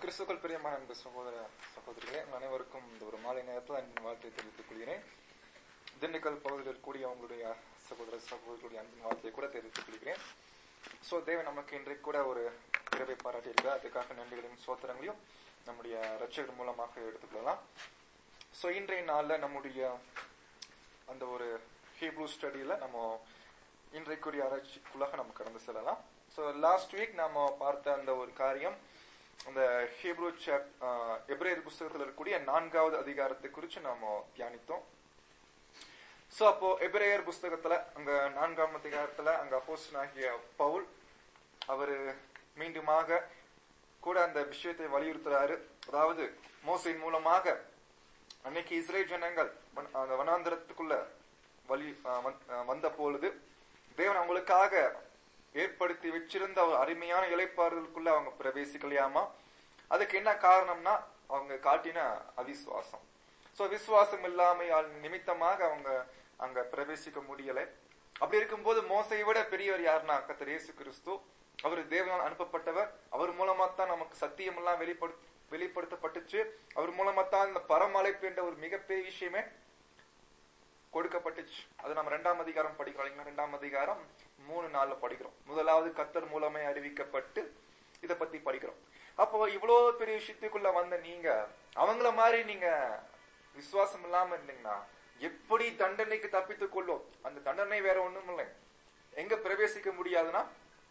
கிறிஸ்துக்கள் பிரியமான அன்பு சகோதர சகோதரிகளே உங்கள் அனைவருக்கும் இந்த ஒரு மாலை நேரத்தில் அன்பின் வாழ்த்தை தெரிவித்துக் கொள்கிறேன் திண்டுக்கல் பகுதியில் இருக்கக்கூடிய உங்களுடைய சகோதர சகோதரிகளுடைய அன்பின் வாழ்த்தையை கூட தெரிவித்துக் கொள்கிறேன் ஸோ தேவன் நமக்கு இன்றைக்கு கூட ஒரு இரவை பாராட்டியிருக்கிறார் அதுக்காக நன்றிகளையும் சோத்திரங்களையும் நம்முடைய ரட்சகர் மூலமாக எடுத்துக்கொள்ளலாம் ஸோ இன்றைய நாளில் நம்முடைய அந்த ஒரு ஹீப்ரூ ஸ்டடியில் நம்ம இன்றைக்குரிய ஆராய்ச்சிக்குள்ளாக நம்ம கடந்து செல்லலாம் ஸோ லாஸ்ட் வீக் நாம பார்த்த அந்த ஒரு காரியம் அந்த ஹீப்ரூ சாப் எப்ரேல் புஸ்தகத்தில் இருக்கக்கூடிய நான்காவது அதிகாரத்தை குறித்து நாம தியானித்தோம் ஸோ அப்போ எபிரேயர் புஸ்தகத்துல அங்க நான்காம் அதிகாரத்துல அங்க அப்போஸ்தலனாகிய பவுல் அவரு மீண்டுமாக கூட அந்த விஷயத்தை வலியுறுத்துறாரு அதாவது மோசையின் மூலமாக அன்னைக்கு இஸ்ரேல் ஜனங்கள் வன- அந்த வனாந்திரத்துக்குள்ள வழி அஹ், வந்- அஹ், வந்த பொழுது தேவன் அவங்களுக்காக ஏற்படுத்தி வச்சிருந்த ஒரு அருமையான இலைப்பாறுதலுக்குள்ள அவங்க பிரவேசிக்கலையாமா அதுக்கு என்ன காரணம்னா அவங்க காட்டின அவிசுவாசம் சோ விசுவாசம் இல்லாமையால் நிமித்தமாக அவங்க அங்க பிரவேசிக்க முடியல அப்படி இருக்கும்போது மோசையை விட பெரியவர் யாருன்னா கத்தர் இயேசு கிறிஸ்து அவர் தேவனால் அனுப்பப்பட்டவர் அவர் மூலமா தான் நமக்கு சத்தியம் எல்லாம் வெளிப்படு வெளிப்படுத்தப்பட்டுச்சு அவர் மூலமா தான் இந்த பரமழைப்பு என்ற ஒரு மிகப்பெரிய விஷயமே கொடுக்கப்பட்டுச்சு அது நம்ம ரெண்டாம் அதிகாரம் படிக்கிறோம் இல்லைங்களா ரெண்டாம் அதிகாரம் மூணு நாள்ல படிக்கிறோம் முதலாவது கத்தர் மூலமே அறிவிக்கப்பட்டு இத பத்தி படிக்கிறோம் அப்போ இவ்வளவு பெரிய விஷயத்துக்குள்ள வந்த நீங்க அவங்கள மாதிரி நீங்க விசுவாசம் இல்லாம இருந்தீங்கன்னா எப்படி தண்டனைக்கு தப்பித்துக் கொள்ளும் அந்த தண்டனை வேற ஒண்ணும் இல்லை எங்க பிரவேசிக்க முடியாதுன்னா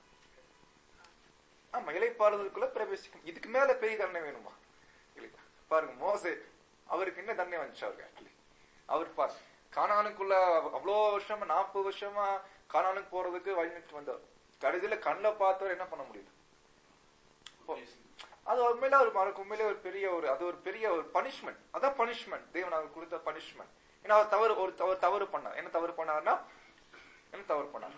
ஆமா இலைப்பாறுதலுக்குள்ள பிரவேசிக்கும் இதுக்கு மேல பெரிய தண்டனை வேணுமா இல்லையா பாருங்க மோசே அவருக்கு என்ன தண்டனை வந்துச்சு அவருக்கு ஆக்சுவலி அவர் பாரு கானானுக்குள்ள அவ்வளோ வருஷமா நாற்பது வருஷமா கானானுக்கு போறதுக்கு வழிநட்டு வந்தவர் கடைசியில கண்ணில் பார்த்தவர் என்ன பண்ண முடியுது இப்போ, அது உண்மையில ஒரு அவருக்கு உண்மையிலே ஒரு பெரிய ஒரு அது ஒரு பெரிய ஒரு பனிஷ்மெண்ட் அதான் பனிஷ்மெண்ட் தேவன் அவருக்கு கொடுத்த பனிஷ்மெண்ட் ஏன்னா அவர் தவறு ஒரு தவறு தவறு பண்ணார் என்ன தவறு பண்ணாருன்னா என்ன தவறு பண்ணார்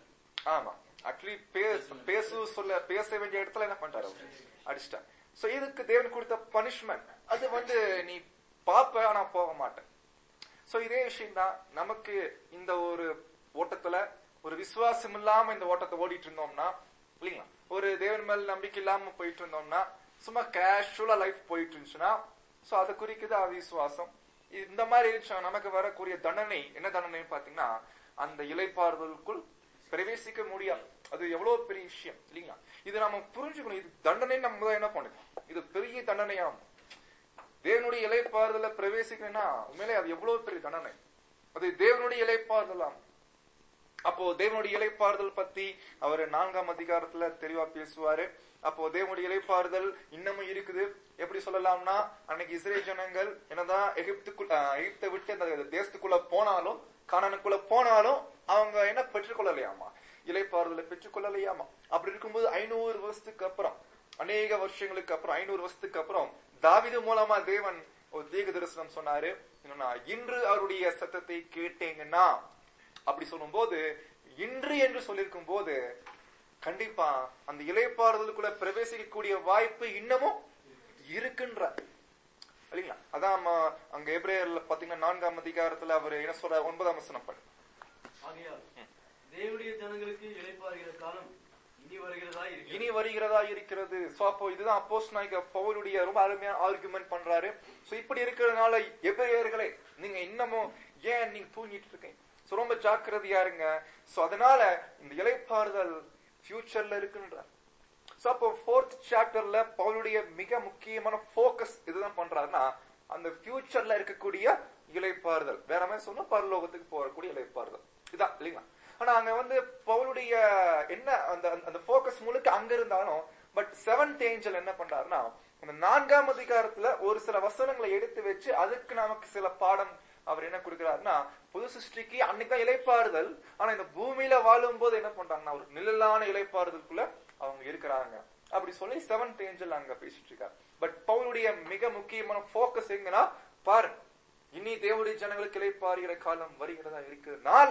ஆமா ஆக்சுவலி பேசு சொல்ல பேச வேண்டிய இடத்துல என்ன பண்றாரு அவர் அடிச்சிட்டார் சோ இதுக்கு தேவன் கொடுத்த பனிஷ்மெண்ட் அது வந்து நீ பாப்ப ஆனா போக மாட்டேன் சோ இதே விஷயம் தான் நமக்கு இந்த ஒரு ஓட்டத்துல ஒரு விசுவாசம் இல்லாம இந்த ஓட்டத்தை ஓடிட்டு இருந்தோம்னா இல்லைங்களா ஒரு தேவன் மேல் நம்பிக்கை இல்லாம போயிட்டு இருந்தோம்னா சும்மா கேஷுவலா லைஃப் போயிட்டு இருந்துச்சுன்னா சோ அது குறிக்குது அவிசுவாசம் இந்த மாதிரி இருந்துச்சுன்னா நமக்கு வரக்கூடிய தண்டனை என்ன தண்டனைன்னு பாத்தீங்கன்னா அந்த இலைப்பாறுதலுக்குள் பிரவேசிக்க முடியாது அது எவ்வளவு பெரிய விஷயம் இல்லைங்களா இது நம்ம புரிஞ்சுக்கணும் இது தண்டனை நம்ம தான் என்ன பண்ணுது இது பெரிய தண்டனையாகும் தேவனுடைய இலைப்பாறுதல பிரவேசிக்கணும்னா உண்மையிலே அது எவ்வளவு பெரிய தண்டனை அது தேவனுடைய இலைப்பாறுதலாம் அப்போ தேவனுடைய இலைப்பாறுதல் பத்தி அவர் நான்காம் அதிகாரத்துல தெளிவா பேசுவாரு அப்போ தேவனுடைய இலைப்பாறுதல் இன்னமும் இருக்குது எப்படி சொல்லலாம்னா அன்னைக்கு இஸ்ரேல் ஜனங்கள் என்னதான் எகிப்துக்குள் அஹ், எகிப்தை விட்டு அந்த தேசத்துக்குள்ள போனாலும் கானானுக்குள்ள போனாலும் அவங்க என்ன பெற்றுக்கொள்ளலையாமா இலைப்பாறுதலை பெற்றுக்கொள்ளலையாமா அப்படி இருக்கும்போது ஐநூறு வருஷத்துக்கு அப்புறம் அநேக வருஷங்களுக்கு அப்புறம் ஐநூறு வருஷத்துக்கு அப்புறம் தாவிது மூலமா தேவன் ஒரு தீர்க்க தரிசனம் சொன்னாரு என்னன்னா இன்று அவருடைய சத்தத்தை கேட்டீங்கன்னா அப்படி சொல்லும்போது இன்று என்று சொல்லியிருக்கும் போது கண்டிப்பா அந்த இலைப்பாறுதலுக்குள்ள பிரவேசிக்கக்கூடிய வாய்ப்பு இன்னமும் இருக்குன்றார் இல்லைங்களா அதான் நம்ம அங்க எப்ரேயர்ல பாத்தீங்கன்னா நான்காம் அதிகாரத்துல அவர் என்ன சொல்ற ஒன்பதாம் வசனம் படி ஆகையால் தேவனுடைய ஜனங்களுக்கு இளைப்பாறுகிற காலம் இனி வருகிறதா இருக்கிறது இனி வருகிறதா இருக்கிறது சோ அப்போ இதுதான் அப்போஸ் நாய்க்கு பவுலுடைய ரொம்ப அருமையான ஆர்குமெண்ட் பண்றாரு சோ இப்படி இருக்கிறதுனால எபிரேயர்களே நீங்க இன்னமும் ஏன் நீங்க தூங்கிட்டு இருக்கீங்க சோ ரொம்ப ஜாக்கிரதையா இருங்க சோ அதனால இந்த இலைப்பாறுதல் ஃபியூச்சர்ல இருக்குன்றார் சோ அப்போ ஃபோர்த் சாப்டர்ல பவுலுடைய மிக முக்கியமான ஃபோக்கஸ் இதுதான் பண்றாருன்னா அந்த ஃபியூச்சர்ல இருக்கக்கூடிய இலைப்பாறுதல் வேற மாதிரி சொன்னா பரலோகத்துக்கு போகக்கூடிய இலைப்பாறுதல் இதான் இல்லைங்களா ஆனா அங்க வந்து பவுலுடைய என்ன அந்த அந்த- அந்த ஃபோக்கஸ் முழுக்க அங்க இருந்தாலும் பட் செவன்த் ஏஞ்சல் என்ன பண்றாருன்னா அந்த நான்காம் அதிகாரத்துல ஒரு சில வசனங்களை எடுத்து வச்சு அதுக்கு நமக்கு சில பாடம் அவர் என்ன கொடுக்கிறாருன்னா புது சிருஷ்டிக்கு அன்னைக்கு தான் இலைப்பாறுதல் ஆனா இந்த பூமியில வாழும் போது என்ன பண்றாங்கன்னா ஒரு நிழலான இலைப்பாறுதலுக்குள்ள அவங்க இருக்கிறாங்க அப்படி சொல்லி செவன்த் ஏஞ்சல் அங்க பேசிட்டு இருக்காரு பட் பவுலுடைய மிக முக்கியமான ஃபோக்கஸ் எங்கன்னா பாரு இனி தேவனுடைய ஜனங்களுக்கு இலைப்பாறுகிற காலம் வருகிறதா இருக்கிறதுனால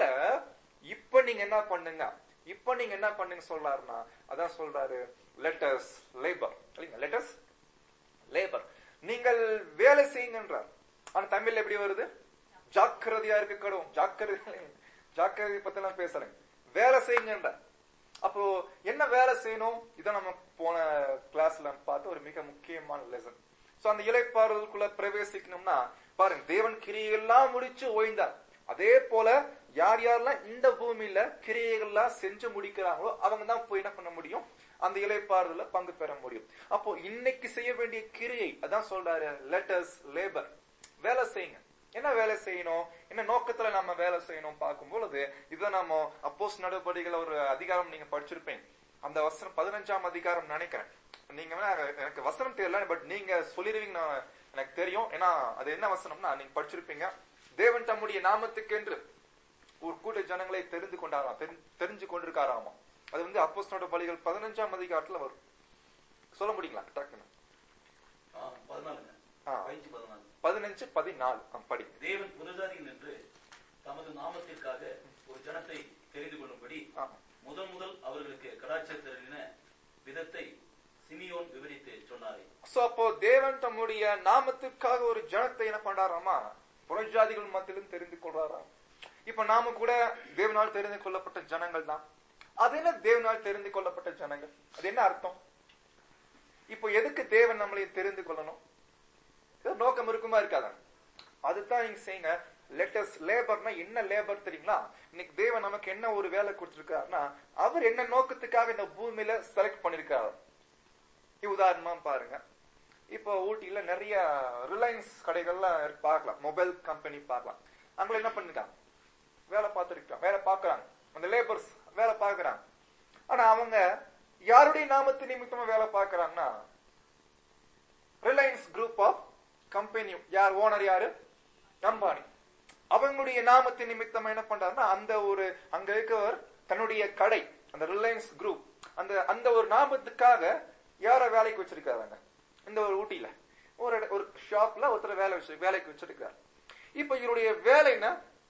இப்ப நீங்க என்ன பண்ணுங்க இப்ப நீங்க என்ன பண்ணுங்க சொல்றாருன்னா அதான் சொல்றாரு லெட்டர்ஸ் லேபர் இல்லைங்க லெட்டர்ஸ் லேபர் நீங்கள் வேலை செய்யுங்கன்றார் ஆனா தமிழ்ல எப்படி வருது ஜாக்கிரதையா இருக்க கடும் ஜாக்கிரதை ஜாக்கிரதை பத்தி நான் பேசுறேன் வேலை செய்யுங்கன்றார் அப்போ என்ன வேலை செய்யணும் இதான் நம்ம போன கிளாஸ்ல பார்த்த ஒரு மிக முக்கியமான லெசன் சோ அந்த இலைப்பாறுதலுக்குள்ள பிரவேசிக்கணும்னா பாருங்க தேவன் கிரியையெல்லாம் முடிச்சு ஓய்ந்தார் அதே போல யார் யாரெல்லாம் இந்த பூமியில கிரியைகள்லாம் செஞ்சு முடிக்கிறாங்களோ அவங்க தான் போய் என்ன பண்ண முடியும் அந்த இலைப்பாறுதல பங்கு பெற முடியும் அப்போ இன்னைக்கு செய்ய வேண்டிய கிரியை அதான் சொல்றாரு லெட்டர்ஸ் லேபர் வேலை செய்யுங்க என்ன வேலை செய்யணும் என்ன நோக்கத்துல நம்ம வேலை செய்யணும் பார்க்கும் பொழுது இதை நம்ம அப்போஸ் நடவடிக்கைகள் ஒரு அதிகாரம் நீங்க படிச்சிருப்பீங்க அந்த வசனம் பதினஞ்சாம் அதிகாரம் நினைக்கிறேன் நீங்க வேணா எனக்கு வசனம் தெரியல பட் நீங்க சொல்லிடுவீங்க நான் எனக்கு தெரியும் ஏன்னா அது என்ன வசனம்னா நீங்க படிச்சிருப்பீங்க தேவன் தம்முடைய நாமத்துக்கென்று ஒரு கூட்ட ஜனங்களை தெரிந்து கொண்டாராம் தெரி- தெரிஞ்சு கொண்டிருக்காராமா அது வந்து அப்போஸ்தலரோட பலிகள் பதினஞ்சாம் அதிகாரத்துல வரும் சொல்ல முடியுங்களா டக்குன்னு ஆ, பதினாலுங்க ஆ. பதினஞ்சு பதினாலு பதினஞ்சு பதினாலு ஆ, படி தேவன் புரஜாதியில் நின்று தமது நாமத்திற்காக ஒரு ஜனத்தை தெரிந்து கொள்ளும்படி ஆ. முதல் முதல் அவர்களுக்கு கடாட்சத்தின விதத்தை சிமியோன் விவரித்து சொன்னாரே சோ அப்போ தேவன் தம்முடைய நாமத்துக்காக ஒரு ஜனத்தை என்ன பண்றாராமா புறஜாதிகள் மத்தியிலும் தெரிந்து கொள்றாராம் இப்ப நாம கூட தேவனால் தெரிந்து கொள்ளப்பட்ட ஜனங்கள் தான் அது என்ன தேவனால் தெரிந்து கொள்ளப்பட்ட ஜனங்கள் அது என்ன அர்த்தம் இப்போ எதுக்கு தேவன் நம்மளை தெரிந்து கொள்ளணும் ஏதோ நோக்கம் இருக்குமா இருக்காதா அதுதான் நீங்க செய்யுங்க லெட்டஸ் லேபர்னா என்ன லேபர் தெரியுங்களா இன்னைக்கு தேவன் நமக்கு என்ன ஒரு வேலை கொடுத்திருக்காருன்னா அவர் என்ன நோக்கத்துக்காக இந்த பூமியில செலக்ட் பண்ணிருக்காரு உதாரணமா பாருங்க இப்போ ஊட்டியில நிறைய ரிலையன்ஸ் கடைகள்லாம் இருக்கு, பார்க்கலாம் மொபைல் கம்பெனி பார்க்கலாம் அங்க என்ன பண்ணிருக்காங்க வேலை பார்த்துருக்காங்க வேலை பார்க்கறாங்க அந்த லேபர்ஸ் வேலை பார்க்கறாங்க ஆனா அவங்க யாருடைய நாமத்து நிமித்தமா வேலை பார்க்கறாங்கன்னா ரிலையன்ஸ் குரூப் ஆஃப் கம்பெனி யார் ஓனர் யாரு அம்பானி அவங்களுடைய நாமத்தின் நிமித்தம் என்ன பண்றாருன்னா அந்த ஒரு அங்க இருக்கவர் தன்னுடைய கடை அந்த ரிலையன்ஸ் குரூப் அந்த அந்த ஒரு நாமத்துக்காக யார வேலைக்கு வச்சிருக்காங்க இந்த ஒரு ஊட்டியில ஒரு இட- ஒரு ஷாப்ல ஒருத்தர் வேலை வச்சு வேலைக்கு வச்சிருக்காரு இப்ப இவருடைய வேலை என்ன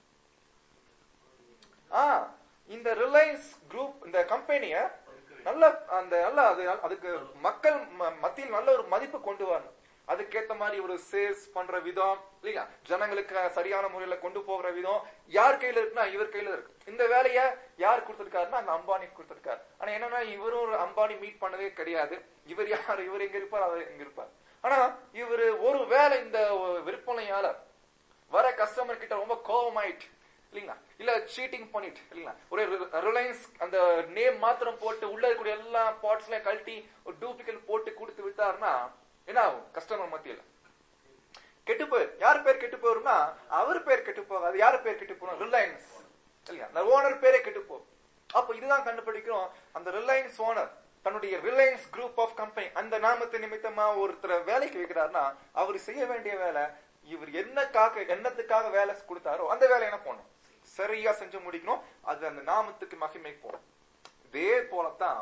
ஆ இந்த ரிலையன்ஸ் குரூப் இந்த கம்பெனிய நல்ல அந்த நல்ல அது அதுக்கு மக்கள் ம- மத்தியில் நல்ல ஒரு மதிப்பு கொண்டு வரணும் அதுக்கேத்த மாதிரி ஒரு சேல்ஸ் பண்ற விதம் இல்லையா ஜனங்களுக்கு சரியான முறையில கொண்டு போகிற விதம் யார் கையில இருக்குன்னா இவர் கையில இருக்கு இந்த வேலைய யார் கொடுத்திருக்காருன்னா அந்த அம்பானி கொடுத்திருக்காரு ஆனா என்னன்னா இவரும் ஒரு அம்பானி மீட் பண்ணதே கிடையாது இவர் யார் இவர் எங்க இருப்பார் அவர் எங்க இருப்பார் ஆனா இவரு ஒரு வேலை இந்த விற்பனையால வர கஸ்டமர் கிட்ட ரொம்ப கோபமாயிட்டு இல்லைங்களா இல்ல சீட்டிங் பண்ணிட்டு இல்லைங்களா ஒரு ரிலையன்ஸ் அந்த நேம் மாத்திரம் போட்டு உள்ள இருக்கக்கூடிய எல்லா பார்ட்ஸ்லயும் கழட்டி ஒரு டூப்ளிகேட் போட்டு கொடுத்து விட்டாருன்னா என்ன ஆகும் கஸ்டமர் மத்தியில கெட்டு போயிரு யார் பேர் கெட்டு போயிரும்னா அவர் பேர் கெட்டு போகாது யார் பேர் கெட்டு போகும் ரிலையன்ஸ் இல்லையா அந்த ஓனர் பேரே கெட்டு போகும் அப்ப இதுதான் கண்டுபிடிக்கிறோம் அந்த ரிலையன்ஸ் ஓனர் தன்னுடைய ரிலையன்ஸ் குரூப் ஆஃப் கம்பெனி அந்த நாமத்து நிமித்தமா ஒருத்தரை வேலைக்கு வைக்கிறாருன்னா அவர் செய்ய வேண்டிய வேலை இவர் என்னக்காக என்னத்துக்காக வேலை கொடுத்தாரோ அந்த வேலை என்ன பண்ணணும் சரியா செஞ்சு முடிக்கணும் அது அந்த நாமத்துக்கு மகிமை போகும் இதே போலத்தான்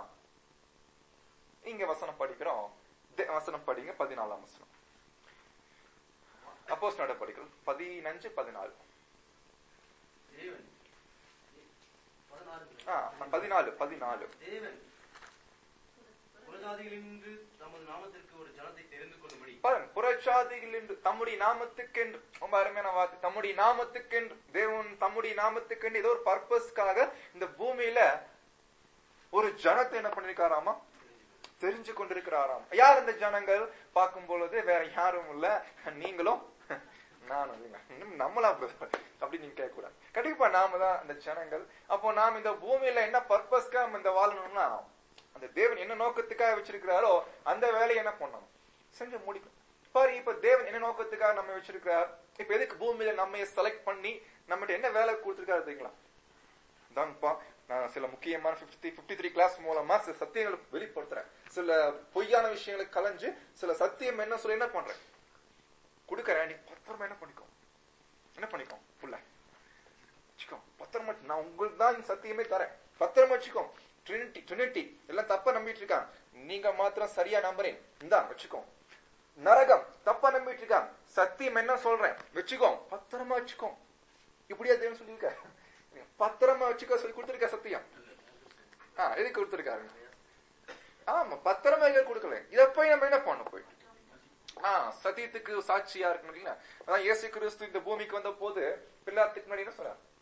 இங்க வசனம் படிக்கிறோம் தே- வசனம் படிங்க பதினாலாம் வசனம் அப்போஸ் நட படிக்கிறோம் பதினஞ்சு பதினாலு தேவன் பதினாறு ஆ, பதினாலு பதினாலு தேவன் புறஜாதிகளின்று தமது நாமத்திற்கு ஒரு ஜனத்தை தெரிந்து கொள்ளும்படி பாருங்க புறச்சாதிகள் என்று தம்முடைய நாமத்துக்கென்று ரொம்ப அருமையான வார்த்தை தம்முடைய நாமத்துக்கென்று தேவன் தம்முடைய நாமத்துக்கென்று ஏதோ ஒரு பர்பஸ்க்காக இந்த பூமியில ஒரு ஜனத்தை என்ன பண்ணிருக்காராமா தெரிஞ்சு கொண்டிருக்கிறாராம் யார் இந்த ஜனங்கள் பார்க்கும் பொழுது வேற யாரும் இல்ல நீங்களும் நானும் இல்லைங்க. இன்னும் நம்மளா brother? அப்படி நீங்க கேட்க கூடாது கண்டிப்பா நாம தான் அந்த ஜனங்கள் அப்போ நாம் இந்த பூமியில என்ன பர்பஸ்க்கா நம்ம இந்த வாழணும்னா அந்த தேவன் என்ன நோக்கத்துக்காக வச்சிருக்கிறாரோ அந்த வேலையை என்ன பண்ணணும் செஞ்சு முடிக்கணும் பாரு இப்ப தேவன் என்ன நோக்கத்துக்காக நம்ம வச்சிருக்கிறார் இப்ப எதுக்கு பூமியில நம்ம செலக்ட் பண்ணி நம்மகிட்ட என்ன வேலை கொடுத்திருக்காரு தெரியுங்களா தான்ப்பா நான் சில முக்கியமான 50 53 த்ரீ கிளாஸ் மூலமா சில சத்தியங்களை வெளிப்படுத்துறேன் சில பொய்யான விஷயங்களை கலைஞ்சு சில சத்தியம் என்ன சொல்லி என்ன பண்றேன் கொடுக்கறேன் நீ பத்திரமா என்ன பண்ணிக்கோ என்ன பண்ணிக்கோ புள்ள வச்சுக்கோ பத்திரமா நான் உங்களுக்கு தான் இந்த சத்தியமே தரேன் பத்திரமா வச்சுக்கோ ட்ரினிட்டி ட்ரினிட்டி எல்லாம் தப்பா நம்பிட்டு இருக்காங்க நீங்க மாத்திரம் சரியா நம்புறேன் இந்தா வச்சுக்கோ நரகம் தப்பா நம்பிட்டு இருக்காங்க சத்தியம் என்ன சொல்றேன் வச்சுக்கோ பத்திரமா வச்சுக்கோ இப்படியா தேவன் சொல்லியிருக்க பத்திரமா வச்சுக்க சொல்லி கொடுத்திருக்க சத்தியம் ஆ எதுக்கு கொடுத்திருக்காரு ஆமா பத்திரமா எங்க கொடுக்கல இத போய் நம்ம என்ன பண்ண போய் ஆ சத்தியத்துக்கு சாட்சியா இருக்கணும் இல்ல அதான் இயேசு கிறிஸ்து இந்த பூமிக்கு வந்த போது பிள்ளாத்துக்கு முன்னாடி என்ன சொன்னார்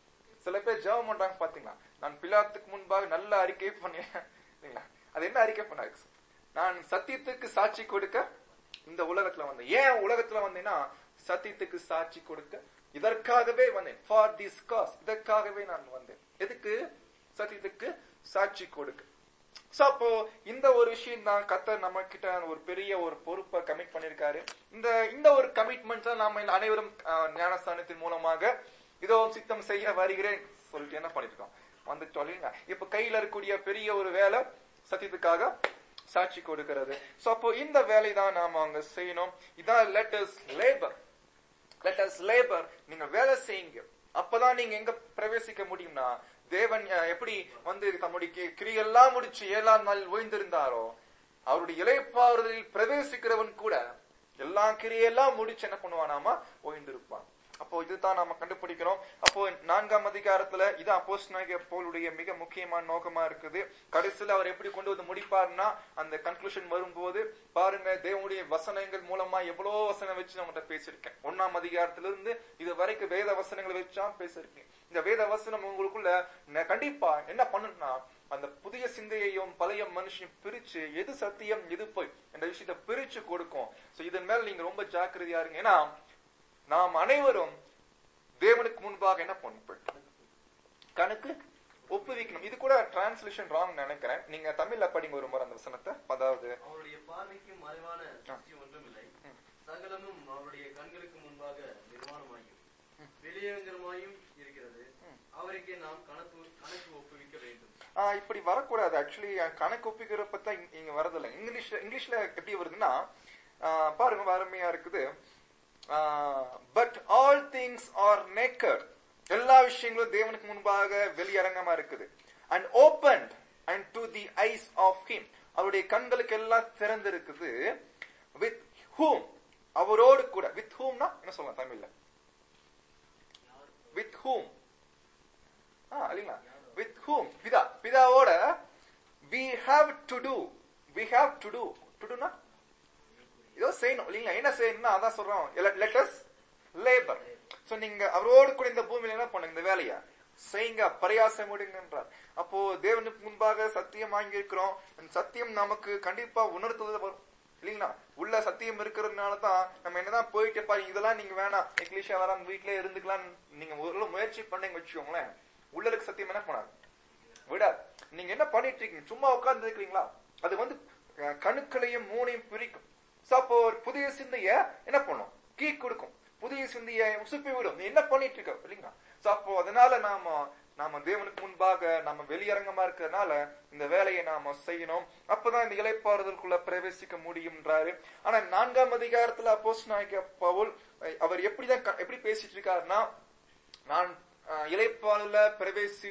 சில பேர் ஜெபம் பண்றாங்க பாத்தீங்களா நான் பிலாத்துக்கு முன்பாக நல்ல அறிக்கை பண்ணேன் இல்லைங்களா அது என்ன அறிக்கை பண்ணாரு நான் சத்தியத்துக்கு சாட்சி கொடுக்க இந்த உலகத்துல வந்தேன் ஏன் உலகத்துல வந்தேன்னா சத்தியத்துக்கு சாட்சி கொடுக்க இதற்காகவே வந்தேன் ஃபார் திஸ் காஸ் இதற்காகவே நான் வந்தேன் எதுக்கு சத்தியத்துக்கு சாட்சி கொடுக்க சோ அப்போ இந்த ஒரு விஷயம் தான் கத்தர் நம்ம கிட்ட ஒரு பெரிய ஒரு பொறுப்பை கமிட் பண்ணிருக்காரு இந்த இந்த ஒரு கமிட்மெண்ட் தான் நாம இந்த அனைவரும் அஹ், ஞானஸ்தானத்தின் மூலமாக இதோ சித்தம் செய்ய வருகிறேன் சொல்லிட்டு என்ன பண்ணிருக்கோம் வந்துட்டோம் இல்லைங்களா இப்ப கையில இருக்கக்கூடிய பெரிய ஒரு வேலை சத்தியத்துக்காக சாட்சி கொடுக்கிறது சோ அப்போ இந்த வேலை தான் நாம அங்க செய்யணும் இதான் லெட்டர்ஸ் லேபர் லெட்டர்ஸ் லேபர் நீங்க வேலை செய்யுங்க அப்பதான் நீங்க எங்க பிரவேசிக்க முடியும்னா தேவன் அஹ், எப்படி வந்து தம்முடைய கி- கிரியெல்லாம் முடிச்சு ஏழாம் நாள் ஓய்ந்திருந்தாரோ அவருடைய இலைப்பாறுதலில் பிரவேசிக்கிறவன் கூட எல்லா கிரியெல்லாம் முடிச்சு என்ன பண்ணுவானாமா ஓய்ந்திருப்பான் அப்போ இதுதான் நாம கண்டுபிடிக்கிறோம் அப்போ நான்காம் அதிகாரத்துல இது அப்போஸ் போலுடைய மிக முக்கியமான நோக்கமா இருக்குது கடைசியில அவர் எப்படி கொண்டு வந்து முடிப்பாருன்னா அந்த கன்க்ளூஷன் வரும்போது பாருங்க தேவனுடைய வசனங்கள் மூலமா எவ்வளவு வசனம் வச்சு நம்மகிட்ட பேசியிருக்கேன் ஒன்னாம் அதிகாரத்திலிருந்து இது வரைக்கும் வேத வசனங்களை வச்சா பேசியிருக்கேன் இந்த வேத வசனம் உங்களுக்குள்ள ந- கண்டிப்பா என்ன பண்ணணும்னா அந்த புதிய சிந்தையையும் பழைய மனுஷனையும் பிரிச்சு எது சத்தியம் எது பொய் என்ற விஷயத்தை பிரிச்சு கொடுக்கும் சோ இதன் மேல நீங்க ரொம்ப ஜாக்கிரதையா இருங்க ஏன்னா நாம் அனைவரும் தேவனுக்கு முன்பாக என்ன பண்ணணும் கணக்கு ஒப்புவிக்கணும் இது கூட டிரான்ஸ்லேஷன் ராங் நினைக்கிறேன் நீங்க தமிழ்ல படிங்க ஒரு முறை அந்த வசனத்தை அதாவது அவருடைய பார்வைக்கு மறைவான சிருஷ்டி ஒன்றுமில்லை சகலமும் அவருடைய கண்களுக்கு முன்பாக நிர்வாணமாயும் வெளியங்கரமாயும் இருக்கிறது அவருக்கே நாம் கணக்கு கணக்கு ஒப்புவிக்க வேண்டும் ஆஹ் இப்படி வரக்கூடாது ஆக்சுவலி கணக்கு ஒப்பிக்கிறப்ப தான் இங்க- இங்க வரதில்லை இங்கிலீஷ்ல இங்கிலீஷ்ல எப்படி வருதுன்னா ஆஹ் பாருங்க வறுமையா இருக்குது but all things are naked எல்லா விஷயங்களும் தேவனுக்கு முன்பாக வெளியரங்கமா இருக்குது and open and to the eyes of him அவருடைய கண்களுக்கு எல்லாம் திறந்திருக்குது வித் ஹூம் அவரோடு கூட வித் ஹூம்னா என்ன சொல்லலாம் தமிழ்ல வித் ஹூம் ஆ இல்லைங்களா வித் ஹூம் பிதா பிதாவோட we have to do we have to do to do ஏதோ செய்யணும் இல்லைங்களா என்ன செய்யணும்னா அதான் சொல்றோம் let us labor சோ நீங்க அவரோடு கூட இந்த பூமியில என்ன பண்ணுங்க இந்த வேலைய செய்யுங்க பரியாசம் முடிங்கன்றார் அப்போ தேவனுக்கு முன்பாக சத்தியம் வாங்கி இருக்கிறோம் அந்த சத்தியம் நமக்கு கண்டிப்பா உணர்த்துதல் வரும் இல்லைங்களா உள்ள சத்தியம் இருக்கிறதுனால தான் நம்ம என்னதான் போயிட்டு பாருங்க இதெல்லாம் நீங்க வேணாம் இங்கிலீஷா வராம வீட்லயே இருந்துக்கலாம் நீங்க ஒரு முயற்சி பண்ணீங்க வச்சுக்கோங்களேன் உள்ள இருக்க சத்தியம் என்ன பண்ணாது விடாது நீங்க என்ன பண்ணிட்டு இருக்கீங்க சும்மா உட்கார்ந்து இருக்கிறீங்களா அது வந்து அஹ், கணுக்களையும் மூணையும் பிரிக்கும் So, அப்போ ஒரு புதிய சிந்தைய என்ன பண்ணும் கீ கொடுக்கும் புதிய சிந்தைய உசுப்பி விடும் நீ என்ன பண்ணிட்டு இருக்க இல்லைங்களா So, அப்போ அதனால நாம நாம தேவனுக்கு முன்பாக நம்ம வெளியரங்கமா இருக்கிறதுனால இந்த வேலையை நாம செய்யணும் அப்பதான் இந்த இலைப்பாறுதலுக்குள்ள பிரவேசிக்க முடியும்ன்றாரு ஆனா நான்காம் அதிகாரத்துல அப்போஸ் நாயக பவுல் அஹ், அவர் எப்படிதான் க- எப்படி பேசிட்டு இருக்காருன்னா நான் அஹ், இலைப்பாறுல பிரவேசி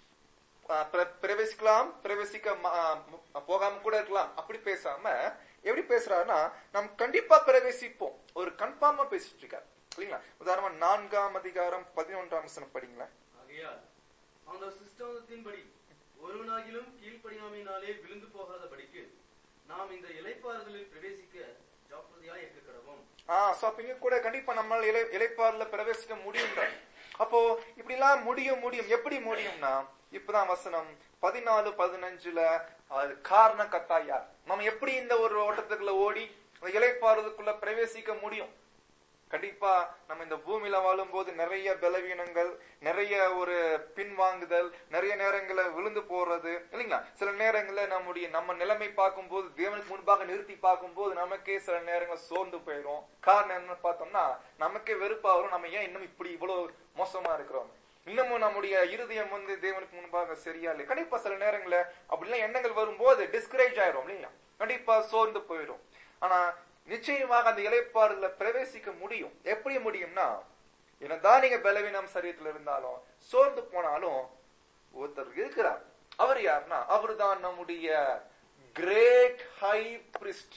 அஹ், பிர- பிரவேசிக்கலாம் பிரவேசிக்க ம- அஹ், மு- போகாம கூட இருக்கலாம் அப்படி பேசாம எப்படி பேசுறாருன்னா நாம் கண்டிப்பா பிரவேசிப்போம் ஒரு கன்ஃபார்மா பேசிட்டு இருக்காரு இல்லைங்களா உதாரணமா நான்காம் அதிகாரம் பதினொன்றாம் வசனம் படிங்களேன் ஆகையால் அந்த சிஸ்டத்தின்படி ஒருவனாகிலும் கீழ்ப்படியாமையினாலே விழுந்து போகாதபடிக்கு நாம் இந்த இலைப்பாறுதலில் பிரவேசிக்க ஜாக்கிரதையாய் இருக்க கடவோம் ஆஹ் சோ அப்ப இங்க கூட கண்டிப்பா நம்மளால இலை இலைப்பாறுல பிரவேசிக்க முடியும் அப்போ இப்படி எல்லாம் முடியும் முடியும் எப்படி முடியும்னா இப்பதான் வசனம் பதினாலு பதினஞ்சுல அது காரண கத்தா யார் நம்ம எப்படி இந்த ஒரு ஓட்டத்துக்குள்ள ஓடி அந்த இலைப்பாறுதலுக்குள்ள பிரவேசிக்க முடியும் கண்டிப்பா நம்ம இந்த பூமியில வாழும்போது நிறைய பலவீனங்கள் நிறைய ஒரு பின்வாங்குதல் நிறைய நேரங்கள்ல விழுந்து போறது இல்லைங்களா சில நேரங்கள்ல நம்முடைய நம்ம நிலைமை பார்க்கும்போது தேவனுக்கு முன்பாக நிறுத்தி பார்க்கும்போது நமக்கே சில நேரங்கள் சோர்ந்து போயிடும் காரணம் என்னன்னு பார்த்தோம்னா நமக்கே வெறுப்பா வரும் நம்ம ஏன் இன்னும் இப்படி இவ்வளவு மோசமா இருக்கிறோம் இன்னமும் நம்முடைய இருதயம் வந்து தேவனுக்கு முன்பாக சரியா இல்லை கண்டிப்பா சில நேரங்கள்ல அப்படிலாம் எண்ணங்கள் வரும்போது டிஸ்கரேஜ் ஆயிரும் இல்லைங்களா கண்டிப்பா சோர்ந்து போயிடும் ஆனா நிச்சயமாக அந்த இலைப்பாறுல பிரவேசிக்க முடியும் எப்படி முடியும்னா என்னதான் நீங்க பலவீனம் சரீரத்துல இருந்தாலும் சோர்ந்து போனாலும் ஒருத்தர் இருக்கிறார் அவர் யாருன்னா அவர்தான் நம்முடைய கிரேட் ஹை பிரிஸ்ட்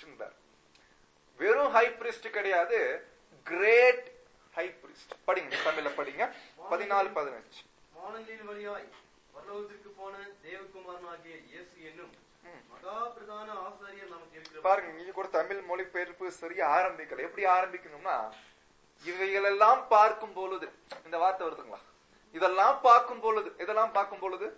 வெறும் ஹை பிரிஸ்ட் கிடையாது கிரேட் ஹை பிரிஸ்ட் படிங்க தமிழ்ல படிங்க பதினாலு பதினஞ்சு வானங்களின் வழியாய் பரலோகத்திற்கு போன தேவகுமாரனாகிய இயேசு என்னும் ம். மகா பிரதான ஆசாரியர் நமக்கு இருக்கிற பாருங்க இங்க கூட தமிழ் மொழிபெயர்ப்பு சரியா ஆரம்பிக்கல எப்படி ஆரம்பிக்கணும்னா இவைகளெல்லாம் பார்க்கும் பொழுது இந்த வார்த்தை வருதுங்களா இதெல்லாம் பார்க்கும் பொழுது இதெல்லாம் பார்க்கும் பொழுது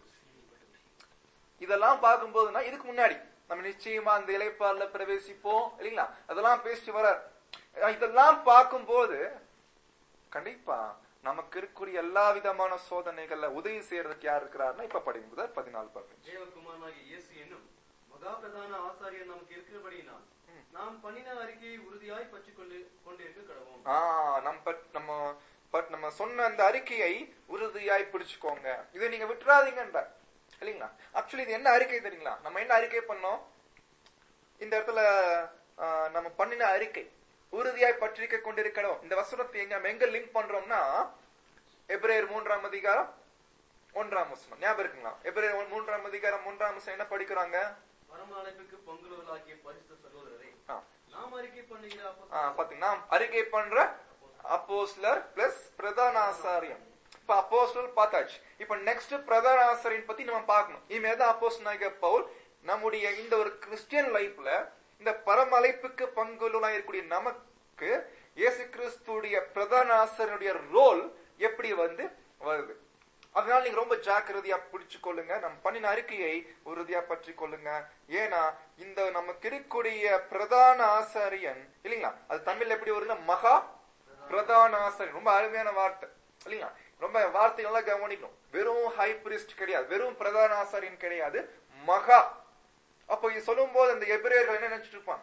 இதெல்லாம் பார்க்கும் போதுன்னா இதுக்கு முன்னாடி நம்ம நிச்சயமா அந்த இலைப்பாறுல பிரவேசிப்போம் இல்லைங்களா அதெல்லாம் பேசிட்டு வர இதெல்லாம் பார்க்கும்போது கண்டிப்பா நமக்கு இருக்கக்கூடிய எல்லா விதமான சோதனைகள்ல உதவி செய்யறதுக்கு யார் இருக்கிறாருன்னா இப்ப படிக்கும் முதல் பதினாலு பதினஞ்சு தேவகுமாரனாகிய இயேசு என்னும் மகா பிரதான ஆசாரியர் நமக்கு இருக்கிறபடியினால் நாம் பண்ணின அறிக்கையை உறுதியாய் பற்றிக் கொண்டு கொண்டிருக்க கடவோம் ஆஹ் நம்ம பட்- நம்ம பட் நம்ம சொன்ன அந்த அறிக்கையை உறுதியாய் பிடிச்சுக்கோங்க இதை நீங்க விட்டுறாதீங்கன்ற இல்லைங்களா ஆக்சுவலி இது என்ன அறிக்கை தெரியுங்களா நம்ம என்ன அறிக்கை பண்ணோம் இந்த இடத்துல ஆஹ், நம்ம பண்ணின அறிக்கை உறுதியாய் பற்றிக்க கொண்டிருக்கணும் இந்த வசனத்தை எங்க நம்ம எங்க லிங்க் பண்றோம்னா எப்ரேயர் மூன்றாம் அதிகாரம் ஒன்றாம் வசனம் ஞாபகம் இருக்குங்களா எப்ரேயர் மூன்றாம் அதிகாரம் மூன்றாம் வசனம் என்ன படிக்கிறாங்க பரம அழைப்புக்கு பங்குள்ளவர்களாகிய பரிசுத்த சகோதரரே ஆ. நாம் அறிக்கை பண்ணுகிற ஆ, அப்போஸ்தலர் பாத்தீங்கன்னா அறிக்கை பண்ற அப்போஸ்லர் பிளஸ் பிரதான ஆசாரியம் இப்ப அப்போஸ்லர் பார்த்தாச்சு இப்ப நெக்ஸ்ட் பிரதான ஆசாரியன் பத்தி நம்ம பார்க்கணும் இனிமேல் தான் அப்போஸ் பவுல் நம்முடைய இந்த ஒரு கிறிஸ்டியன் லைஃப்ல இந்த பரமழைப்புக்கு பங்குள்ளா இருக்கக்கூடிய நமக்கு இயேசு கிறிஸ்துடைய பிரதான ஆசாரியனுடைய ரோல் எப்படி வந்து வருது அதனால நீங்க ரொம்ப ஜாக்கிரதையா பிடிச்சு கொள்ளுங்க நம்ம பண்ணின அறிக்கையை உறுதியா பற்றி கொள்ளுங்க ஏன்னா இந்த நமக்கு இருக்கக்கூடிய பிரதான ஆசாரியன் இல்லைங்களா அது தமிழ்ல எப்படி வருதுன்னா மகா பிரதான ஆசாரியன் ரொம்ப அருமையான வார்த்தை இல்லைங்களா ரொம்ப வார்த்தைகள்லாம் கவனிக்கணும் வெறும் ஹை பிரிஸ்ட் கிடையாது வெறும் பிரதான ஆசாரியன் கிடையாது மகா அப்போ இது சொல்லும் போது அந்த எபிரேயர்கள் என்ன நினைச்சிட்டு இருப்பாங்க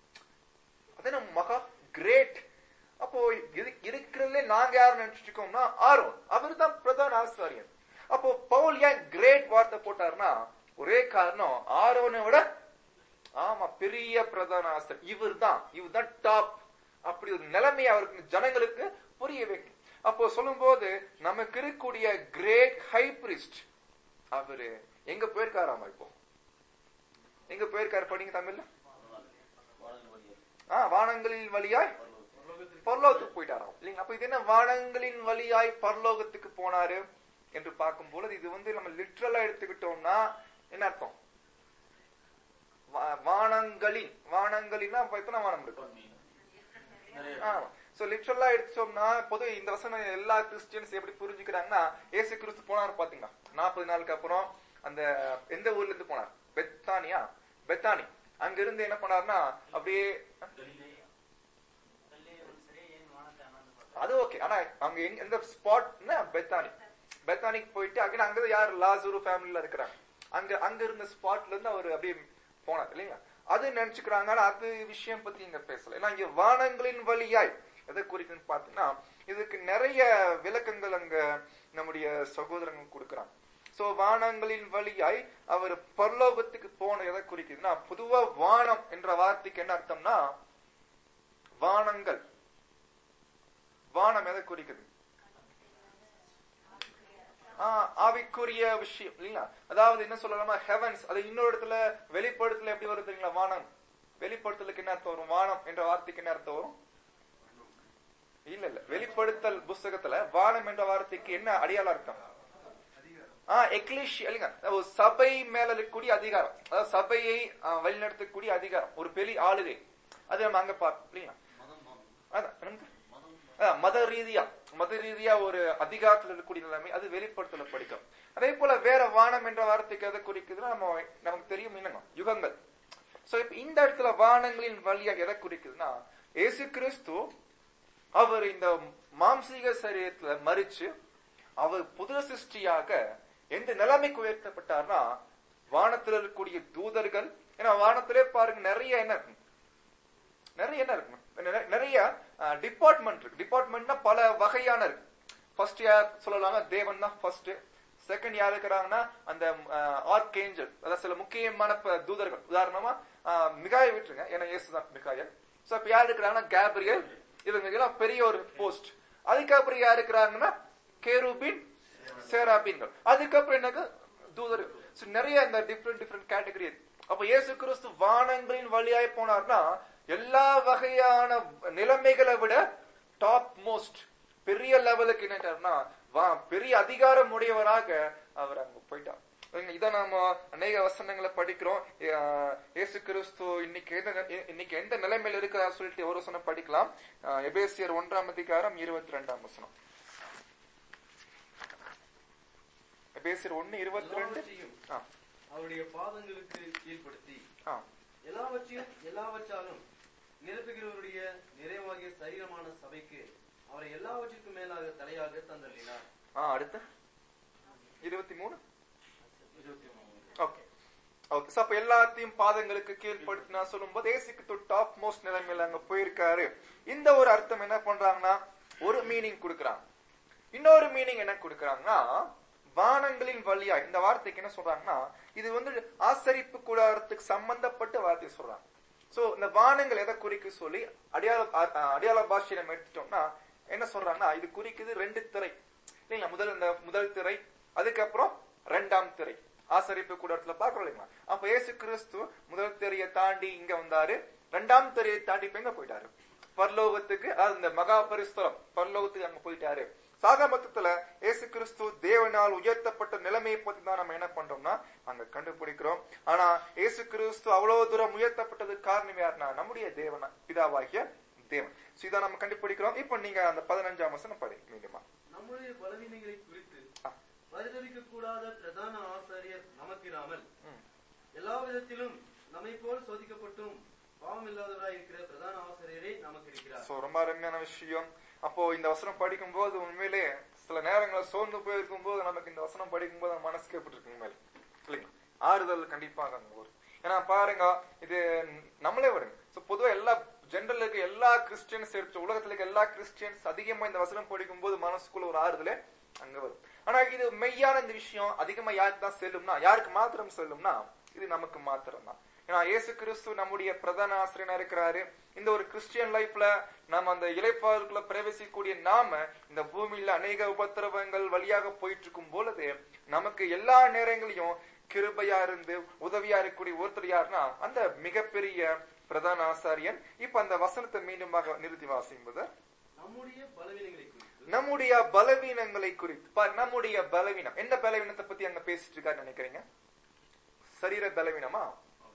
அது நம்ம மகா கிரேட் அப்போ இது இருக்கிறதுல நாங்க யார் நினைச்சிட்டு இருக்கோம்னா ஆரோன் அவர் தான் பிரதான ஆசாரியன் அப்போ பவுல் ஏன் கிரேட் வார்த்தை போட்டாருன்னா ஒரே காரணம் ஆரோனை விட ஆமா பெரிய பிரதான ஆசிரியர் இவர் தான் இவர் தான் டாப் அப்படி ஒரு நிலைமை அவருக்கு ஜனங்களுக்கு புரிய வைக்கும் அப்போ சொல்லும்போது நமக்கு இருக்கக்கூடிய கிரேட் ஹை பிரிஸ்ட் அவரு எங்க போயிருக்காராமா இப்போ எங்க போயிருக்காரு படிங்க தமிழ்ல ஆ வானங்களின் வழியாய் பரலோகத்துக்கு போயிட்டாராம் இல்லைங்களா அப்ப இது என்ன வானங்களின் வழியாய் பரலோகத்துக்கு போனாரு என்று பார்க்கும் பொழுது இது வந்து நம்ம லிட்ரலா எடுத்துக்கிட்டோம்னா என்ன அர்த்தம் வா- வானங்களின் வானங்களின்னா அப்ப எத்தனை வானம் இருக்கு ஆமா சோ லிட்ரலா எடுத்தோம்னா பொது இந்த வசனம் எல்லா கிறிஸ்டியன்ஸ் எப்படி புரிஞ்சுக்கிறாங்கன்னா ஏசு கிறிஸ்து போனார் பாத்தீங்களா நாற்பது நாளுக்கு அப்புறம் அந்த எந்த ஊர்ல இருந்து போனார் பெத்தானியா பெத்தானி அங்க இருந்து என்ன பண்ணாருன்னா அப்படியே அது ஓகே ஆனா அங்க எங்க எந்த ஸ்பாட்னா பெத்தானி பெத்தானிக்கு போயிட்டு அங்க அங்க யார் லாசூரு ஃபேமிலில இருக்கிறாங்க அங்க அங்க இருந்த ஸ்பாட்ல இருந்து அவர் அப்படியே போனார் இல்லைங்களா அது நினைச்சுக்கிறாங்க ஆனா அது விஷயம் பத்தி இங்க பேசல ஏன்னா இங்க வானங்களின் வழியாய் எதை குறிக்குன்னு பாத்தீங்கன்னா இதுக்கு நிறைய விளக்கங்கள் அங்க நம்முடைய சகோதரங்க கொடுக்கறாங்க சோ வானங்களின் வழியாய் அவர் பரலோகத்துக்கு போன எதை குறிக்குதுன்னா பொதுவா வானம் என்ற வார்த்தைக்கு என்ன அர்த்தம்னா வானங்கள் வானம் எதை குறிக்குது ஆஹ் ஆவிக்குரிய விஷயம் இல்லைங்களா அதாவது என்ன சொல்லலாமா ஹெவன்ஸ் அது இன்னொரு இடத்துல வெளிப்படுத்தல எப்படி வருது தெரியுங்களா வானம் வெளிப்படுத்தலுக்கு என்ன அர்த்தம் வரும் வானம் என்ற வார்த்தைக்கு என்ன அர்த்தம் வரும் இல்ல இல்ல வெளிப்படுத்தல் புஸ்தகத்துல வானம் என்ற வார்த்தைக்கு என்ன அடையாள அர்த்தம் ஆஹ் எக்லிஷியா இல்லைங்க ஒரு சபை மேல இருக்கக்கூடிய அதிகாரம் அதாவது சபையை ஆஹ், வழிநடத்தக்கூடிய அதிகாரம் ஒரு பெரிய ஆளுகை அது நம்ம அங்க பார்ப்போம் இல்லைங்களா அதான் என்னங்க? அதான், மத ரீதியா மத ரீதியா ஒரு அதிகாரத்தில் இருக்கக்கூடிய நிலைமை அது வெளிப்படுத்தல படிக்கும் அதே போல வேற வானம் என்ற வார்த்தைக்கு எதை குறிக்குதுன்னா நம்ம நமக்கு தெரியும் என்னங்க யுகங்கள் சோ இப்ப இந்த இடத்துல வானங்களின் வழியாக எதை குறிக்குதுன்னா இயேசு கிறிஸ்து அவர் இந்த மாம்சீக சரீரத்துல மறிச்சு அவர் புது சிருஷ்டியாக எந்த நிலைமைக்கு உயர்த்தப்பட்டார்னா வானத்துல இருக்கக்கூடிய தூதர்கள் ஏன்னா வானத்திலே பாருங்க நிறைய என்ன இருக்கு நிறைய என்ன இருக்கு நிறை- நிறைய டிபார்ட்மெண்ட் இருக்கு டிபார்ட்மெண்ட்னா பல வகையான இருக்கு ஃபர்ஸ்ட் யார் சொல்லலாம்னா தேவன் தான் ஃபர்ஸ்ட் செகண்ட் யார் இருக்கிறாங்கன்னா அந்த ஆர்க் ஏஞ்சல் அதாவது சில முக்கியமான ப- தூதர்கள் உதாரணமா மிகாய விட்டுருங்க ஏன்னா இயேசு தான் மிகாயல் சோ இப்ப யார் இருக்கிறாங்கன்னா கேப்ரியல் இவங்க எல்லாம் பெரிய ஒரு போஸ்ட் அதுக்கப்புறம் யார் இருக்கிறாங்கன்னா கேருபின் சேராபின்கள் அதுக்கப்புறம் என்னது தூதர் So, நிறைய இந்த டிஃப்ரெண்ட் டிஃப்ரெண்ட் கேட்டகரி அப்ப இயேசு கிறிஸ்து வானங்களின் வழியாய் போனார்னா எல்லா வகையான நிலைமைகளை விட டாப் மோஸ்ட் பெரிய லெவலுக்கு என்னட்டார்னா வா பெரிய அதிகாரம் உடையவராக அவர் அங்க போயிட்டார் இங்க இதை நாம அநேக வசனங்களை படிக்கிறோம் அஹ் இயேசு கிறிஸ்து இன்னைக்கு எந்த நி- இன்னைக்கு எந்த நிலைமையில இருக்கிறார் சொல்லிட்டு ஒரு வசனம் படிக்கலாம் அஹ் எபேசியர் ஒன்றாம் அதிகாரம் இருபத்தி ரெண்டாம் வசனம் பேசுற ஒண்ணு இருபத்தி ரெண்டு எல்லாவற்றையும் ஆ அவருடைய பாதங்களுக்கு கீழ்ப்படுத்தி ஆ எல்லாவற்றையும் எல்லாவற்றாலும் நிரப்புகிறவருடைய நிறைவாகிய சரீரமான சபைக்கு அவரை எல்லாவற்றிற்கும் மேலாக தலையாக தந்தள்ளினார் ஆ அடுத்து இருபத்தி மூணு இருபத்தி மூணு ஓகே ஓகே சோ அப்ப எல்லாத்தையும் பாதங்களுக்கு கீழ்படுத்தினா சொல்லும்போது ஏசுக்கு டாப் மோஸ்ட் நிலைமையில அங்க போயிருக்காரு இந்த ஒரு அர்த்தம் என்ன பண்றாங்கன்னா ஒரு மீனிங் கொடுக்கறாங்க இன்னொரு மீனிங் என்ன கொடுக்கறாங்கன்னா வானங்களின் வழியா இந்த வார்த்தைக்கு என்ன சொல்றாங்கன்னா இது வந்து ஆசரிப்பு கூடாரத்துக்கு சம்பந்தப்பட்ட வார்த்தை சொல்றாங்க சோ இந்த வானங்கள் எதை குறிக்கு சொல்லி அடையாள அ- அ- அடையாள பாஷையை நம்ம எடுத்துட்டோம்னா என்ன சொல்றாங்கன்னா இது குறிக்குது ரெண்டு திரை இல்லைங்களா முதல் இந்த முதல் திரை அதுக்கப்புறம் ரெண்டாம் திரை ஆசரிப்பு கூடத்துல பாக்குறோம் இல்லைங்களா அப்ப இயேசு கிறிஸ்து முதல் திரையை தாண்டி இங்க வந்தாரு ரெண்டாம் திரையை தாண்டி இப்ப எங்க போயிட்டாரு பரலோகத்துக்கு அதாவது இந்த மகா பரிஸ்தலம் பரலோகத்துக்கு அங்க போயிட்டாரு சாகமத்தத்துல இயேசு கிறிஸ்து தேவனால் உயர்த்தப்பட்ட நிலைமையை பத்தி தான் நம்ம என்ன பண்றோம்னா அங்க கண்டுபிடிக்கிறோம் ஆனா இயேசு கிறிஸ்து அவ்வளவு தூரம் உயர்த்தப்பட்டதுக்கு காரணம் யாருன்னா நம்முடைய தேவனா பிதாவாகிய தேவன் So இதை நம்ம கண்டுபிடிக்கிறோம் இப்ப நீங்க அந்த பதினஞ்சாம் வசனம் படி மீண்டுமா நம்முடைய பலவீனங்களை குறித்து ஆ. பரிதவிக்க கூடாத பிரதான ஆசாரியர் நமக்கிராமல் ம். எல்லா விதத்திலும் நம்மை போல் சோதிக்கப்பட்டும் பாவம் இல்லாதவராய் இருக்கிற பிரதான ஆசிரியரே நமக்கு இருக்கிறார் சோ ரொம்ப அருமையான விஷயம் அப்போ இந்த வசனம் படிக்கும்போது உண்மையிலே சில நேரங்களில் சோர்ந்து போயிருக்கும் போது நமக்கு இந்த வசனம் படிக்கும்போது நம்ம மனசுக்கு எப்படி இருக்கு உண்மையில இல்லைங்களா ஆறுதல் கண்டிப்பாக அங்க வரும் ஏன்னா பாருங்க இது நம்மளே வருங்க சோ பொதுவா எல்லா ஜென்ரல் இருக்க எல்லா கிறிஸ்டியன்ஸ் எடுத்து உலகத்துல இருக்க எல்லா கிறிஸ்டியன்ஸ் அதிகமா இந்த வசனம் படிக்கும்போது மனசுக்குள்ள ஒரு ஆறுதலே அங்க வரும் ஆனா இது மெய்யான இந்த விஷயம் அதிகமா யாருக்கு தான் செல்லும்னா யாருக்கு மாத்திரம் செல்லும்னா இது நமக்கு மாத்திரம் தான் ஏன்னா இயேசு கிறிஸ்து நம்முடைய பிரதான ஆசிரியனா இருக்கிறாரு இந்த ஒரு கிறிஸ்டியன் லைஃப்ல நம்ம அந்த இலைப்பாறுக்குள்ள பிரவேசிக்கக்கூடிய நாம இந்த பூமியில அநேக உபத்திரவங்கள் வழியாக போயிட்டு இருக்கும் பொழுது நமக்கு எல்லா நேரங்களையும் கிருபையா இருந்து உதவியா இருக்கக்கூடிய ஒருத்தர் யாருன்னா அந்த மிகப்பெரிய பிரதான ஆசாரியன் இப்ப அந்த வசனத்தை மீண்டுமாக நிறுத்தி வாசிக்கும்போது நம்முடைய பலவீனங்களை குறித்து நம்முடைய பலவீனங்களை குறித்து பாரு, நம்முடைய பலவீனம் எந்த பலவீனத்தை பத்தி அங்க பேசிட்டு இருக்காரு நினைக்கிறீங்க சரீர பலவீனமா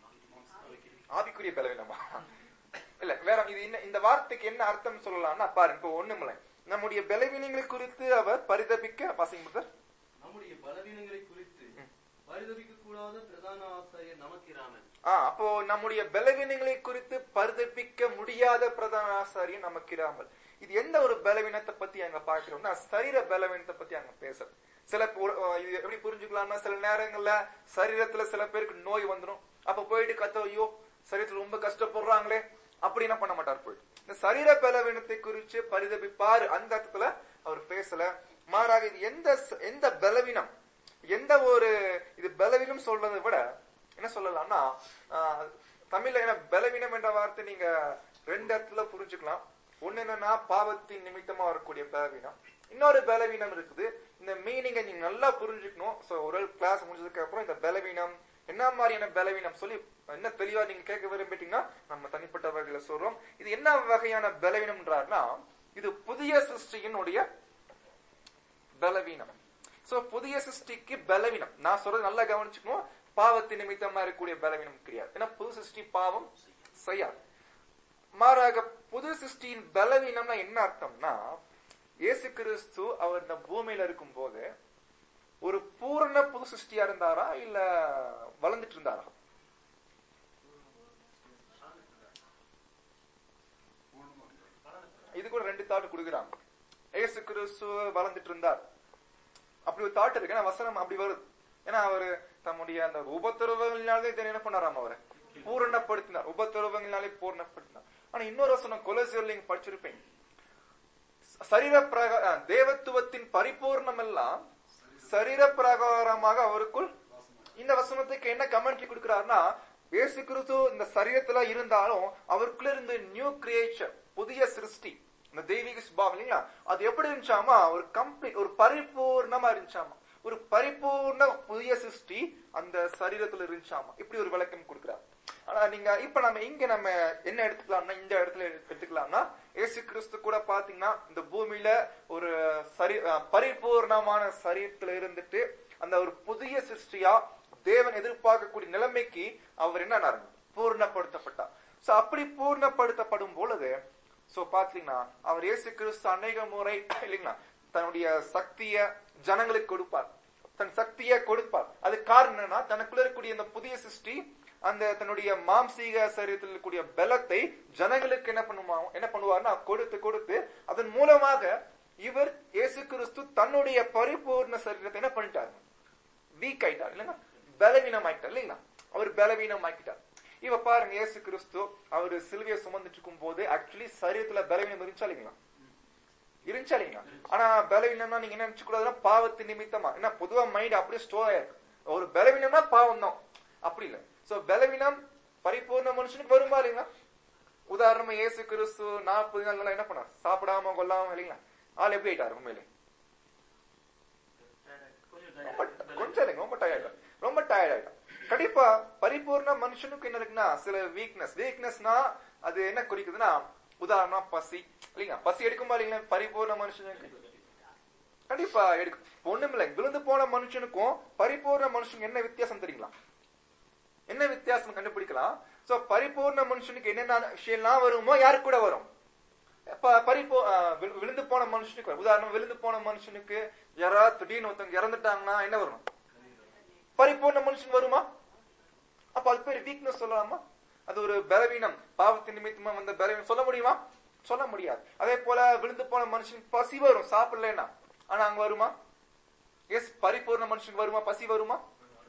ஆவிக்குரிய பலவீனமா இல்ல வேற இது என்ன இந்த வார்த்தைக்கு என்ன அர்த்தம் சொல்லலாம்னா பாருங்க இப்போ ஒண்ணுமில்ல நம்முடைய பலவீனங்களை குறித்து அவர் பரிதபிக்க வாசிங்க முதல் நம்முடைய பலவீனங்களை குறித்து பரிதவிக்க கூடாத பிரதான ஆசாரியர் நமக்கிராமல் ஆ அப்போ நம்முடைய பலவீனங்களை குறித்து பரிதபிக்க முடியாத பிரதான ஆசாரியன் நமக்கு இராமல் இது எந்த ஒரு பலவீனத்தை பத்தி அங்க பாக்குறோம்னா சரீர பலவீனத்தை பத்தி அங்க பேசுறது சில பு- அஹ் இது எப்படி புரிஞ்சுக்கலாம்னா சில நேரங்கள்ல சரீரத்துல சில பேருக்கு நோய் வந்துடும் அப்ப போயிட்டு கத்த ஐயோ சரீரத்துல ரொம்ப கஷ்டப்படுறாங்களே அப்படி என்ன பண்ண மாட்டார் போயிட்டு இந்த சரீர பலவீனத்தை குறித்து பரிதபிப்பார் அந்த அர்த்தத்துல அவர் பேசல மாறாக இது எந்த ச- எந்த பலவீனம் எந்த ஒரு இது பலவீனம் சொல்றதை விட என்ன சொல்லலாம்னா ஆஹ், தமிழ்ல என்ன பலவீனம் என்ற வார்த்தை நீங்க ரெண்டு இடத்துல புரிஞ்சுக்கலாம் ஒண்ணு என்னன்னா பாவத்தின் நிமித்தமா வரக்கூடிய பலவீனம் இன்னொரு பலவீனம் இருக்குது இந்த மீனிங்கை நீங்க நல்லா புரிஞ்சுக்கணும் சோ ஒரு கிளாஸ் முடிஞ்சதுக்கு அப்புறம் இந்த பலவீனம் என்ன மாதிரியான பலவீனம் சொல்லி என்ன தெளிவா நீங்க கேட்க விரும்பிட்டீங்கன்னா நம்ம தனிப்பட்ட வகையில சொல்றோம் இது என்ன வகையான பலவீனம்ன்றாருன்னா இது புதிய சிருஷ்டியினுடைய பலவீனம் சோ புதிய சிருஷ்டிக்கு பலவீனம் நான் சொல்றது நல்லா கவனிச்சுக்கணும் பாவத்தின் நிமித்தமா இருக்கக்கூடிய பலவீனம் கிடையாது ஏன்னா புது சிருஷ்டி பாவம் செய்யாது மாறாக புது சிருஷ்டியின் பலவீனம்னா என்ன அர்த்தம்னா இயேசு கிறிஸ்து அவர் இந்த பூமியில இருக்கும் போது ஒரு பூரண புது சிருஷ்டியா இருந்தாரா இல்ல வளர்ந்துட்டு இருந்தாரா இது கூட ரெண்டு தாட் கொடுக்குறாங்க இயேசு கிறிஸ்து வளர்ந்துட்டு இருந்தார் அப்படி ஒரு தாட் இருக்கு ஏன்னா வசனம் அப்படி வருது ஏன்னா அவரு தம்முடைய அந்த உபத்திரவங்களினாலே இதை என்ன பண்ணாராம் அவரை பூரணப்படுத்தினார் உபத்திரவங்களினாலே பூரணப்படுத்தினார் ஆனா இன்னொரு வசனம் கொலசியர் நீங்க படிச்சிருப்பீங்க சரீர பிரக அஹ், தேவத்துவத்தின் பரிபூர்ணம் எல்லாம் சரீர பிரகாரமாக அவருக்குள் இந்த வசனத்துக்கு என்ன கமெண்ட்ரி கொடுக்கிறாருன்னா இயேசு கிறிஸ்து இந்த சரீரத்துல இருந்தாலும் அவருக்குள்ள இருந்து நியூ கிரியேச்சர் புதிய சிருஷ்டி இந்த தெய்வீக சுபாவம் இல்லைங்களா அது எப்படி இருந்துச்சாமா ஒரு கம்ப்ளீட் ஒரு பரிபூர்ணமா இருந்துச்சாமா ஒரு பரிபூர்ண புதிய சிருஷ்டி அந்த சரீரத்துல இருந்துச்சாமா இப்படி ஒரு விளக்கம் கொடுக்கிறார் ஆனா நீங்க இப்ப நம்ம இங்க நம்ம என்ன எடுத்துக்கலாம்னா இந்த இடத்துல எடுத்துக்கலாம்னா இயேசு கிறிஸ்து கூட பாத்தீங்கன்னா இந்த பூமியில ஒரு சரி அஹ் பரிபூர்ணமான சரீரத்துல இருந்துட்டு அந்த ஒரு புதிய சிருஷ்டியா தேவன் எதிர்பார்க்கக்கூடிய நிலைமைக்கு அவர் என்ன பூர்ணப்படுத்தப்பட்டார் சோ அப்படி பூர்ணப்படுத்தப்படும் பொழுது சோ பாத்தீங்கன்னா அவர் இயேசு கிறிஸ்து அநேக முறை இல்லைங்களா தன்னுடைய சக்திய ஜனங்களுக்கு கொடுப்பார் தன் சக்தியை கொடுப்பார் அது காரணம் என்னன்னா தனக்குள்ள இருக்கக்கூடிய இந்த புதிய சிருஷ்டி அந்த தன்னுடைய மாம்சீக சரீரத்தில் இருக்கக்கூடிய பலத்தை ஜனங்களுக்கு என்ன பண்ணுமா என்ன பண்ணுவார்னா கொடுத்து கொடுத்து அதன் மூலமாக இவர் இயேசு கிறிஸ்து தன்னுடைய பரிபூர்ண சரீரத்தை என்ன பண்ணிட்டார் வீக் ஆயிட்டார் இல்லைங்க பலவீனம் ஆயிட்டார் இல்லைங்களா அவர் பலவீனம் ஆக்கிட்டார் இவ பாருங்க இயேசு கிறிஸ்து அவர் சிலுவையை சுமந்துட்டு இருக்கும் போது ஆக்சுவலி சரீரத்துல பலவீனம் இருந்துச்சா இல்லைங்களா இருந்துச்சா இல்லைங்களா ஆனா பலவீனம்னா நீங்க என்ன நினைச்சு கூடாதுன்னா பாவத்து நிமித்தமா ஏன்னா பொதுவா மைண்ட் அப்படியே ஸ்டோர் ஆயிருக்கு ஒரு பலவீனம்னா பாவம் தான் அப்படி இல்ல சோ பலவீனம் பரிபூர்ண மனுஷனுக்கு வருமா இல்லைங்களா உதாரணமா இயேசு கிறிஸ்து நாற்பது நாள் என்ன பண்ணார் சாப்பிடாம கொல்லாம இல்லைங்களா ஆள் எப்படி ஆயிட்டாரு உண்மையிலே ரொம்ப கொஞ்சம் இல்லைங்க ரொம்ப டயர்ட் ரொம்ப டயர்ட் ஆயிட்டான் கண்டிப்பா பரிபூர்ண மனுஷனுக்கு என்ன இருக்குன்னா சில வீக்னஸ் வீக்னஸ்னா அது என்ன குறிக்குதுன்னா உதாரணம் பசி இல்லைங்க பசி எடுக்குமா இல்லைங்களா பரிபூர்ண மனுஷனுக்கு கண்டிப்பா எடுக்கும் இப்ப ஒண்ணும் இல்லை விழுந்து போன மனுஷனுக்கும் பரிபூர்ண மனுஷனுக்கு என்ன வித்தியாசம் தெரியுங்களா என்ன வித்தியாசம் கண்டுபிடிக்கலாம் சோ பரிபூர்ண மனுஷனுக்கு என்னென்ன விஷயம்லாம் வருமோ யாருக்கு கூட வரும் ப- பரிபூ அஹ் வி- விழுந்து போன மனுஷனுக்கு வரும். உதாரணம் விழுந்து போன மனுஷனுக்கு யாராவது திடீர்னு ஒருத்தவங்க இறந்துட்டாங்கன்னா என்ன வரும் பரிபூர்ண மனுஷன் வருமா அப்ப அது பேர் வீக்னஸ் சொல்லலாமா அது ஒரு பலவீனம் பாவத்தின் நிமித்தமா வந்த பலவீனம் சொல்ல முடியுமா சொல்ல முடியாது அதே போல விழுந்து போன மனுஷனுக்கு பசி வரும் சாப்பிடலன்னா ஆனா அங்க வருமா எஸ் பரிபூர்ண மனுஷனுக்கு வருமா பசி வருமா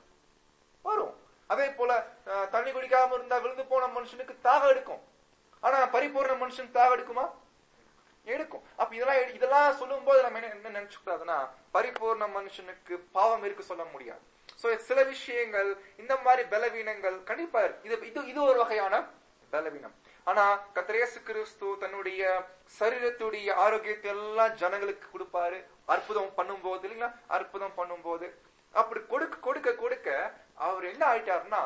வரும் அதே போல அஹ், தண்ணி குடிக்காம இருந்தா விழுந்து போன மனுஷனுக்கு தாகம் எடுக்கும் ஆனா பரிபூர்ண மனுஷன் தாகம் எடுக்குமா எடுக்கும் அப்ப இதெல்லாம் எடு- இதெல்லாம் சொல்லும் போது நம்ம என்ன என்ன நினைச்சுக்கூடாதுன்னா பரிபூர்ண மனுஷனுக்கு பாவம் இருக்கு சொல்ல முடியாது சோ சில விஷயங்கள் இந்த மாதிரி பலவீனங்கள் கண்டிப்பா இருக்கு. இது இது இது ஒரு வகையான பலவீனம் ஆனா கத்திரேசு கிறிஸ்து தன்னுடைய சரீரத்துடைய ஆரோக்கியத்தை எல்லாம் ஜனங்களுக்கு கொடுப்பாரு அற்புதம் பண்ணும்போது இல்லைங்களா அற்புதம் பண்ணும்போது அப்படி கொடுக்க கொடுக்க கொடுக்க அவர் என்ன ஆயிட்டாருன்னா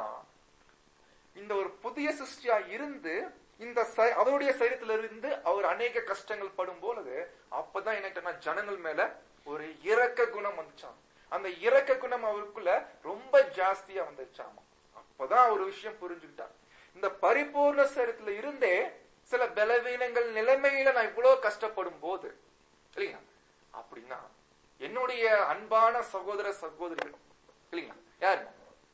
இந்த ஒரு புதிய சிருஷ்டியா இருந்து இந்த ச- அவருடைய சரீரத்துல இருந்து அவர் அநேக கஷ்டங்கள் படும் பொழுது அப்பதான் என்ன ஜனங்கள் மேல ஒரு இரக்க குணம் வந்துச்சாம் அந்த இரக்க குணம் அவருக்குள்ள ரொம்ப ஜாஸ்தியா வந்துச்சாமா அப்பதான் ஒரு விஷயம் புரிஞ்சுக்கிட்டார் இந்த பரிபூர்ண சரீரத்துல இருந்தே சில பலவீனங்கள் நிலைமையில நான் இவ்வளவு கஷ்டப்படும் போது இல்லைங்களா அப்படின்னா என்னுடைய அன்பான சகோதர சகோதரிகள் இல்லைங்களா யாருங்க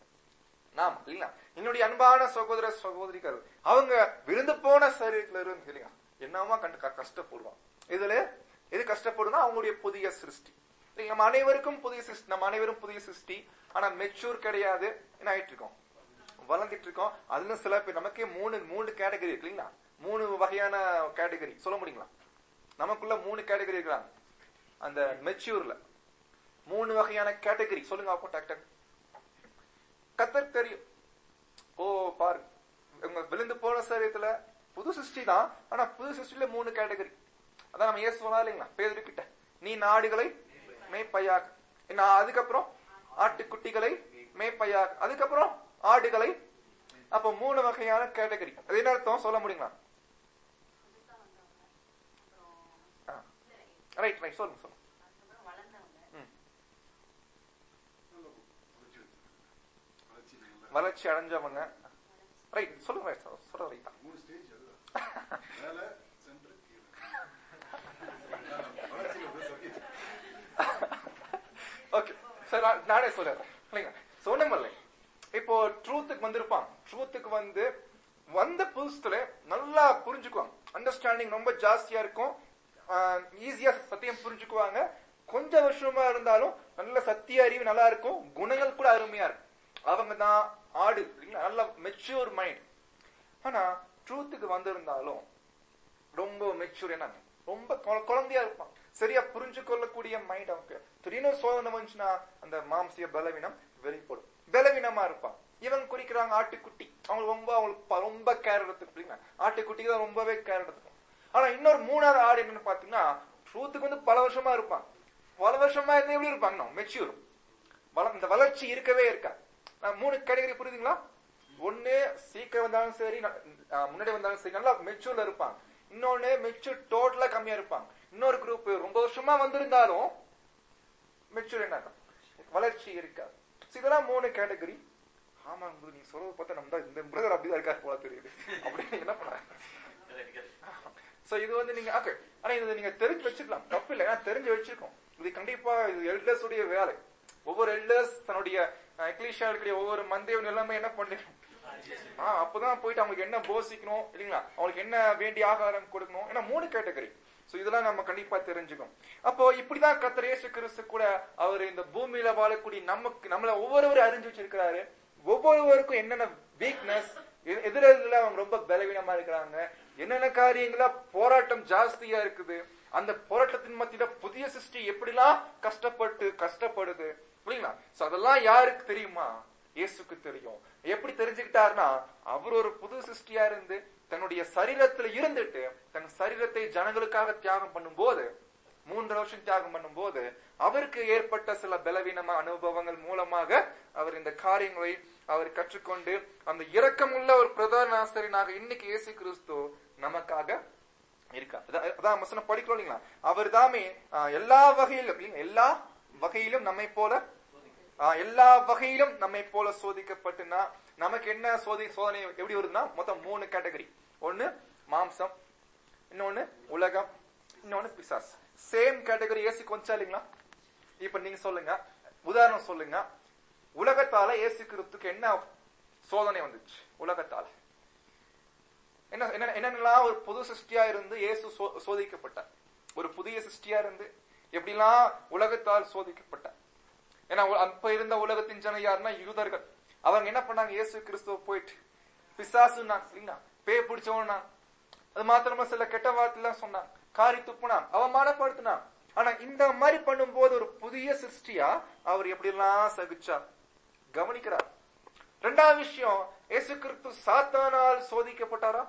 நாம இல்லைங்களா என்னுடைய அன்பான சகோதர சகோதரிகள் அவங்க விழுந்து போன சரீரத்துல இருந்து இல்லைங்களா என்னமா கண்டு க- கஷ்டப்படுவான் இதுல எது கஷ்டப்படுனா அவங்களுடைய புதிய சிருஷ்டி இல்லைங்க, நம்ம அனைவருக்கும் புதிய சிருஷ்டி நம்ம அனைவரும் புதிய சிருஷ்டி ஆனா மெச்சூர் கிடையாது என்ன ஆயிட்டு இருக்கோம் வளர்ந்துட்டு இருக்கோம் அதுல சில பேர் நமக்கே மூணு மூணு கேட்டகரி இருக்கு இல்லைங்களா மூணு வகையான கேட்டகரி சொல்ல முடியுங்களா நமக்குள்ள மூணு கேட்டகரி இருக்கிறாங்க அந்த மெச்சூர்ல மூணு வகையான கேட்டகரி சொல்லுங்க அப்போ டாக் டாக் கத்தர் தெரியும் ஓ பாரு உங்க விழுந்து போன சரீரத்துல புது சிருஷ்டி தான் ஆனா புது சிருஷ்டில மூணு கேட்டகரி அதான் நம்ம ஏசு சொன்னா இல்லைங்களா பேதரு கிட்ட நீ நாடுகளை மேய்ப்பையாக என்ன அதுக்கப்புறம் ஆட்டுக்குட்டிகளை மேய்ப்பையாக அதுக்கப்புறம் ஆடுகளை அப்ப மூணு வகையான கேட்டகரி அது என்ன அர்த்தம் சொல்ல முடியுங்களா ரைட் ரைட் சொல்லுங்க சொல்லுங்க ம். வளர்ச்சி அடைஞ்சவங்க ரைட் சொல்லுங்க right, சொல்ல- சொல்ல ரைட் தான் மூணு ஸ்டேஜ் அதுதான் மேல சென்டர் கீழே வளர்ச்சியில போய் சொல்லி ஓகே சார் நான் நானே சொல்றேன் இல்லைங்க சொன்னமில்லை இப்போ ட்ரூத்துக்கு வந்திருப்பான் ட்ரூத்துக்கு வந்து வந்த புதுசுல நல்லா புரிஞ்சுக்குவாங்க அண்டர்ஸ்டாண்டிங் ரொம்ப ஜாஸ்தியா இருக்கும் ஈஸியா சத்தியம் புரிஞ்சுக்குவாங்க கொஞ்ச வருஷமா இருந்தாலும் நல்ல சத்திய அறிவு நல்லா இருக்கும் குணங்கள் கூட அருமையா இருக்கும் அவங்க தான் ஆடு இல்லைங்களா நல்ல மெச்சூர் மைண்ட் ஆனா ட்ரூத்துக்கு வந்திருந்தாலும் ரொம்ப மெச்சூர் என்னங்க ரொம்ப குழ- குழந்தையா இருப்பான் சரியா புரிஞ்சு கொள்ளக்கூடிய மைண்ட் அவங்க திடீர்னு சோதனை வந்துச்சுன்னா அந்த மாம்சிய பலவீனம் வெளிப்படும் பலவீனமா இருப்பான் இவங்க குறிக்கிறாங்க ஆட்டுக்குட்டி அவங்க ரொம்ப அவங்களுக்கு ப- ரொம்ப கேர் எடுத்துக்கிட்டீங்க ஆட்டுக்குட்டிக்கு தான் ரொம்பவே கேர் எடுத்துக்கும் ஆனா இன்னொரு மூணாவது ஆடு என்னன்னு பாத்தீங்கன்னா ட்ரூத்துக்கு வந்து பல வருஷமா இருப்பான் பல வருஷமா இருந்து எப்படி இருப்பாங்க மெச்சூர் வள- இந்த வளர்ச்சி இருக்கவே இருக்கா நான் மூணு கேட்டகரி புரியுதுங்களா ஒண்ணு சீக்கிரம் வந்தாலும் சரி ந- அஹ் முன்னாடி வந்தாலும் சரி நல்லா மெச்சூர்ல இருப்பாங்க இன்னொன்னு மெச்சூர் டோட்டலா கம்மியா இருப்பாங்க இன்னொரு குரூப் ரொம்ப வருஷமா வந்திருந்தாலும் மெச்சூர் என்ன வளர்ச்சி இருக்காது So இதெல்லாம் மூணு கேட்டகரி ஆமா குரு, நீங்க சொல்றது பார்த்தா நம்ம தான் இந்த பிரதர் அப்படிதான் இருக்காரு போல தெரியுது அப்படின்னு என்ன பண்ண சோ இது வந்து நீங்க ஓகே ஆனா இது நீங்க தெரிஞ்சு வச்சுக்கலாம் தப்பு இல்லை ஏன்னா தெரிஞ்சு வச்சிருக்கோம் இது கண்டிப்பா இது எல்டர்ஸ் உடைய வேலை ஒவ்வொரு எல்டர்ஸ் தன்னுடைய எக்லீஷியா இருக்கக்கூடிய ஒவ்வொரு மந்தையும் எல்லாமே என்ன பண்ணிடணும் ஆ, அப்பதான் போயிட்டு அவங்களுக்கு என்ன போசிக்கணும் இல்லைங்களா அவங்களுக்கு என்ன வேண்டிய ஆகாரம் கொடுக்கணும் ஏன்னா மூணு கேட்டகரி சோ இதெல்லாம் நம்ம கண்டிப்பா தெரிஞ்சுக்கணும் அப்போ இப்படிதான் கர்த்தர் இயேசு கிறிஸ்து கூட அவர் இந்த பூமியில வாழக்கூடிய நமக்கு நம்மள ஒவ்வொருவரும் அறிஞ்சு வச்சிருக்கிறாரு ஒவ்வொருவருக்கும் என்னென்ன வீக்னஸ் எதிரில் அவங்க ரொம்ப பலவீனமா இருக்கிறாங்க என்னென்ன காரியங்கள போராட்டம் ஜாஸ்தியா இருக்குது அந்த போராட்டத்தின் மத்தியில புதிய சிருஷ்டி எப்படிலாம் கஷ்டப்பட்டு கஷ்டப்படுது இல்லைங்களா சோ அதெல்லாம் யாருக்கு தெரியுமா இயேசுக்கு தெரியும் எப்படி தெரிஞ்சுக்கிட்டாருன்னா அவர் ஒரு புது சிருஷ்டியா இருந்து தன்னுடைய சரீரத்துல இருந்துட்டு தன் சரீரத்தை ஜனங்களுக்காக தியாகம் பண்ணும்போது மூன்று வருஷம் தியாகம் பண்ணும்போது அவருக்கு ஏற்பட்ட சில பலவீனமா அனுபவங்கள் மூலமாக அவர் இந்த காரியங்களை அவர் கற்றுக்கொண்டு அந்த இரக்கமுள்ள ஒரு பிரதான ஆசிரியனாக இன்னைக்கு இயேசு கிறிஸ்து நமக்காக இருக்கா அதான் அதான் வசனம் படிக்கிறோம் இல்லைங்களா அவர் தாமே ஆஹ், எல்லா வகையிலும் இல்லைங்களா எல்லா வகையிலும் நம்மை போல ஆஹ், எல்லா வகையிலும் நம்மை போல சோதிக்கப்பட்டுனா நமக்கு என்ன சோதி சோதனை எப்படி வருதுன்னா மொத்தம் மூணு கேட்டகரி ஒண்ணு மாம்சம் இன்னொன்னு உலகம் இன்னொன்னு பிசாஸ் சேம் கேட்டகரி ஏசி கொஞ்சம் இல்லைங்களா இப்ப நீங்க சொல்லுங்க உதாரணம் சொல்லுங்க உலகத்தால ஏசு கிறிஸ்துக்கு என்ன சோதனை வந்துச்சு உலகத்தால என்ன என்ன- என்னென்னலாம் ஒரு புது சிருஷ்டியா இருந்து இயேசு சோ- சோதிக்கப்பட்டார் ஒரு புதிய சிருஷ்டியா இருந்து எப்படிலாம் உலகத்தால் சோதிக்கப்பட்டார் ஏன்னா உ- அப்ப இருந்த உலகத்தின் ஜனம் யாருன்னா யூதர்கள் அவங்க என்ன பண்ணாங்க இயேசு கிறிஸ்துவ போயிட்டு பிசாசுன்னா இல்லைங்களா பேய் பிடிச்சவனா அது மாத்திரமா சில கெட்ட வார்த்தைலாம் சொன்னான் காரி துப்புனான் அவமானப்படுத்தினான் ஆனா இந்த மாதிரி பண்ணும்போது ஒரு புதிய சிருஷ்டியா அவர் எப்படிலாம் சகிச்சார் கவனிக்கிறார் ரெண்டாவது விஷயம் இயேசு கிறிஸ்து சாத்தானால் சோதிக்கப்பட்டாரா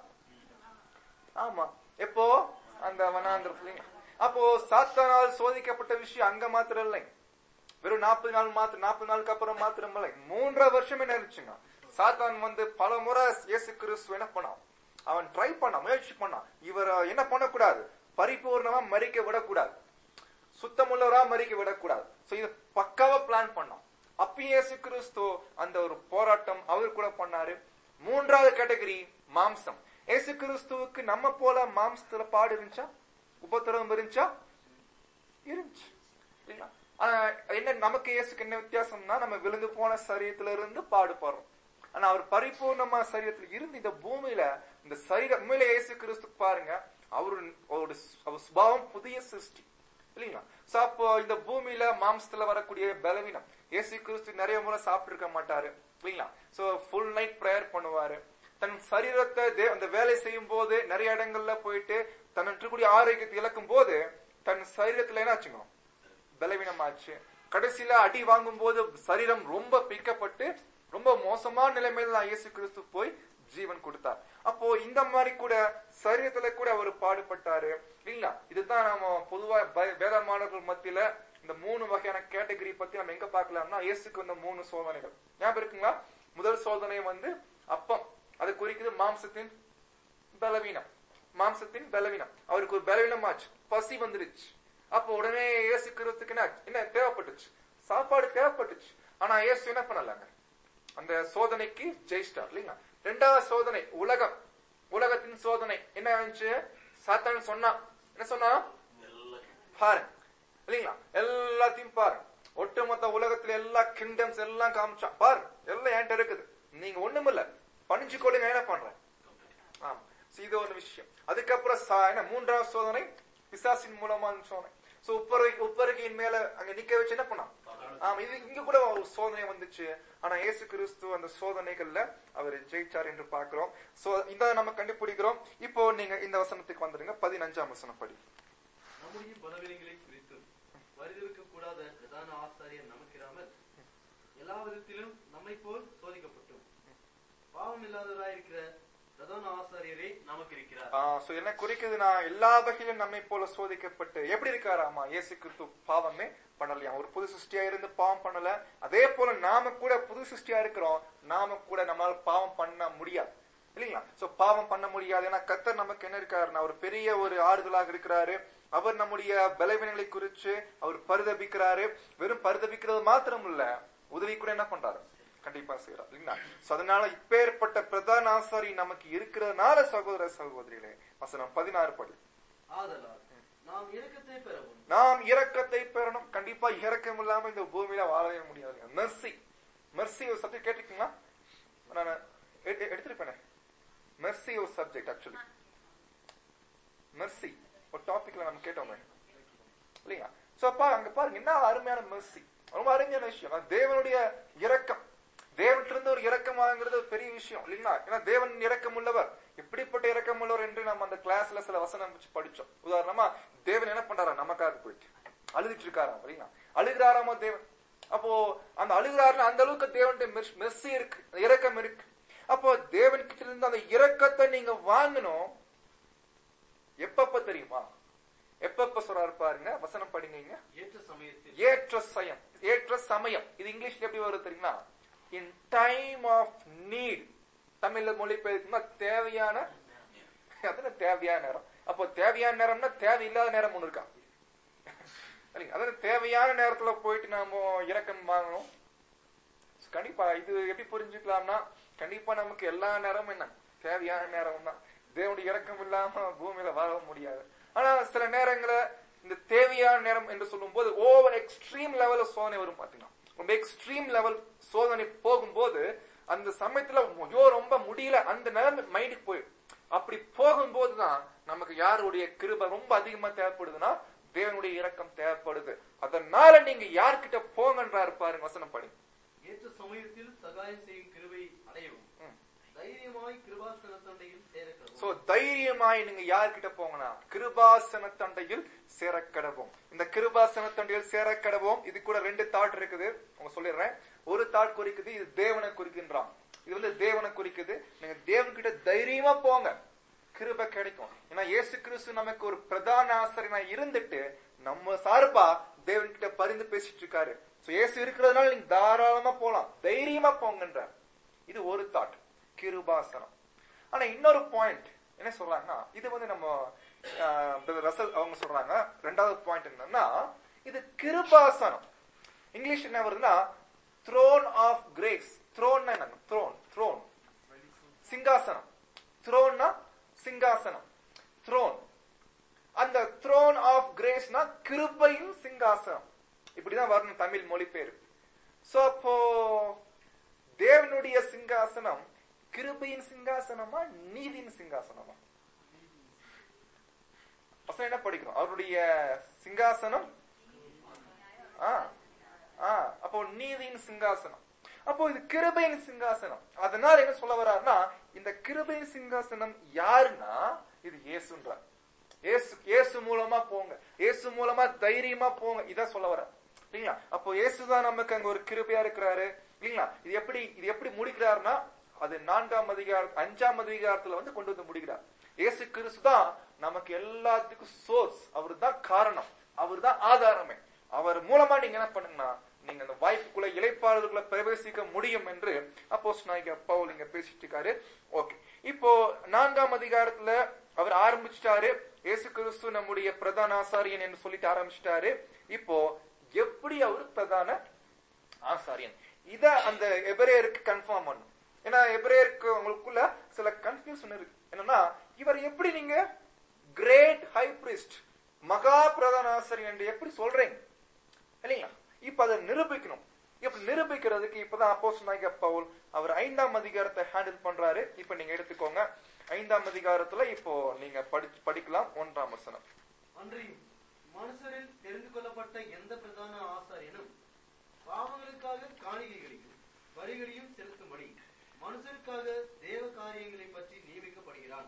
ஆமா எப்போ அந்த வனாந்திரத்துல அப்போ சாத்தானால் சோதிக்கப்பட்ட விஷயம் அங்க மாத்திரம் இல்லை வெறும் நாற்பது நாள் மாத்திரம் நாற்பது நாளுக்கு அப்புறம் மாத்திரம் இல்லை மூன்றரை வருஷம் என்ன இருந்துச்சுங்க சாத்தான் வந்து பல முறை இயேசு கிறிஸ்து என்ன பண்ணான் அவன் ட்ரை பண்ணான் முயற்சி பண்ணான் இவரை என்ன பண்ணக்கூடாது பரிபூர்ணமா மறிக்க விடக்கூடாது சுத்தமுள்ளவரா மறிக்க விடக்கூடாது சோ இது பக்காவா பிளான் பண்ணோம் அப்பயும் இயேசு கிறிஸ்து அந்த ஒரு போராட்டம் அவர் கூட பண்ணாரு மூன்றாவது கேட்டகரி மாம்சம் இயேசு கிறிஸ்துவுக்கு நம்ம போல மாம்சத்துல பாடு இருந்துச்சா உபத்திரவம் இருந்துச்சா இருந்துச்சு இல்லைங்களா ஆனா என்ன நமக்கு இயேசுக்கு என்ன வித்தியாசம்னா நம்ம விழுந்து போன சரீரத்துல இருந்து பாடுபடுறோம் ஆனா அவர் பரிபூர்ணமா சரீரத்துல இருந்து இந்த பூமியில இந்த சரீர உண்மையில இயேசு கிறிஸ்து பாருங்க அவரு அவரோட சு- அவர் சுபாவம் புதிய சிருஷ்டி இல்லைங்களா சோ அப்போ இந்த பூமியில மாம்சத்துல வரக்கூடிய பலவீனம் இயேசு கிறிஸ்து நிறைய முறை சாப்பிட்டு இருக்க மாட்டாரு இல்லைங்களா சோ ஃபுல் நைட் ப்ரேயர் பண்ணுவாரு தன் சரீரத்தை தே- அந்த வேலை செய்யும் போது நிறைய இடங்கள்ல போயிட்டு தன் இருக்கக்கூடிய ஆரோக்கியத்தை இழக்கும் போது தன் சரீரத்துல என்ன ஆச்சுங்க பலவீனமாச்சு கடைசியில அடி வாங்கும் போது சரீரம் ரொம்ப பிக்கப்பட்டு ரொம்ப மோசமான நிலைமையில தான் இயேசு கிறிஸ்து போய் ஜீவன் கொடுத்தார் அப்போ இந்த மாதிரி கூட சரீரத்துல கூட அவர் பாடுபட்டாரு இல்லைங்களா இதுதான் நம்ம பொதுவா ப- வேத மாணவர்கள் மத்தியில இந்த மூணு வகையான கேட்டகரி பத்தி நம்ம எங்க பார்க்கலாம்னா இயேசுக்கு வந்த மூணு சோதனைகள் ஞாபகம் இருக்குங்களா முதல் சோதனை வந்து அப்பம் அது குறிக்குது மாம்சத்தின் பலவீனம் மாம்சத்தின் பலவீனம் அவருக்கு ஒரு பலவீனமாச்சு பசி வந்துருச்சு அப்போ உடனே இயேசு கிறிஸ்துக்கு என்ன ஆச்சு? என்ன தேவைப்பட்டுச்சு சாப்பாடு தேவைப்பட்டுச்சு ஆனா இயேசு என்ன பண்ணலாங்க அந்த சோதனைக்கு ஜெயிச்சிட்டார் இல்லைங்களா ரெண்டாவது சோதனை உலகம் உலகத்தின் சோதனை என்ன ஆச்சு சாத்தான் சொன்னான் என்ன சொன்னா பாரு இல்லைங்களா எல்லாத்தையும் பாரு ஒட்டுமொத்த உலகத்துல எல்லா கிங்டம்ஸ் எல்லாம் காமிச்சான் பாரு எல்லாம் என்கிட்ட இருக்குது நீங்க ஒண்ணுமில்ல பணிஞ்சு கொடுங்க என்ன பண்றேன் ஆமா So இது ஒரு விஷயம் அதுக்கப்புறம் சா- என்ன மூன்றாவது சோதனை பிசாசின் மூலமான சோதனை சோ உப்பரை உப்பருகையின் மேல அங்க நிக்க வச்சு என்ன பண்ணான் ஆமா இது இங்க கூட ஒரு சோதனை வந்துச்சு ஆனா இயேசு கிறிஸ்து அந்த சோதனைகள்ல அவர் ஜெயிச்சார் என்று பார்க்கிறோம் சோ இந்த நம்ம கண்டுபிடிக்கிறோம் இப்போ நீங்க இந்த வசனத்துக்கு வந்துருங்க பதினஞ்சாம் வசனம் படி நம்முடைய பலவீனங்களை குறித்தும் வருதிருக்க கூடாத பிரதான ஆசாரியர் நமக்கிராமல் எல்லா விதத்திலும் நம்மை போல் சோதிக்கப்பட்டும் பாவம் இல்லாதவராயிருக்கிற பிரதான ஆசாரியரே நமக்கு இருக்கிறார் சோ என்ன குறிக்குதுன்னா எல்லா வகையிலும் நம்மை போல சோதிக்கப்பட்டு எப்படி இருக்காராமா இயேசு கிறிஸ்து பாவமே பண்ணலையா ஒரு புது சிருஷ்டியா இருந்து பாவம் பண்ணல அதே போல நாம கூட புது சிருஷ்டியா இருக்கிறோம் நாம கூட நம்மளால பாவம் பண்ண முடியாது இல்லைங்களா சோ பாவம் பண்ண முடியாது ஏன்னா கத்தர் நமக்கு என்ன இருக்காருன்னா ஒரு பெரிய ஒரு ஆறுதலாக இருக்கிறாரு அவர் நம்முடைய பலவீனங்களை குறிச்சு அவர் பரிதபிக்கிறாரு வெறும் பரிதபிக்கிறது மாத்திரம் இல்ல உதவி கூட என்ன பண்றாரு கண்டிப்பா செய்யறார் இல்லைங்களா So, அதனால இப்பேற்பட்ட பிரதான ஆசாரி நமக்கு இருக்கிறதுனால சகோதர சகோதரிகளே வசனம் பதினாறு படி ஆதலால் நாம் இறக்கத்தை பெறவும் நாம் இரக்கத்தை பெறணும் கண்டிப்பா இரக்கம் இல்லாம இந்த பூமியில வாழவே முடியாது மெர்சி மெர்சி ஒரு சப்ஜெக்ட் கேட்டிருக்கீங்களா நான் எ- எ- எடுத்திருப்பேனே மெர்சி ஒரு சப்ஜெக்ட் ஆக்சுவலி மெர்சி ஒரு டாபிக்ல நம்ம கேட்டோமே இல்லையா சோ அப்பா அங்க பாருங்க என்ன அருமையான மெர்சி ரொம்ப அருமையான விஷயம் அது தேவனுடைய இரக்கம் தேவன்ல இருந்து ஒரு இரக்கம் வாங்குறது ஒரு பெரிய விஷயம் இல்லைங்களா ஏன்னா தேவன் இரக்கம் உள்ளவர் எப்படிப்பட்ட இரக்கம் உள்ளவர் என்று நம்ம அந்த கிளாஸ்ல சில வசனம் வச்சு படிச்சோம் உதாரணமா தேவன் என்ன பண்றாரா நமக்காக போயிட்டு அழுதுட்டு இருக்காராம் இல்லைங்களா அழுகிறாராமோ தேவன் அப்போ அந்த அழுகிறாருல அந்த அளவுக்கு தேவனுடைய மெர்சி இருக்கு அந்த இரக்கம் இருக்கு அப்போ தேவன் கிட்ட இருந்து அந்த இரக்கத்தை நீங்க வாங்கணும் எப்பப்ப தெரியுமா எப்பப்ப சொல்றாரு பாருங்க வசனம் படிங்க ஏற்ற சமயத்தில் ஏற்ற சயம் ஏற்ற சமயம் இது இங்கிலீஷ்ல எப்படி வருது தெரியுமா இன் டைம் ஆஃப் நீட் தமிழ்ல மொழிபெயர்க்குமா தேவையான அதான தேவையான நேரம் அப்போ தேவையான நேரம்னா தேவையில்லாத நேரம் ஒண்ணு இருக்கா இல்லைங்க அதாவது தேவையான நேரத்துல போயிட்டு நாம இறக்கம் வாங்கணும் கண்டிப்பா இது எப்படி புரிஞ்சுக்கலாம்னா கண்டிப்பா நமக்கு எல்லா நேரமும் என்ன தேவையான நேரம் தான் தேவனுடைய இறக்கம் இல்லாம பூமியில வாழ முடியாது ஆனா சில நேரங்கள இந்த தேவையான நேரம் என்று சொல்லும் போது ஓவர் எக்ஸ்ட்ரீம் லெவல்ல சோதனை வரும் பாத்தீங்கன்னா ரொம்ப எக்ஸ்ட்ரீம் லெவல் சோதனை போகும்போது அந்த சமயத்துல ஐயோ ரொம்ப முடியல அந்த நிலைமை மைண்டுக்கு போயிடும் அப்படி போகும்போது தான் நமக்கு யாருடைய கிருபை ரொம்ப அதிகமா தேவைப்படுதுன்னா தேவனுடைய இரக்கம் தேவைப்படுது அதனால நீங்க யார்கிட்ட போங்கன்றாரு பாருங்க வசனம் படி ஏற்ற சமயத்தில் சகாயம் செய்யும் கிருபை அடையவும் ம். தைரியமாய் கிருபாசன தண்டையில் சேரக்கவும் சோ தைரியமாய் நீங்க யார்கிட்ட போங்கனா கிருபாசன தண்டையில் சேரக்கடவோம் இந்த கிருபாசன தண்டையில் சேரக்கடவோம் இது கூட ரெண்டு தாட் இருக்குது உங்க சொல்லிடுறேன் ஒரு தாட் குறிக்குது இது தேவனை குறிக்கின்றான் இது வந்து தேவனை குறிக்குது நீங்க தேவன்கிட்ட தைரியமா போங்க கிருபை கிடைக்கும் ஏன்னா இயேசு கிறிஸ்து நமக்கு ஒரு பிரதான ஆசிரியனா இருந்துட்டு நம்ம சார்பா தேவன்கிட்ட பரிந்து பேசிட்டு இருக்காரு சோ இயேசு இருக்கிறதுனால நீங்க தாராளமா போலாம் தைரியமா போங்கன்றார் இது ஒரு தாட் கிருபாசனம் ஆனா இன்னொரு பாயிண்ட் என்ன சொல்றாங்கன்னா இது வந்து நம்ம ஆஹ், brother ரசல் அவங்க சொல்றாங்க ரெண்டாவது பாயிண்ட் என்னன்னா இது கிருபாசனம் இங்கிலீஷ் என்ன வருதுன்னா த்ரோன் ஆஃப் கிரேஸ் த்ரோன் என்ன த்ரோன் த்ரோன் சிங்காசனம் த்ரோன்னா சிங்காசனம் த்ரோன் அந்த த்ரோன் ஆஃப் கிரேஸ்னா கிருபையின் சிங்காசனம் இப்படிதான் வரணும் தமிழ் மொழிபெயர் சோ அப்போ தேவனுடைய சிங்காசனம் கிருபையின் சிங்காசனமா நீதியின் சிங்காசனமா வசனம் என்ன படிக்கிறோம் அவருடைய சிங்காசனம் ஆ ஆ அப்போ நீதியின் சிங்காசனம் அப்போ இது கிருபையின் சிங்காசனம் அதனால என்ன சொல்ல வர்றாருன்னா இந்த கிருபையின் சிங்காசனம் யாருன்னா இது இயேசுன்றார் இயேசு இயேசு மூலமா போங்க இயேசு மூலமா தைரியமா போங்க இதான் சொல்ல வர இல்லைங்களா அப்போ இயேசுதான் நமக்கு அங்க ஒரு கிருபையா இருக்கிறாரு இல்லைங்களா இது எப்படி இது எப்படி முடிக்கிறாருன்னா அது நான்காம் அதிகார அஞ்சாம் அதிகாரத்துல வந்து கொண்டு வந்து முடிக்கிறார் இயேசு கிறிஸ்து தான் நமக்கு எல்லாத்துக்கும் சோர்ஸ் அவர் தான் காரணம் அவர் தான் ஆதாரமே அவர் மூலமா நீங்க என்ன பண்ணுங்கன்னா நீங்க அந்த வாய்ப்புக்குள்ள இலைப்பாறுதலுக்குள்ள பிரவேசிக்க முடியும் என்று அப்போ பவுல் இங்க பேசிட்டு இருக்காரு ஓகே இப்போ நான்காம் அதிகாரத்துல அவர் ஆரம்பிச்சிட்டாரு இயேசு கிறிஸ்து நம்முடைய பிரதான ஆசாரியன் என்று சொல்லிட்டு ஆரம்பிச்சிட்டாரு இப்போ எப்படி அவர் பிரதான ஆசாரியன் இத அந்த எபிரேயருக்கு கன்ஃபார்ம் பண்ணும் ஏன்னா எபிரேயருக்கு உங்களுக்குள்ள சில கன்ஃபியூஷன் இருக்கு என்னன்னா இவர் எப்படி நீங்க கிரேட் ஹை பிரிஸ்ட் மகா பிரதான ஆசிரியர் என்று எப்படி சொல்றீங்க இல்லைங்களா இப்ப அதை நிரூபிக்கணும் இப்ப நிரூபிக்கிறதுக்கு இப்பதான் அப்போஸ் நாயக பவுல் அவர் ஐந்தாம் அதிகாரத்தை ஹேண்டில் பண்றாரு இப்ப நீங்க எடுத்துக்கோங்க ஐந்தாம் அதிகாரத்துல இப்போ நீங்க படி படிக்கலாம் ஒன்றாம் வசனம் அன்றியும் மனுஷரில் தெரிந்து கொள்ளப்பட்ட எந்த பிரதான ஆசாரியனும் பாவங்களுக்காக காணிக்கைகளையும் பலிகளையும் செலுத்தும்படி மனுஷருக்காக தேவ காரியங்களை பற்றி நியமிக்கப்படுகிறான்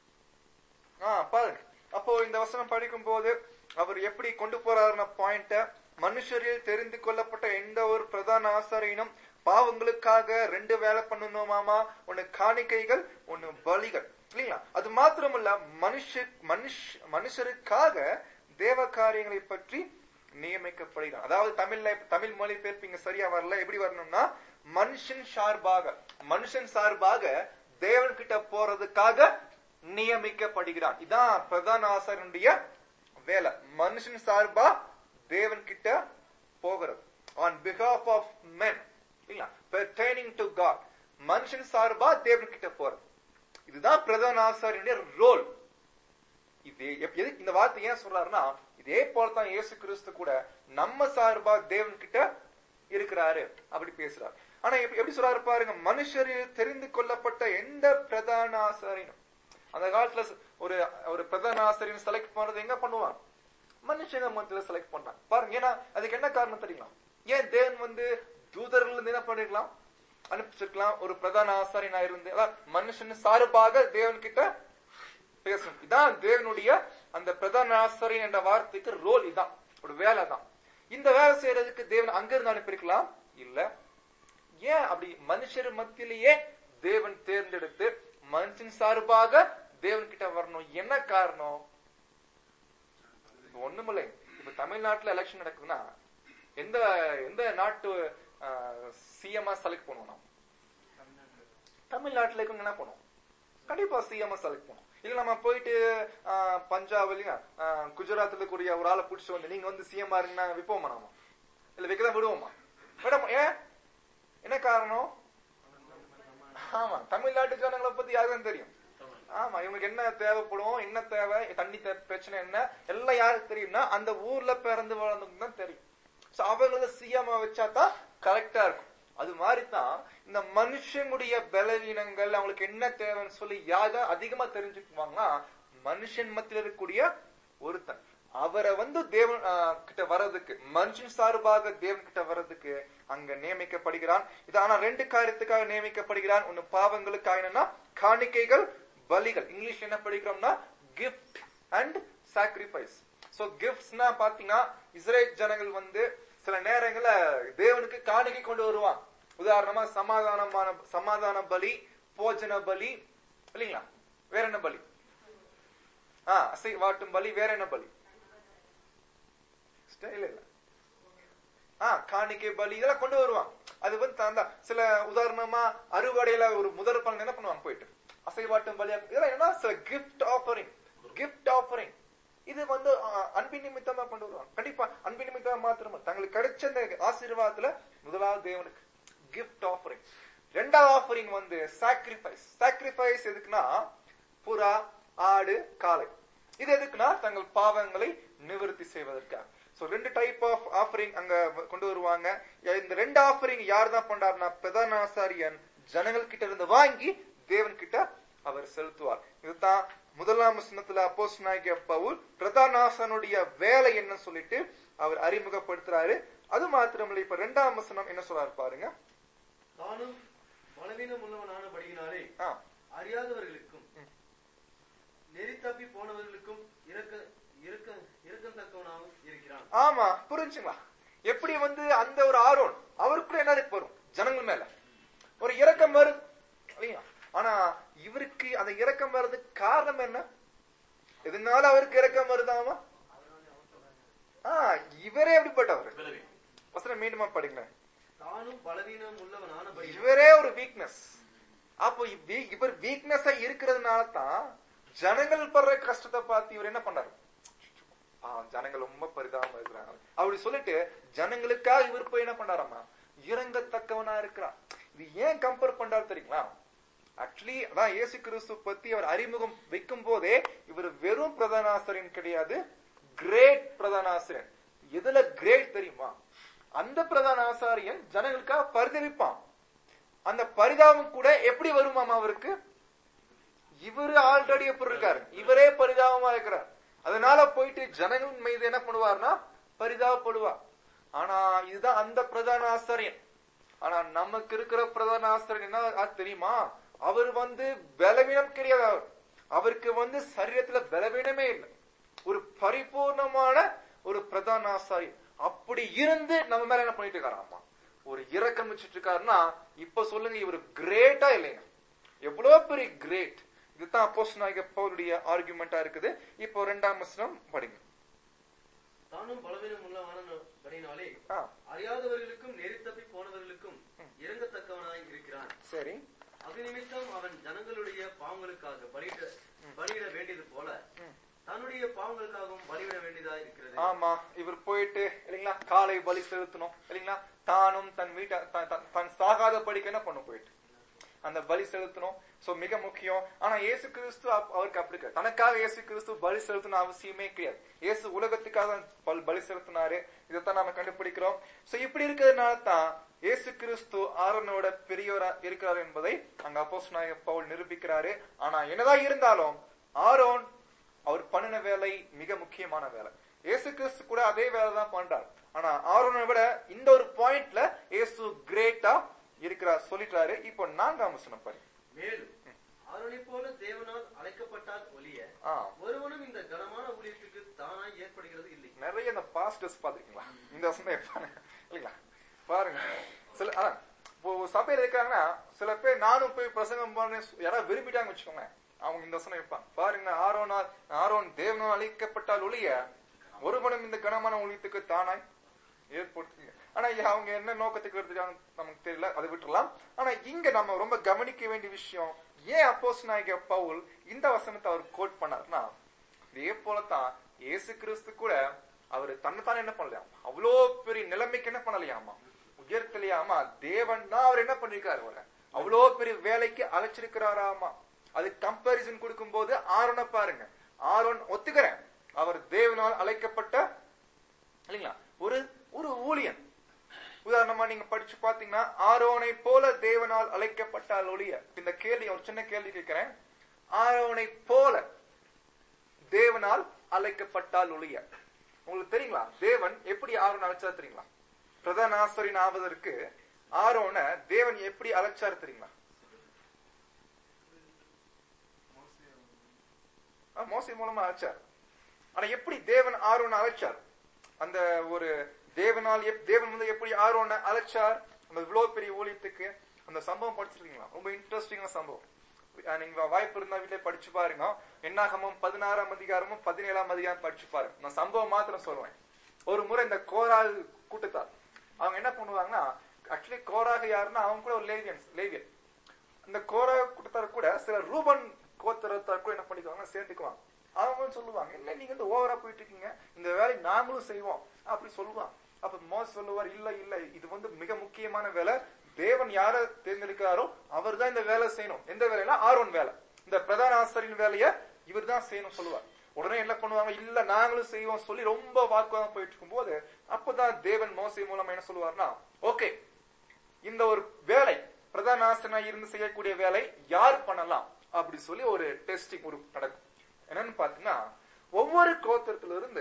ஆ பாருங்க அப்போ இந்த வசனம் படிக்கும் போது அவர் எப்படி கொண்டு போறாருன பாயிண்ட மனுஷரில் தெரிந்து கொள்ளப்பட்ட எந்த ஒரு பிரதான ஆசாரியனும் பாவங்களுக்காக ரெண்டு வேலை பண்ணணுமாமா ஒன்னு காணிக்கைகள் ஒன்னு பலிகள் இல்லைங்களா அது மாத்திரமல்ல மனுஷ மனுஷ மனுஷருக்காக தேவ காரியங்களை பற்றி நியமிக்கப்படுகிறான் அதாவது தமிழ்ல தமிழ் மொழி இங்க சரியா வரல எப்படி வரணும்னா மனுஷன் சார்பாக மனுஷன் சார்பாக தேவன் கிட்ட போறதுக்காக நியமிக்கப்படுகிறான் இதான் பிரதான ஆசாரியனுடைய வேலை மனுஷன் சார்பா தேவன் கிட்ட போகிறது ஆன் பிஹாஃப் ஆஃப் men இல்லைங்களா pertaining டு காட் மனுஷன் சார்பா தேவன் கிட்ட போறது இதுதான் பிரதான ஆசாரியனுடைய ரோல் இதே எப்- எதுக்கு இந்த வார்த்தை ஏன் சொல்றாருன்னா இதே போல தான் இயேசு கிறிஸ்து கூட நம்ம சார்பா தேவன் கிட்ட இருக்கிறாரு அப்படி பேசுறாரு ஆனா எப்படி எப்படி சொல்றாரு பாருங்க மனுஷரில் தெரிந்து கொள்ளப்பட்ட எந்த பிரதான ஆசாரியனும் அந்த காலத்துல ஸ்- ஒரு ஒரு பிரதான ஆசிரியர் செலக்ட் பண்றது எங்க பண்ணுவாங்க மனுஷங்க மத்தியில செலக்ட் பண்றாங்க பாருங்க ஏன்னா அதுக்கு என்ன காரணம் தெரியுமா ஏன் தேவன் வந்து தூதர்கள் இருந்து என்ன பண்ணிருக்கலாம் அனுப்பிச்சிருக்கலாம் ஒரு பிரதான ஆசாரியனா இருந்து அதான் மனுஷன் சார்பாக தேவன் கிட்ட பேசணும் இதான் தேவனுடைய அந்த பிரதான ஆசாரியன் என்ற வார்த்தைக்கு ரோல் இதான் ஒரு வேலை தான் இந்த வேலை செய்யறதுக்கு தேவன் அங்க இருந்து அனுப்பியிருக்கலாம் இல்ல ஏன் அப்படி மனுஷர் மத்தியிலேயே தேவன் தேர்ந்தெடுத்து மனுஷன் சார்பாக தேவன் கிட்ட வரணும் என்ன காரணம் இப்ப ஒண்ணுமில்லை இப்ப தமிழ்நாட்டுல எலெக்ஷன் நடக்குதுன்னா எந்த எந்த நாட்டு சிஎம்ஆ செலக்ட் பண்ணுவோம் நாம் தமிழ்நாட்டுல இருக்கவங்க என்ன பண்ணுவோம் கண்டிப்பா சிஎம் செலக்ட் பண்ணுவோம் இல்ல நம்ம போயிட்டு ஆஹ், பஞ்சாப் இல்லையா ஆஹ், குஜராத்ல இருக்கக்கூடிய ஒரு ஆளை பிடிச்சி வந்து நீங்க வந்து சிஎம் இருங்கன்னா விப்போமா நாம இல்ல வைக்கதான் விடுவோமா மேடம் ஏன் என்ன காரணம் ஆமா தமிழ்நாட்டு ஜனங்களை பத்தி யாருக்கும் தெரியும் ஆமா இவங்களுக்கு என்ன தேவைப்படும் என்ன தேவை தண்ணி தே- பிரச்சனை என்ன எல்லாம் யாருக்கு தெரியும்னா அந்த ஊர்ல பிறந்து வளர்ந்தவங்க தான் தெரியும் சோ அவங்கள சிஎம் வச்சா தான் கரெக்டா இருக்கும் அது மாதிரி தான் இந்த மனுஷனுடைய பலவீனங்கள் அவங்களுக்கு என்ன தேவைன்னு சொல்லி யார அதிகமா தெரிஞ்சுக்குவாங்கன்னா மனுஷன் மத்தியில இருக்கக்கூடிய ஒருத்தன் அவரை வந்து தேவன் ஆஹ், கிட்ட வர்றதுக்கு மனுஷன் சார்பாக தேவன் கிட்ட வர்றதுக்கு அங்க நியமிக்கப்படுகிறான் இது ஆனா ரெண்டு காரியத்துக்காக நியமிக்கப்படுகிறான் ஒன்னு பாவங்களுக்காக என்னன்னா காணிக்கைகள் பலிகள் இங்கிலீஷ்ல என்ன படிக்கிறோம்னா கிஃப்ட் அண்ட் சாக்ரிஃபைஸ் சோ கிஃப்ட்ஸ்னா பாத்தீங்கன்னா இஸ்ரேல் ஜனங்கள் வந்து சில நேரங்கள்ல தேவனுக்கு காணிக்கை கொண்டு வருவாங்க உதாரணமா சமாதானமான சமாதான பலி போஜன பலி இல்லைங்களா வேற என்ன பலி ஆ அசை வாட்டும் பலி வேற என்ன பலி ஸ்டைல் இல்ல ஆ காணிக்கை பலி இதெல்லாம் கொண்டு வருவாங்க அது வந்து அந்த சில உதாரணமா அறுவடையில ஒரு முதல் பலன் என்ன பண்ணுவாங்க போயிட்டு அசைவாட்டும் பலியா இதெல்லாம் என்ன சில கிஃப்ட் ஆஃபரிங் கிஃப்ட் ஆஃபரிங் இது வந்து அஹ், அன்பின் நிமித்தமா கொண்டு வருவாங்க கண்டிப்பா அன்பின் நிமித்தமா மாத்திரமா தங்களுக்கு கிடைச்ச இந்த ஆசீர்வாதத்துல முதலாவது தேவனுக்கு கிஃப்ட் ஆஃபரிங் ரெண்டாவது ஆஃபரிங் வந்து சாக்ரிஃபைஸ் சாக்ரிஃபைஸ் எதுக்குன்னா புறா ஆடு காளை இது எதுக்குன்னா தங்கள் பாவங்களை நிவர்த்தி செய்வதற்காக சோ ரெண்டு டைப் ஆஃப் ஆஃபரிங் அங்க வ- கொண்டு வருவாங்க இந்த ரெண்டு ஆஃபரிங் யார் தான் பண்றாருன்னா பிரதான ஆசாரியன் ஜனங்கள் கிட்ட இருந்து வாங்கி தேவன் கிட்ட அவர் செலுத்துவார் இதுதான் முதலாம் வசனத்துல அப்போஸ் நாயகிய பவுல் பிரதான ஆசானுடைய வேலை என்ன சொல்லிட்டு அவர் அறிமுகப்படுத்துறாரு அது மாத்திரமில்லை இப்ப ரெண்டாம் வசனம் என்ன சொல்றாரு பாருங்க தானும் பலவீனம் உள்ளவனானபடியினாலே ஆ, அறியாதவர்களுக்கும் நெறி தப்பி போனவர்களுக்கும் இறக்க இறக்க இறக்கத்தக்கவனாகவும் இருக்கிறான் ஆமா புரிஞ்சுங்களா எப்படி வந்து அந்த ஒரு ஆர்வம் அவருக்குள்ள என்ன இருக்கு வரும் ஜனங்கள் மேல ஒரு இரக்கம் வரும் இல்லையா ஆனா இவருக்கு அந்த இரக்கம் வர்றதுக்கு காரணம் என்ன எதனால அவருக்கு இரக்கம் வருதாமா ஆ இவரே எப்படிப்பட்டவர் பிறவி வசனம் மீண்டுமா படிங்களேன் தானும் பலவீனம் உள்ளவனானபடி இவரே ஒரு வீக்னஸ் அப்போ இவ்- இவர் வீக்னஸா இருக்கிறதுனால தான் ஜனங்கள் படுற கஷ்டத்தை பார்த்து இவர் என்ன பண்ணாரு ஆ, ஜனங்கள் ரொம்ப பரிதாபமா இருக்கிறாங்க அப்படி சொல்லிட்டு ஜனங்களுக்காக இவர் போய் என்ன பண்ணாராமா இறங்கத்தக்கவனா இருக்கிறான் இது ஏன் கம்பேர் பண்றாரு தெரியுங்களா ஆக்சுவலி அதான் இயேசு கிறிஸ்து பத்தி அவர் அறிமுகம் வைக்கும் போதே இவர் வெறும் பிரதானாசிரியன் கிடையாது கிரேட் பிரதானாசிரியன் எதுல கிரேட் தெரியுமா அந்த பிரதான ஆசாரியன் ஜனங்களுக்காக பரிதவிப்பான் அந்த பரிதாபம் கூட எப்படி வருமாமா அவருக்கு இவரு ஆல்ரெடி எப்படி இருக்காரு இவரே பரிதாபமா இருக்கிறார் அதனால போயிட்டு ஜனங்கள் மீது என்ன பண்ணுவார்னா பரிதாபப்படுவார் ஆனா இதுதான் அந்த பிரதான ஆசாரியன் ஆனா நமக்கு இருக்கிற பிரதான ஆசிரியர் என்ன ஆ- தெரியுமா அவர் வந்து பலவீனம் கிடையாது அவர் அவருக்கு வந்து சரீரத்துல பலவீனமே இல்லை ஒரு பரிபூர்ணமான ஒரு பிரதான ஆசாரியர் அப்படி இருந்து நம்ம மேல என்ன பண்ணிட்டு இருக்காராமா ஒரு இரக்கம் வச்சுட்டு இருக்காருன்னா இப்ப சொல்லுங்க இவர் கிரேட்டா இல்லைங்க எவ்வளவு பெரிய கிரேட் இதுதான் அப்போஸ் நாயக பவுலுடைய ஆர்குமெண்டா இருக்குது இப்போ ரெண்டாம் வசனம் படிங்க தானும் பலவீனம் உள்ளவனானபடினாலே ஆ, அறியாதவர்களுக்கும் நெறி தப்பி போனவர்களுக்கும் இறங்கத்தக்கவனாய் இருக்கிறான் சரி அது நிமித்தம் அவன் ஜனங்களுடைய பாவங்களுக்காக பலியிட பலியிட வேண்டியது போல தன்னுடைய பாவங்களுக்காகவும் பலியிட வேண்டியதா இருக்கிறது ஆமா இவர் போயிட்டு இல்லைங்களா காலை பலி செலுத்தணும் இல்லைங்களா தானும் தன் வீட்டை த- த- தன் சாகாத படிக்க என்ன பண்ணும் போயிட்டு அந்த பலி செலுத்தணும் சோ மிக முக்கியம் ஆனா இயேசு கிறிஸ்து அப்- அவருக்கு அப்படி கிடையாது. தனக்காக இயேசு கிறிஸ்து பலி செலுத்தணும் அவசியமே கிடையாது இயேசு உலகத்துக்காக பல்- பலி செலுத்தினாரு இதைத்தான் நாம கண்டுபிடிக்கிறோம் சோ இப்படி இருக்கிறதுனால தான் இயேசு கிறிஸ்து ஆரோனோட பெரியவரா இருக்கிறார் என்பதை அங்க அப்போஸ் பவுல் நிரூபிக்கிறாரு ஆனா என்னதான் இருந்தாலும் ஆரோன் அவர் பண்ணின வேலை மிக முக்கியமான வேலை இயேசு கிறிஸ்து கூட அதே வேலை தான் பண்றார் ஆனா ஆரோனை விட இந்த ஒரு பாயிண்ட்ல இயேசு கிரேட்டா இருக்கிறார் சொல்லிட்டாரு இப்போ நான்காம் வசனம் பாரு மேலும் ஆரோனைப் போல தேவனால் அழைக்கப்பட்டால் ஒழிய ஆ ஒருவனும் இந்த கனமான ஊழியத்துக்கு தானாய் ஏற்படுகிறது இல்லை நிறைய இந்த பாஸ்டர்ஸ் பாத்துருக்கீங்களா இந்த வசனம் பாருங்க இல்லைங்களா பாருங்க சில அதான் இப்போ ஒரு சபையில இருக்காங்கன்னா சில பேர் நானும் போய் பிரசங்கம் பண்ண யாராவது விரும்பிட்டாங்க வச்சுக்கோங்க அவங்க இந்த வசனம் வைப்பாங்க பாருங்க ஆரோனால் ஆரோன் தேவனால் அழிக்கப்பட்டால் ஒழிய ஒருவனும் இந்த கனமான ஊழியத்துக்கு தானாய் ஏற்படுத்துங்க ஆனா இ- அவங்க என்ன நோக்கத்துக்கு எடுத்துக்காங்க நமக்கு தெரியல அதை விட்டுறலாம் ஆனா இங்க நம்ம ரொம்ப கவனிக்க வேண்டிய விஷயம் ஏன் அப்போஸ் நாயக பவுல் இந்த வசனத்தை அவர் கோட் பண்ணார்னா இதே போலத்தான் இயேசு கிறிஸ்து கூட அவர் தன்னைத்தானே என்ன பண்ணலையாம் அவ்வளோ பெரிய நிலைமைக்கு என்ன பண்ணலையாமா உயர்த்தலையாமா தேவன் தான் அவர் என்ன பண்ணிருக்காரு அவரை அவ்வளோ பெரிய வேலைக்கு அழைச்சிருக்கிறாராமா அது கம்பாரிசன் கொடுக்கும்போது ஆரோனை பாருங்க ஆரோன் ஒத்துக்கிறேன் அவர் தேவனால் அழைக்கப்பட்ட இல்லைங்களா ஒரு ஒரு ஊழியன் உதாரணமா நீங்க படிச்சு பாத்தீங்கன்னா ஆரோனை போல தேவனால் அழைக்கப்பட்டால் ஒழிய இந்த கேள்வி ஒரு சின்ன கேள்வி கேட்கிறேன் ஆரோனை போல தேவனால் அழைக்கப்பட்டால் ஒழிய உங்களுக்கு தெரியுங்களா தேவன் எப்படி ஆரோன் அழைச்சார் தெரியுங்களா பிரதான ஆசிரியன் ஆவதற்கு ஆரோனை தேவன் எப்படி அழைச்சார் தெரியுங்களா ஆ, மோசே மூலமா அழைச்சார் ஆனா எப்படி தேவன் ஆரோனை அழைச்சார் அந்த ஒரு தேவனால் எப்- தேவன் வந்து எப்படி ஆரோனை அழைச்சார் அந்த இவ்வளவு பெரிய ஊழியத்துக்கு அந்த சம்பவம் படிச்சிருக்கீங்களா ரொம்ப இன்ட்ரெஸ்டிங்கான சம்பவம் அஹ் நீங்க வாய்ப்பு இருந்தா வீட்டுல படிச்சு பாருங்க என்னாகமும் பதினாறாம் அதிகாரமும் பதினேழாம் அதிகாரம் படிச்சு பாருங்க நான் சம்பவம் மாத்திரம் சொல்லுவேன் ஒரு முறை இந்த கோரால் கூட்டத்தார் அவங்க என்ன பண்ணுவாங்கன்னா ஆக்சுவலி கோராக யாருன்னா அவங்க கூட ஒரு லேவியன்ஸ் லேவியன் இந்த கோரா கூட்டத்தார் கூட சில ரூபன் கோத்திரத்தார் கூட என்ன பண்ணிக்குவாங்க சேர்த்துக்குவாங்க அவங்க சொல்லுவாங்க இல்ல நீங்க வந்து ஓவரா போயிட்டு இருக்கீங்க இந்த வேலையை நாங்களும் செய்வோம் அப்படி சொல்லுவாங்க அப்ப மோஸ் சொல்லுவார் இல்ல இல்ல இது வந்து மிக முக்கியமான வேலை தேவன் யார தேர்ந்தெடுக்கிறாரோ அவர் தான் இந்த வேலை செய்யணும் எந்த வேலைனா ஆர்வன் வேலை இந்த பிரதான ஆசிரியரின் வேலையை இவர் தான் செய்யணும் சொல்லுவார் உடனே என்ன பண்ணுவாங்க இல்ல நாங்களும் செய்வோம் சொல்லி ரொம்ப வாக்குவாதம் போயிட்டு இருக்கும் போது அப்பதான் தேவன் மோசை மூலமா என்ன சொல்லுவார்னா ஓகே இந்த ஒரு வேலை பிரதான ஆசனா இருந்து செய்யக்கூடிய வேலை யார் பண்ணலாம் அப்படி சொல்லி ஒரு டெஸ்டிங் ஒரு நடக்கும் என்னன்னு பாத்தீங்கன்னா ஒவ்வொரு கோத்திரத்துல இருந்து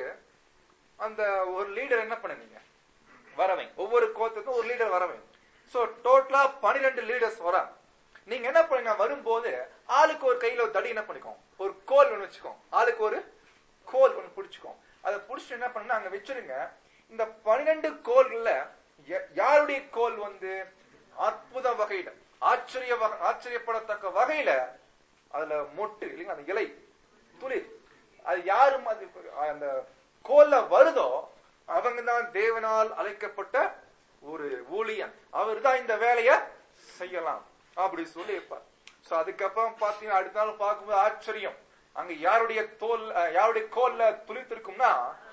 அந்த ஒரு லீடர் என்ன பண்ணுவீங்க வரவை ஒவ்வொரு கோத்திரத்துக்கும் ஒரு லீடர் வரவை சோ டோட்டலா பன்னிரெண்டு லீடர்ஸ் வராங்க நீங்க என்ன பண்ணுங்க வரும்போது ஆளுக்கு ஒரு கையில ஒரு தடி என்ன பண்ணிக்கோம் ஒரு கோல் ஒண்ணு வச்சுக்கோம் ஆளுக்கு ஒரு கோல் ஒண்ணு பிடிச்சுக்கோம் அதை பிடிச்சிட்டு என்ன பண்ணுங்க அங்க வச்சிருங்க இந்த பன்னிரெண்டு கோல்கள்ல ய- யாருடைய கோல் வந்து அற்புத வகையில ஆச்சரிய வகை ஆச்சரியப்படத்தக்க வகையில அதுல மொட்டு இல்லைங்களா அந்த இலை துளிர் அது யாரும் அது அந்த கோல்ல வருதோ அவங்க தான் தேவனால் அழைக்கப்பட்ட ஒரு ஊழியன் அவர் தான் இந்த வேலைய செய்யலாம் அப்படி சொல்லி இருப்பார் சோ அதுக்கப்புறம் பாத்தீங்கன்னா அடுத்த நாள் பார்க்கும்போது ஆச்சரியம் அங்க யாருடைய தோல் அஹ், யாருடைய கோல்ல துளிர்த்திருக்கும்னா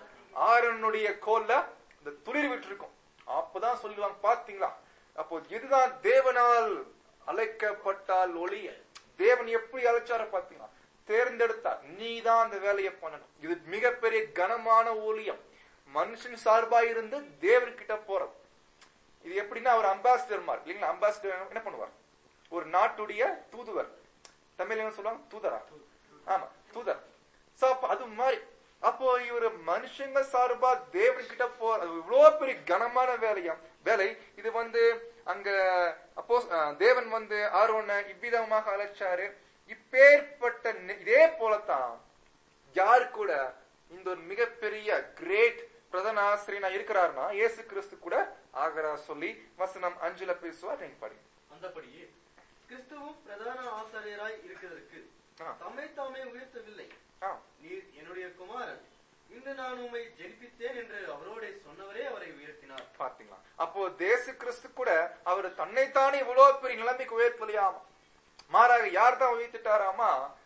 ஆரனுடைய கோல்ல இந்த துளிர் விட்டுருக்கும் அப்பதான் சொல்லுவாங்க பாத்தீங்களா அப்போ இதுதான் தேவனால் அழைக்கப்பட்டால் ஒளிய தேவன் எப்படி அழைச்சார பாத்தீங்களா தேர்ந்தெடுத்தார் நீ தான் அந்த வேலையை பண்ணணும் இது மிகப்பெரிய கனமான ஊழியம் மனுஷன் சார்பா இருந்து தேவன்கிட்ட போறது இது எப்படின்னா அவர் அம்பாசிடர் மாதிரி இல்லைங்களா அம்பாசிடர் என்ன பண்ணுவார் ஒரு நாட்டுடைய தூதுவர் தமிழ்ல என்ன சொல்லுவாங்க தூதரா ஆமா தூதர் சோ அப்ப அது மாதிரி அப்போ இவர் மனுஷங்க சார்பா தேவன் கிட்ட போற அது இவ்வளவு பெரிய கனமான வேலையா வேலை இது வந்து அங்க அப்போ தேவன் வந்து ஆர்வனை இவ்விதமாக அழைச்சாரு இப்பேற்பட்ட நி- இதே போலத்தான் யார் கூட இந்த ஒரு மிகப்பெரிய கிரேட் பிரதான ஆசிரியனா இருக்கிறாருன்னா இயேசு கிறிஸ்து கூட ஆகிறா சொல்லி வசனம் அஞ்சுல பேசுவார் நீங்க படிங்க அந்தபடியே கிறிஸ்துவும் பிரதான ஆசாரியராய் இருக்கிறதற்கு ஆ. தம்மை தாமே உயர்த்தவில்லை ஆ, நீர் என்னுடைய குமாரன் இன்று நான் உம்மை ஜெனிப்பித்தேன் என்று அவரோட சொன்னவரே அவரை உயர்த்தினார் பாத்தீங்களா அப்போ தேசு கிறிஸ்து கூட அவர் தன்னைத்தானே இவ்வளவு பெரிய நிலைமைக்கு உயர்த்தலையாமா மாறாக யார் தான் உயர்த்திட்டாராமா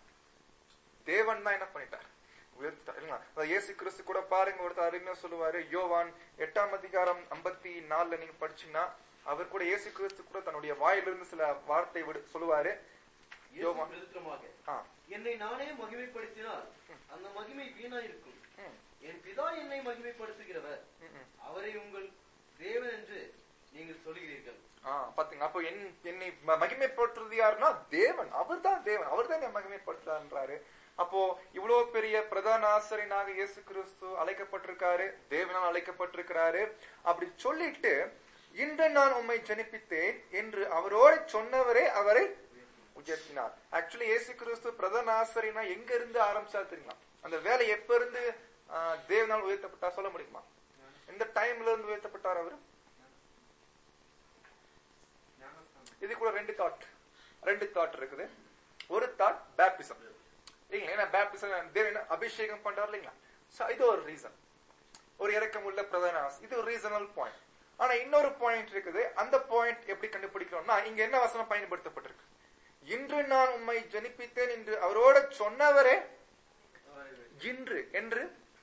தேவன் தான் என்ன பண்ணிட்டார் உயர்த்திட்டார் இல்லைங்களா அதாவது இயேசு கிறிஸ்து கூட பாருங்க ஒருத்தர் அருமையா சொல்லுவாரு யோவான் எட்டாம் அதிகாரம் ஐம்பத்தி நாலுல நீங்க படிச்சீங்கன்னா அவர் கூட இயேசு கிறிஸ்து கூட தன்னுடைய வாயிலிருந்து சில வார்த்தை விடு சொல்லுவாரு இயேசு யோவான். பிரதித்திரமாக ஆ, என்னை நானே மகிமைப்படுத்தினால் அந்த மகிமை வீணாயிருக்கும் ம், என் பிதா என்னை மகிமைப்படுத்துகிறவர் ம், ம். அவரை உங்கள் தேவன் என்று நீங்கள் சொல்கிறீர்கள் ஆ, பாத்தீங்க அப்போ என் என்னை ம- மகிமைப்படுத்துறது யாருன்னா தேவன் அவர்தான் தேவன் அவர் தான் என்னை மகிமைப்படுத்துறாரு அப்போ இவ்வளவு பெரிய பிரதான ஆசிரியனாக இயேசு கிறிஸ்து அழைக்கப்பட்டிருக்காரு தேவனால் அழைக்கப்பட்டிருக்கிறாரு அப்படி சொல்லிட்டு இன்று நான் உம்மை ஜனிப்பித்தேன் என்று அவரோடு சொன்னவரே அவரை உயர்த்தினார் ஆக்சுவலி இயேசு கிறிஸ்து பிரதான ஆசிரியனா எங்க இருந்து ஆரம்பிச்சார் தெரியுமா அந்த வேலை எப்ப இருந்து ஆ, தேவனால் உயர்த்தப்பட்டா சொல்ல முடியுமா எந்த டைம்ல இருந்து உயர்த்தப்பட்டார் அவர் இது கூட ரெண்டு தாட் ரெண்டு தாட் இருக்குது ஒரு தாட் பேப்டிசம் இல்லைங்களா ஏன்னா பேப்டிசம் தேவன் அபிஷேகம் பண்றாரு இல்லைங்களா So, இது ஒரு ரீசன் ஒரு இறக்கம் உள்ள பிரதான ஆசை. இது ஒரு ரீசனல் பாயிண்ட் ஆனா இன்னொரு பாயிண்ட் இருக்குது அந்த பாயிண்ட் எப்படி கண்டுபிடிக்கிறோம்னா இங்க என்ன வசனம் பயன்படுத்தப்பட்டிருக்கு இன்று நான் உம்மை ஜனிப்பித்தேன் என்று அவரோட சொன்னவரே இன்று என்று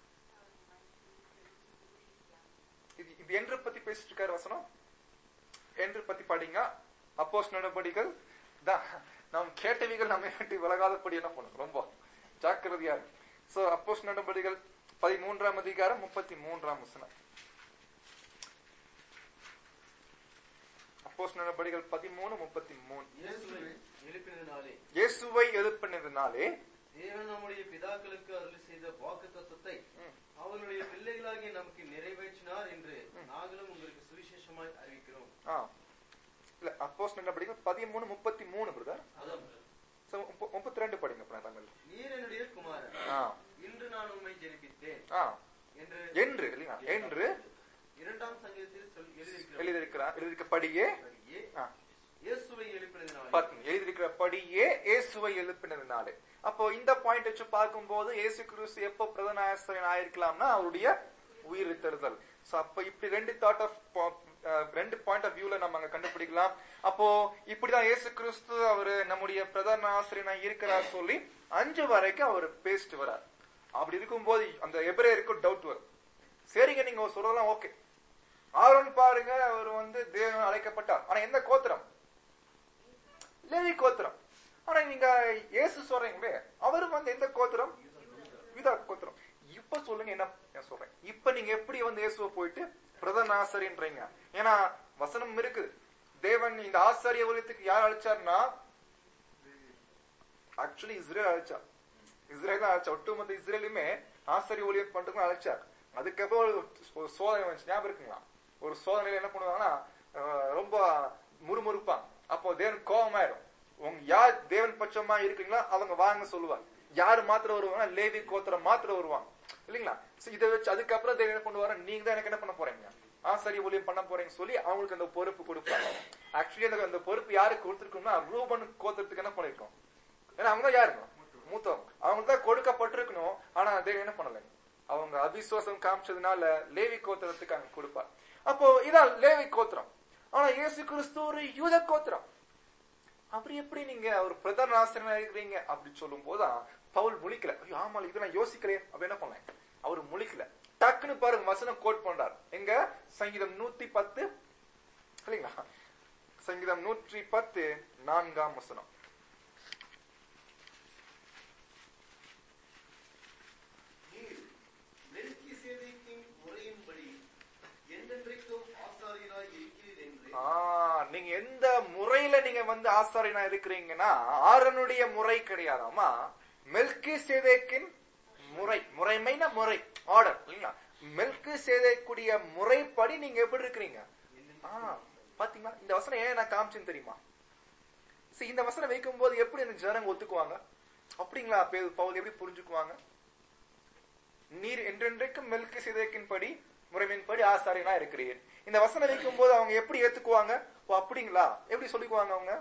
இது இது என்று பத்தி பேசிட்டு இருக்காரு வசனம் என்று பத்தி படிங்க அப்போஸ் நடவடிக்கைகள் தான் நாம் கேட்டவிகள் நம்மை விட்டு விலகாதபடி என்ன பண்ணணும் ரொம்ப ஜாக்கிரதையா இருக்கு சோ அப்போஸ் நடவடிக்கைகள் பதிமூன்றாம் அதிகாரம் முப்பத்தி மூன்றாம் வசனம் அப்போஸ் நடவடிக்கைகள் பதிமூணு முப்பத்தி மூணு இயேசுவை எழுப்பினதினாலே இயேசுவை எழுப்பினதுனாலே தேவன் நம்முடைய பிதாக்களுக்கு அருளி செய்த வாக்கு தத்துவத்தை ம். அவர்களுடைய பிள்ளைகளாகிய நமக்கு நிறைவேற்றினார் என்று நாங்களும் உங்களுக்கு சுவிசேஷமாய் அறிவிக்கிறோம் ஆ இல்ல அப்போஸ் நடவடிக்கைகள் பதிமூணு முப்பத்தி மூணு பிரதர் அதான் முப்பத்தி ரெண்டு படிங்க அப்புறம் தமிழ் நீர் என்னுடைய குமாரன் ஆ இன்று நான் உம்மை ஜெனிப்பித்தேன் ஆ என்று என்று இல்லையா என்று இரண்டாம் சங்கீதத்தில் சொல் எழுதியிருக்கிறார் எழுதியிருக்கிறார் எழுதியிருக்கப்படியே அப்படியே ஆ, இயேசுவை எழுப்பினதினாலே பாருங்க எழுதியிருக்கிறபடியே இயேசுவை எழுப்பினதுனாலே அப்போ இந்த பாயிண்ட் வச்சு பார்க்கும்போது இயேசு கிறிஸ்து எப்போ பிரதான ஆசிரியன் ஆயிருக்கலாம்னா அவருடைய உயிர்த்தெழுதல் சோ அப்ப இப்படி ரெண்டு தாட் ஆஃப் ரெண்டு பாயிண்ட் ஆஃப் வியூல நம்ம அங்க கண்டுபிடிக்கலாம் அப்போ இப்படிதான் இயேசு கிறிஸ்து அவரு நம்முடைய பிரதான ஆசிரியனா இருக்கிறார் சொல்லி அஞ்சு வரைக்கும் அவர் பேசிட்டு வரார் அப்படி இருக்கும்போது அந்த எபிரேயருக்கு டவுட் வரும் சரிங்க நீங்க சொல்றதெல்லாம் ஓகே ஆரோன் பாருங்க அவர் வந்து தேவன் அழைக்கப்பட்டார் ஆனா எந்த கோத்திரம் லேவி கோத்திரம் ஆனா நீங்க இயேசு சொல்றீங்களே அவரு வந்து எந்த கோத்திரம் யூதா கோத்திரம் இப்ப சொல்லுங்க என்ன நான் சொல்றேன் இப்ப நீங்க எப்படி வந்து இயேசுவை போயிட்டு பிரதான ஆசாரியன்றீங்க ஏன்னா வசனம் இருக்குது தேவன் இந்த ஆசாரிய ஊழியத்துக்கு யார் அழைச்சார்னா ஆக்சுவலி இஸ்ரேல் அழைச்சார் இஸ்ரேல் தான் அழைச்சா ஒட்டுமொத்த இஸ்ரேலுமே ஆசாரிய ஊழியம் பண்றதுக்கு அழைச்சார் அதுக்கப்புறம் ஒரு ஒரு சோதனை வந்துச்சு ஞாபகம் இருக்குங்களா ஒரு சோதனையில என்ன பண்ணுவாங்கன்னா அஹ், ரொம்ப முறுமுறுப்பாங்க அப்போ தேவன் கோபமாயிரும் உங்க யார் தேவன் பட்சமா இருக்கீங்களோ அவங்க வாங்க சொல்லுவாங்க யாரு மாத்திரம் வருவாங்கன்னா லேவி கோத்திரம் மாத்திரம் வருவாங்க இல்லைங்களா So இதை வச்சு அதுக்கப்புறம் தேவன் என்ன பண்ணுவாரு நீங்க தான் எனக்கு என்ன பண்ண போறீங்க ஆசாரிய ஊழியம் பண்ண போறீங்கன்னு சொல்லி அவங்களுக்கு அந்த பொறுப்பு கொடுப்பாங்க ஆக்சுவலி அந்த அந்த பொறுப்பு யாருக்கு கொடுத்துருக்கோம்னா ரூபன் கோத்திரத்துக்கு என்ன பண்ணிருக்கோம் ஏன்னா அவங்க தான் யாருங்க மூத்தவங்க அவங்களுக்கு தான் கொடுக்கப்பட்டிருக்கணும் ஆனா தேவன் என்ன பண்ணல அவங்க அபிசுவாசம் காமிச்சதுனால லேவி கோத்திரத்துக்கு அங்க கொடுப்பார் அப்போ இதான் லேவி கோத்திரம் ஆனா இயேசு கிறிஸ்து ஒரு யூத கோத்திரம் அப்படி எப்படி நீங்க ஒரு பிரதான ஆசிரியனா இருக்கிறீங்க அப்படி சொல்லும் போதுதான் பவுல் முழிக்கல ஐயோ ஆமா இது நான் யோசிக்கலையே அப்ப என்ன பண்ணேன் அவர் முழிக்கல டக்குன்னு பாருங்க வசனம் கோட் பண்றார் எங்க சங்கீதம் நூத்தி பத்து இல்லைங்களா சங்கீதம் நூற்றி பத்து நான்காம் வசனம் நீர் மெல்கிசேதேக்கின் முறையின்படி என்றென்றைக்கும் ஆசாரியராய் இருக்கிறீர் என்று ஆ, நீங்க எந்த முறையில நீங்க வந்து ஆசாரியனா இருக்கிறீங்கன்னா ஆரனுடைய முறை கிடையாதாமா மெல்கி சேதேக்கின் முறை முறைமைனா முறை ஆர்டர் இல்லைங்களா மெல்கி சேதேக்குடைய முறைப்படி நீங்க எப்படி இருக்கிறீங்க ஆ, பாத்தீங்களா இந்த வசனம் ஏன் நான் காமிச்சேன்னு தெரியுமா சரி இந்த வசனம் வைக்கும் போது எப்படி அந்த ஜனங்க ஒத்துக்குவாங்க அப்படிங்களா பே- பவுல் எப்படி புரிஞ்சுக்குவாங்க நீர் என்றென்றைக்கும் மெல்கி சிதைக்கின் படி முறைமையின்படி ஆசாரியனா இருக்கிறீர் இந்த வசனம் வைக்கும் போது அவங்க எப்படி ஏத்துக்குவாங்க ஓ அப்படிங்களா எப்படி சொல்லிக்குவாங்க அவங்க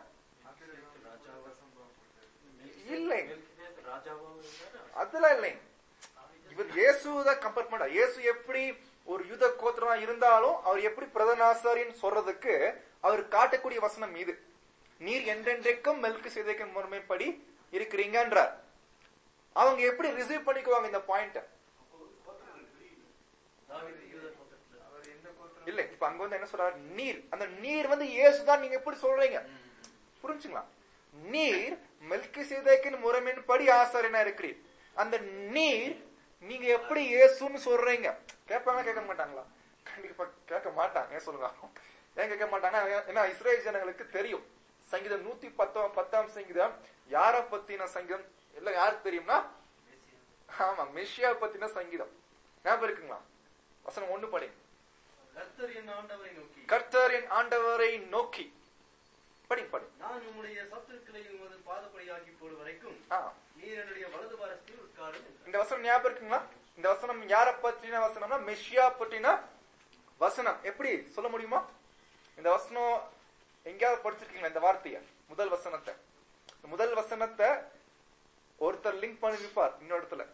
இல்லை அதெல்லாம் இல்லை இவர் இயேசுதான் கம்பேர் பண்ண இயேசு எப்படி ஒரு யுத கோத்திரமா இருந்தாலும் அவர் எப்படி பிரதான ஆசாரியன் சொல்றதுக்கு அவர் காட்டக்கூடிய வசனம் இது நீர் என்றென்றைக்கும் மெல்கு சிதைக்கும் முறைமைப்படி இருக்கிறீங்கன்றார் அவங்க எப்படி ரிசீவ் பண்ணிக்குவாங்க இந்த பாயிண்ட தாவீது யூத கோத்திரத்தில் அவர் எந்த கோத்திரம் இல்ல இப்ப அங்க வந்து என்ன சொல்றாரு நீர் அந்த நீர் வந்து இயேசுதான் நீங்க எப்படி சொல்றீங்க புரிஞ்சுங்களா நீர் மெல்கி சேதைக்கின் முறைமையின் படி ஆசாரியனா இருக்கிறீர் அந்த நீர் நீங்க எப்படி இயேசுன்னு சொல்றீங்க கேட்பாங்க கேட்க மாட்டாங்களா கண்டிப்பா கேட்க மாட்டாங்க ஏன் சொல்லுங்க ஏன் கேட்க மாட்டாங்கன்னா ஏன்னா இஸ்ரேல் ஜனங்களுக்கு தெரியும் சங்கீதம் நூத்தி பத்தாம் பத்தாம் சங்கீதம் யார பத்தின சங்கீதம் இல்ல யாருக்கு தெரியும்னா ஆமா மெஷியா பத்தின சங்கீதம் ஞாபகம் இருக்குங்களா வசனம் ஒண்ணு படி கர்த்தர் என் ஆண்டவரை நோக்கி கர்த்தர் என் ஆண்டவரை நோக்கி படி படி நான் உம்முடைய சத்துருக்களை உமது பாதப்படியாக்கி போடு வரைக்கும் ஆ நீர் என்னுடைய வலது பாரத்தில் உட்காரும் என்றார். இந்த வசனம் ஞாபகம் இருக்குங்களா இந்த வசனம் யார பற்றின வசனம்னா மெஷியா பற்றின வசனம் எப்படி சொல்ல முடியுமா இந்த வசனம் எங்கேயாவது படிச்சிருக்கீங்களா இந்த வார்த்தைய முதல் வசனத்தை இந்த முதல் வசனத்தை ஒருத்தர் லிங்க் பண்ணி நிற்பார் இன்னொரு இடத்துல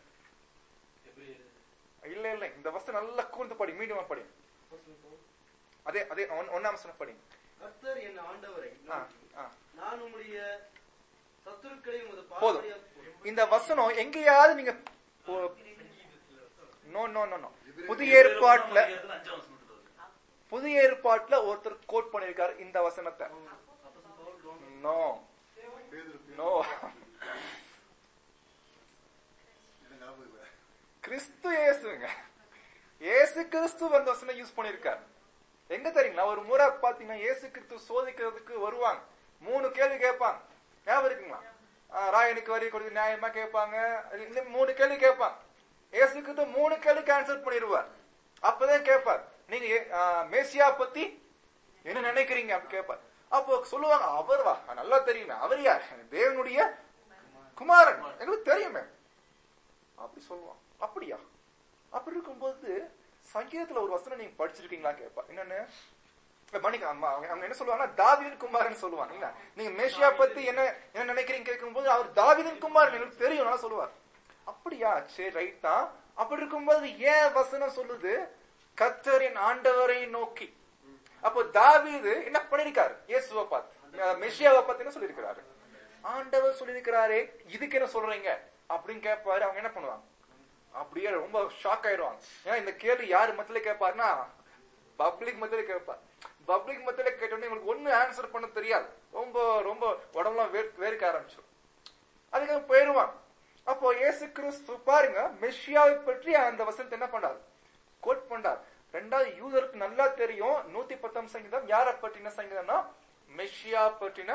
இல்ல இல்ல இந்த வசனம் நல்லா கூர்ந்து படி மீடியமா படி அதே அதே ஒன்- ஒண்ணாம் வசனம் படி கர்த்தர் என் ஆண்டவரை ஆ, நோக்கி ஆ. நான் உம்முடைய சத்துருக்களை உமது போதும் பாதப்படியாக்கி போடு இந்த வசனம் எங்கேயாவது நீங்க நோ நோ நோ நோ புதிய ஏற்பாட்டுல அஞ்சாம் வசனம் வருது. புதிய ஏற்பாட்டுல ஒருத்தர் கோட் பண்ணிருக்காரு இந்த வசனத்தை அப்போஸ்தலன் பவுல் ரோமர் நோ பேதுரு, பேதுரு. நோ எனக்கு ஞாபகம் இல்லை. கிறிஸ்து இயேசுங்க இயேசு கிறிஸ்து அந்த வசனம் யூஸ் பண்ணிருக்காரு எங்க தெரியுங்களா ஒரு முறை பாத்தீங்கன்னா இயேசு கிறிஸ்து சோதிக்கிறதுக்கு வருவாங்க மூணு கேள்வி கேட்பாங்க ஞாபகம் இருக்குங்களா ஆ, ராயனுக்கு வரி கொடுத்து நியாயமா கேட்பாங்க இந்த மூணு கேள்வி கேட்பாங்க இயேசு கிறிஸ்து மூணு கேள்விக்கு ஆன்சர் பண்ணிடுவார் அப்பதான் கேட்பார் நீங்க ஏ- ஆ, மேசியா பத்தி என்ன நினைக்கிறீங்க அப்படி கேட்பார் அப்போ சொல்லுவாங்க அவர் வா நல்லா தெரியுமே அவர் யார் தேவனுடைய குமாரன் எங்களுக்கு தெரியுமே அப்படி சொல்லுவான் அப்படியா அப்படி இருக்கும்போது சங்கீதத்துல ஒரு வசனம் நீங்க படிச்சிருக்கீங்களா கேட்பா என்னன்னு இல்ல, மன்னிக்க அம்மா அவங்க அவங்க என்ன சொல்லுவாங்கன்னா தாவீதின் குமாரன் சொல்லுவாங்க இல்ல நீங்க மேஷியா பத்தி என்ன என்ன நினைக்கிறீங்க கேட்கும்போது அவர் தாவீதின் குமாரன் எங்களுக்கு தெரியும் நல்லா சொல்லுவார் அப்படியா சரி ரைட் தான் அப்படி இருக்கும்போது ஏன் வசனம் சொல்லுது கர்த்தரின் ஆண்டவரை நோக்கி அப்போ தாவீது என்ன பண்ணிருக்காரு இயேசுவை பார்த்து அஹ் மெஷியாவை பார்த்து என்ன சொல்லியிருக்கிறாரு ஆண்டவர் சொல்லியிருக்கிறாரே இதுக்கு என்ன சொல்றீங்க அப்படின்னு கேட்பாரு அவங்க என்ன பண்ணுவாங்க அப்படியே ரொம்ப ஷாக் ஆயிடுவாங்க ஏன்னா இந்த கேள்வி யாரு மத்தியில கேட்பாருன்னா பப்ளிக் மத்தியில கேட்பார் பப்ளிக் மத்தியில கேட்டோன்னே உங்களுக்கு ஒண்ணு ஆன்சர் பண்ண தெரியாது ரொம்ப ரொம்ப உடம்புலாம் வேர் வேர்க்க ஆரம்பிச்சிடும் அதுக்காக போயிடுவான் அப்போ இயேசு கிறிஸ்து பாருங்க மெஷியாவை பற்றி அந்த வசனத்தை என்ன பண்ணார் கோட் பண்ணார் ரெண்டாவது யூதருக்கு நல்லா தெரியும் நூத்தி பத்தாம் சங்கீதம் யாரை பற்றின சங்கீதம்னா மெஷியா பற்றின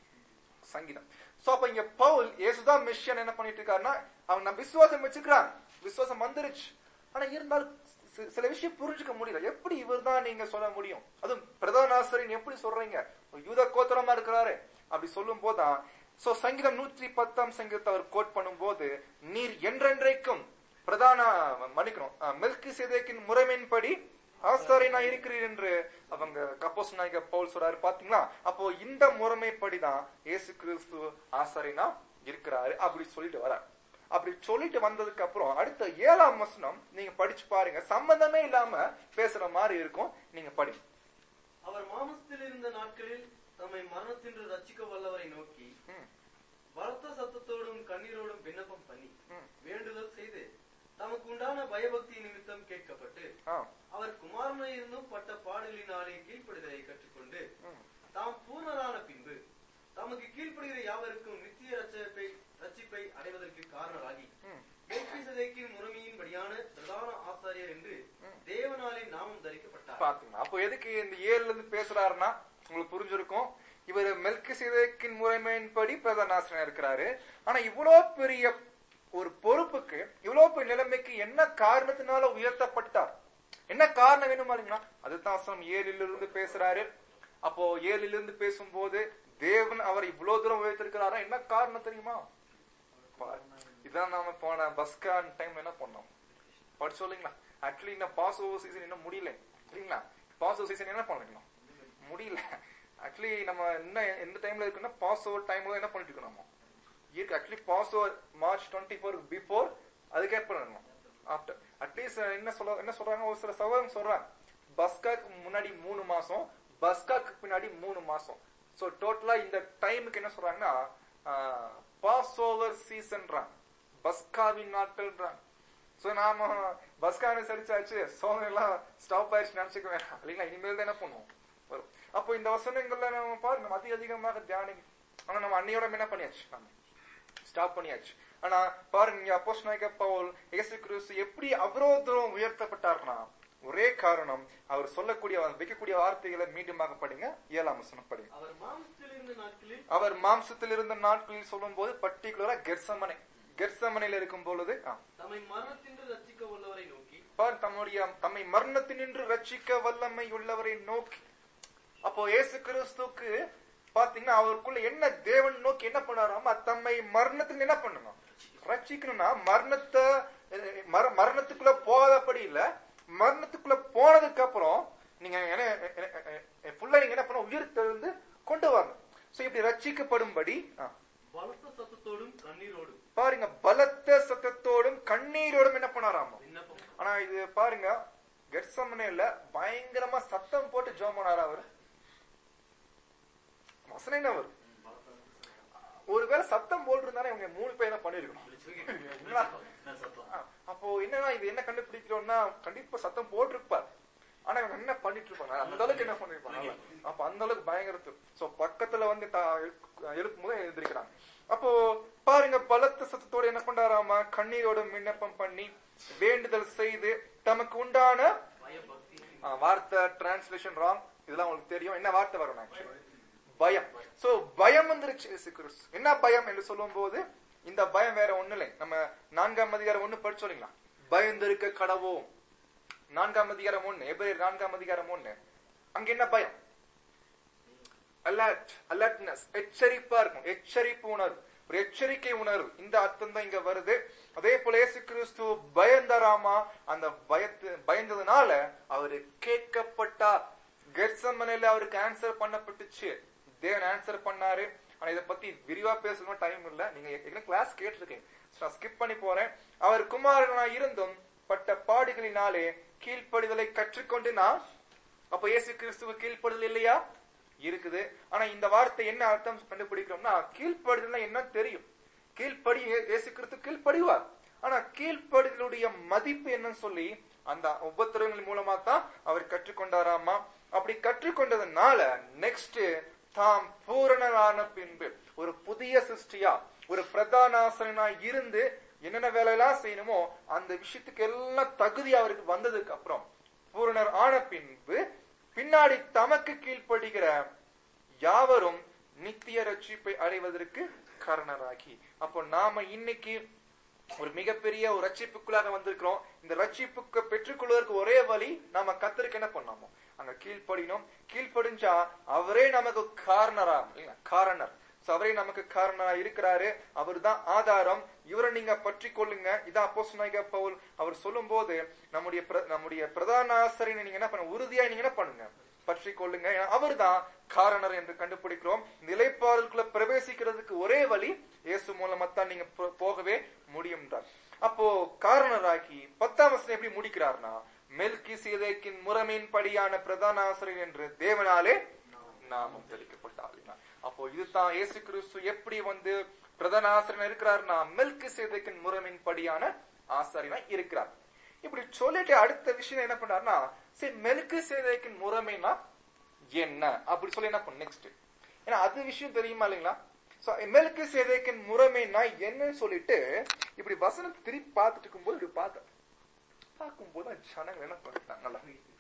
சங்கீதம் சோ அப்ப இங்க பவுல் இயேசுதான் மெஷியன் என்ன பண்ணிட்டு இருக்காருன்னா அவன் நம்ம விசுவாசம் வச்சுக்கிறான் விசுவாசம் வந்துருச்சு ஆனா இருந்தாலும் சி- சில விஷயம் புரிஞ்சுக்க முடியல எப்படி இவர்தான் நீங்க சொல்ல முடியும் அதுவும் பிரதான ஆசிரியர் எப்படி சொல்றீங்க ஒரு யூத கோத்திரமா இருக்கிறாரு அப்படி சொல்லும் போதுதான் சோ சங்கீதம் நூற்றி பத்தாம் சங்கீதத்தை அவர் கோட் பண்ணும்போது நீர் என்றென்றைக்கும் பிரதான மன்னிக்கணும் மெல்கி சேதேக்கின் முறைமையின்படி ஆசாரியனா இருக்கிறீர் என்று அவங்க கப்போஸ் நாயக பவுல் சொல்றாரு பாத்தீங்களா அப்போ இந்த முறைமைப்படிதான் இயேசு கிறிஸ்து ஆசாரியனா இருக்கிறாரு அப்படி சொல்லிட்டு வரார் அப்படி சொல்லிட்டு வந்ததுக்கு அப்புறம் அடுத்த ஏழாம் வசனம் நீங்க படிச்சு பாருங்க சம்பந்தமே இல்லாம பேசுற மாதிரி இருக்கும் நீங்க படி அவர் மாமசத்தில் இருந்த நாட்களில் தம்மை மரணத்தின்று ரட்சிக்க வல்லவரை நோக்கி ம், பலத்த சத்தத்தோடும் கண்ணீரோடும் விண்ணப்பம் பண்ணி ம். வேண்டுதல் செய்து தமக்கு உண்டான பயபக்தி நிமித்தம் கேட்கப்பட்டு ஆ, அவர் குமாரனாய் இருந்தும் பட்ட பாடுகளினாலே கீழ்ப்படுதலை கற்றுக்கொண்டு ம், தாம் பூர்ணரான பின்பு தமக்கு கீழ்ப்படுகிற யாவருக்கும் நித்திய ரட்சிப்பை ரட்சிப்பை அடைவதற்கு காரணராகி ம். மெல்கிசேதேக்கின் முறைமையின்படியான பிரதான ஆசாரியர் என்று தேவனாலே நாமம் தரிக்கப்பட்டார் பாத்தீங்களா அப்போ எதுக்கு இந்த ஏழுல இருந்து பேசுறாருன்னா உங்களுக்கு புரிஞ்சிருக்கும் இவர் மெல்கி சேதேக்கின் முறைமையின்படி பிரதான ஆசிரியர் இருக்கிறாரு ஆனா இவ்வளோ பெரிய ஒரு பொறுப்புக்கு இவ்வளவு பெரிய நிலைமைக்கு என்ன காரணத்தினால உயர்த்தப்பட்டார் என்ன காரணம் வேணுமா இல்லைங்களா அதுதான் வசனம் ஏழிலிருந்து இருந்து பேசுறாரு அப்போ ஏழிலிருந்து இருந்து பேசும்போது தேவன் அவர் இவ்வளவு தூரம் உயர்த்திருக்கிறாரா என்ன காரணம் தெரியுமா பாரு. இதான் நாம போன பஸ்கான் டைம் என்ன பண்ணோம் படிச்சு சொல்லுங்களா ஆக்சுவலி இன்னும் பாஸ் ஓவர் சீசன் இன்னும் முடியல இல்லைங்களா பாஸ் ஓவர் சீசன் என்ன பண்ணிருக்கணும் முடியல ஆக்சுவலி நம்ம இன்னும் எந்த டைம்ல இருக்குன்னா பாஸ் ஓவர் டைம்ல என்ன பண்ணிட்டு இருக்கோம் நம்ம இருக்கு actually Passover March twenty four before அதுக்கே பண்ணணும் ஆஃப்டர் அட்லீஸ்ட் என்ன சொல்ல என்ன சொல்றாங்க ஒரு சில சகோதரங்க சொல்றாங்க பஸ்காக்கு முன்னாடி மூணு மாசம் பஸ்காக்கு பின்னாடி மூணு மாசம் சோ டோட்டலா இந்த டைமுக்கு என்ன சொல்றாங்கன்னா பாஸ் ஓவர் சீசன்றாங்க பஸ்காவின் நாட்கள்ன்றாங்க சோ நாம பஸ்க்கு அனுசரிச்சாச்சு சோதனை எல்லாம் ஸ்டாப் ஆயிடுச்சு நினைச்சுக்க வேண்டாம் இல்லைங்களா இனிமேல் தான் என்ன பண்ணுவோம் வரும் அப்போ இந்த வசனங்கள்ல நம்ம பாருங்க நம்ம அதிக அதிகமாக தியானி ஆனா நம்ம அன்னையோட என்ன பண்ணியாச்சு நம்ம ஸ்டாப் பண்ணியாச்சு ஆனா பாருங்க இங்க அப்போஸ் நாயக பவுல் இயேசு கிறிஸ்து எப்படி அவரோதரம் உயர்த்தப்பட்டார்னா ஒரே காரணம் அவர் சொல்லக்கூடிய வைக்கக்கூடிய வார்த்தைகளை மீண்டுமாக படிங்க ஏழாம் வசனம் படிங்க அவர் மாம்சத்தில் இருந்த நாட்களில் அவர் மாம்சத்தில் இருந்த நாட்களில் சொல்லும் போது பர்டிகுலரா கெர்சமனை கெர்சமனையில் இருக்கும் பொழுது ஆ, தம்மை மரணத்தின்று ரட்சிக்க உள்ளவரை நோக்கி பார் தம்முடைய தம்மை மரணத்தினின்று ரட்சிக்க வல்லமை உள்ளவரை நோக்கி அப்போ இயேசு கிறிஸ்துக்கு பாத்தீங்கன்னா அவருக்குள்ள என்ன தேவன் நோக்கி என்ன பண்ணாராமா தம்மை மரணத்தில் என்ன பண்ணணும் ரட்சிக்கணும்னா மரணத்தை அஹ், மர- மரணத்துக்குள்ள போகாதபடி இல்ல மரணத்துக்குள்ள போனதுக்கு அப்புறம் நீங்க ஃபுல்லா நீங்க என்ன பண்ண உயிர் தெழுந்து கொண்டு வரணும் சோ இப்படி ரட்சிக்கப்படும்படி ஆ, பலத்த சத்தத்தோடும் கண்ணீரோடும் பாருங்க பலத்த சத்தத்தோடும் கண்ணீரோடும் என்ன பண்ணாராமா விண்ணப்பம் ஆனா இது பாருங்க கெட்சமனையில பயங்கரமா சத்தம் போட்டு ஜோம் பண்ணாரா அவர் வசனம் என்ன அவர் ஒருவேளை சத்தம் போட்டிருந்தானே இவங்க மூணு பேர் என்ன பண்ணிருக்கணும் என்னடா? என்ன சத்தம் ஆ, அப்போ என்னன்னா இது என்ன கண்டுபிடிக்கிறோம்னா கண்டிப்பா சத்தம் போட்டிருப்பார் ஆனா இவங்க என்ன பண்ணிட்டு இருப்பாங்க அந்த அளவுக்கு என்ன பண்ணிருப்பாங்க அப்ப அந்த அளவுக்கு பயங்கரத்து சோ பக்கத்துல வந்து எழுப்பும் போது எழுந்திருக்கிறாங்க அப்போ பாருங்க பலத்த சத்தத்தோட என்ன பண்றாராமா கண்ணீரோட விண்ணப்பம் பண்ணி வேண்டுதல் செய்து தமக்கு உண்டான பயபக்தி ஆ, வார்த்தை டிரான்ஸ்லேஷன் ராங் இதெல்லாம் உங்களுக்கு தெரியும் என்ன வார்த்தை வரும் ஆக்சுவலி பயம் சோ பயம் வந்துருச்சு இயேசு கிறிஸ்து என்ன பயம் என்று சொல்லும் போது இந்த பயம் வேற ஒண்ணு இல்லை நம்ம நான்காம் அதிகாரம் ஒண்ணு படிச்சோம் இல்லைங்களா பயந்திருக்க கடவோம் நான்காம் அதிகாரம் ஒண்ணு எபிரேயர் நான்காம் அதிகாரம் ஒண்ணு அங்க என்ன பயம் அலர்ட் அலர்ட்னஸ் எச்சரிப்பா இருக்கும் எச்சரிப்பு உணர்வு ஒரு எச்சரிக்கை உணர்வு இந்த அர்த்தம் தான் இங்க வருது அதே போல இயேசு கிறிஸ்து பயந்தராமா அந்த பயத்து பயந்ததுனால அவரு கேட்கப்பட்டார் கெர்சமனையில அவருக்கு ஆன்சர் பண்ணப்பட்டுச்சு தேவன் ஆன்சர் பண்ணாரு ஆனா இத பத்தி விரிவா பேசணும் டைம் இல்ல நீங்க ஏற்கனவே கிளாஸ் கேட்டிருக்கீங்க So, நான் ஸ்கிப் பண்ணி போறேன் அவர் குமாரனா இருந்தும் பட்ட பாடுகளினாலே கீழ்ப்படிதலை கற்றுக்கொண்டு நான் அப்ப இயேசு கிறிஸ்துவ கீழ்ப்படுதல் இல்லையா இருக்குது ஆனா இந்த வார்த்தை என்ன அர்த்தம் கண்டுபிடிக்கிறோம்னா கீழ்ப்படுதல்னா என்ன தெரியும் கீழ்ப்படி இயே- இயேசு கிறிஸ்து கீழ்ப்படிவார் ஆனா கீழ்ப்படுதலுடைய மதிப்பு என்னன்னு சொல்லி அந்த உபத்திரவங்கள் மூலமா தான் அவர் கற்றுக்கொண்டாராமா அப்படி கற்றுக்கொண்டதுனால நெக்ஸ்ட் தாம் பூரணரான பின்பு ஒரு புதிய சிருஷ்டியா ஒரு பிரதானாசனா இருந்து என்னென்ன வேலையெல்லாம் செய்யணுமோ அந்த விஷயத்துக்கு எல்லாம் தகுதி அவருக்கு வந்ததுக்கு அப்புறம் பூரணர் ஆன பின்பு பின்னாடி தமக்கு கீழ்ப்படுகிற யாவரும் நித்திய ரட்சிப்பை அடைவதற்கு காரணராகி அப்போ நாம இன்னைக்கு ஒரு மிகப்பெரிய ஒரு ரட்சிப்புக்குள்ளாக வந்திருக்கிறோம் இந்த ரட்சிப்புக்கு பெற்றுக்கொள்வதற்கு ஒரே வழி நாம கத்தருக்கு என்ன பண்ணாமோ அங்க கீழ்ப்படினோம் கீழ்ப்படிஞ்சா அவரே நமக்கு காரணரா இல்லைங்களா? காரணர் So, அவரே நமக்கு காரணரா இருக்கிறாரு அவர்தான் ஆதாரம் இவரை நீங்க பற்றி கொள்ளுங்க இதான் அப்போஸ்தலனாகிய பவுல் அவர் சொல்லும் போது நம்முடைய பிர- நம்முடைய பிரதான ஆசிரியரை நீங்க என்ன பண்ண உறுதியா நீங்க என்ன பண்ணுங்க பற்றி கொள்ளுங்க ஏன்னா அவர்தான் காரணர் என்று கண்டுபிடிக்கிறோம் நிலைப்பாடுகளுக்குள்ள பிரவேசிக்கிறதுக்கு ஒரே வழி இயேசு மூலமாத்தான் நீங்க போ- போகவே முடியும்ன்றார் அப்போ காரணராகி பத்தாம் வசனம் எப்படி முடிக்கிறார்னா மெல்கி சீதைக்கின் முறைமையின் படியான பிரதான ஆசிரியர் என்று தேவனாலே நாமம் தெளிக்கப்பட்டார் அப்போ இதுதான் இயேசு கிறிஸ்து எப்படி வந்து பிரதான ஆசிரியர் இருக்கிறார்னா மெல்கி சேதைக்கின் முறைமையின் படியான ஆசாரியனா இருக்கிறார் இப்படி சொல்லிட்டு அடுத்த விஷயம் என்ன பண்றாருன்னா சரி மெல்கு சேதைக்கின் முறைமைனா என்ன அப்படி சொல்லி என்ன பண்ண நெக்ஸ்ட் ஏன்னா அது விஷயம் தெரியுமா இல்லைங்களா சோ மெல்கு சேதைக்கின் முறைமைனா என்னன்னு சொல்லிட்டு இப்படி வசனம் திருப்பி பார்த்துட்டு இருக்கும்போது இப்படி பார்த்தேன் பார்க்கும்போது அந்த ஜனங்கள் என்ன பண்ணிட்டாங்களா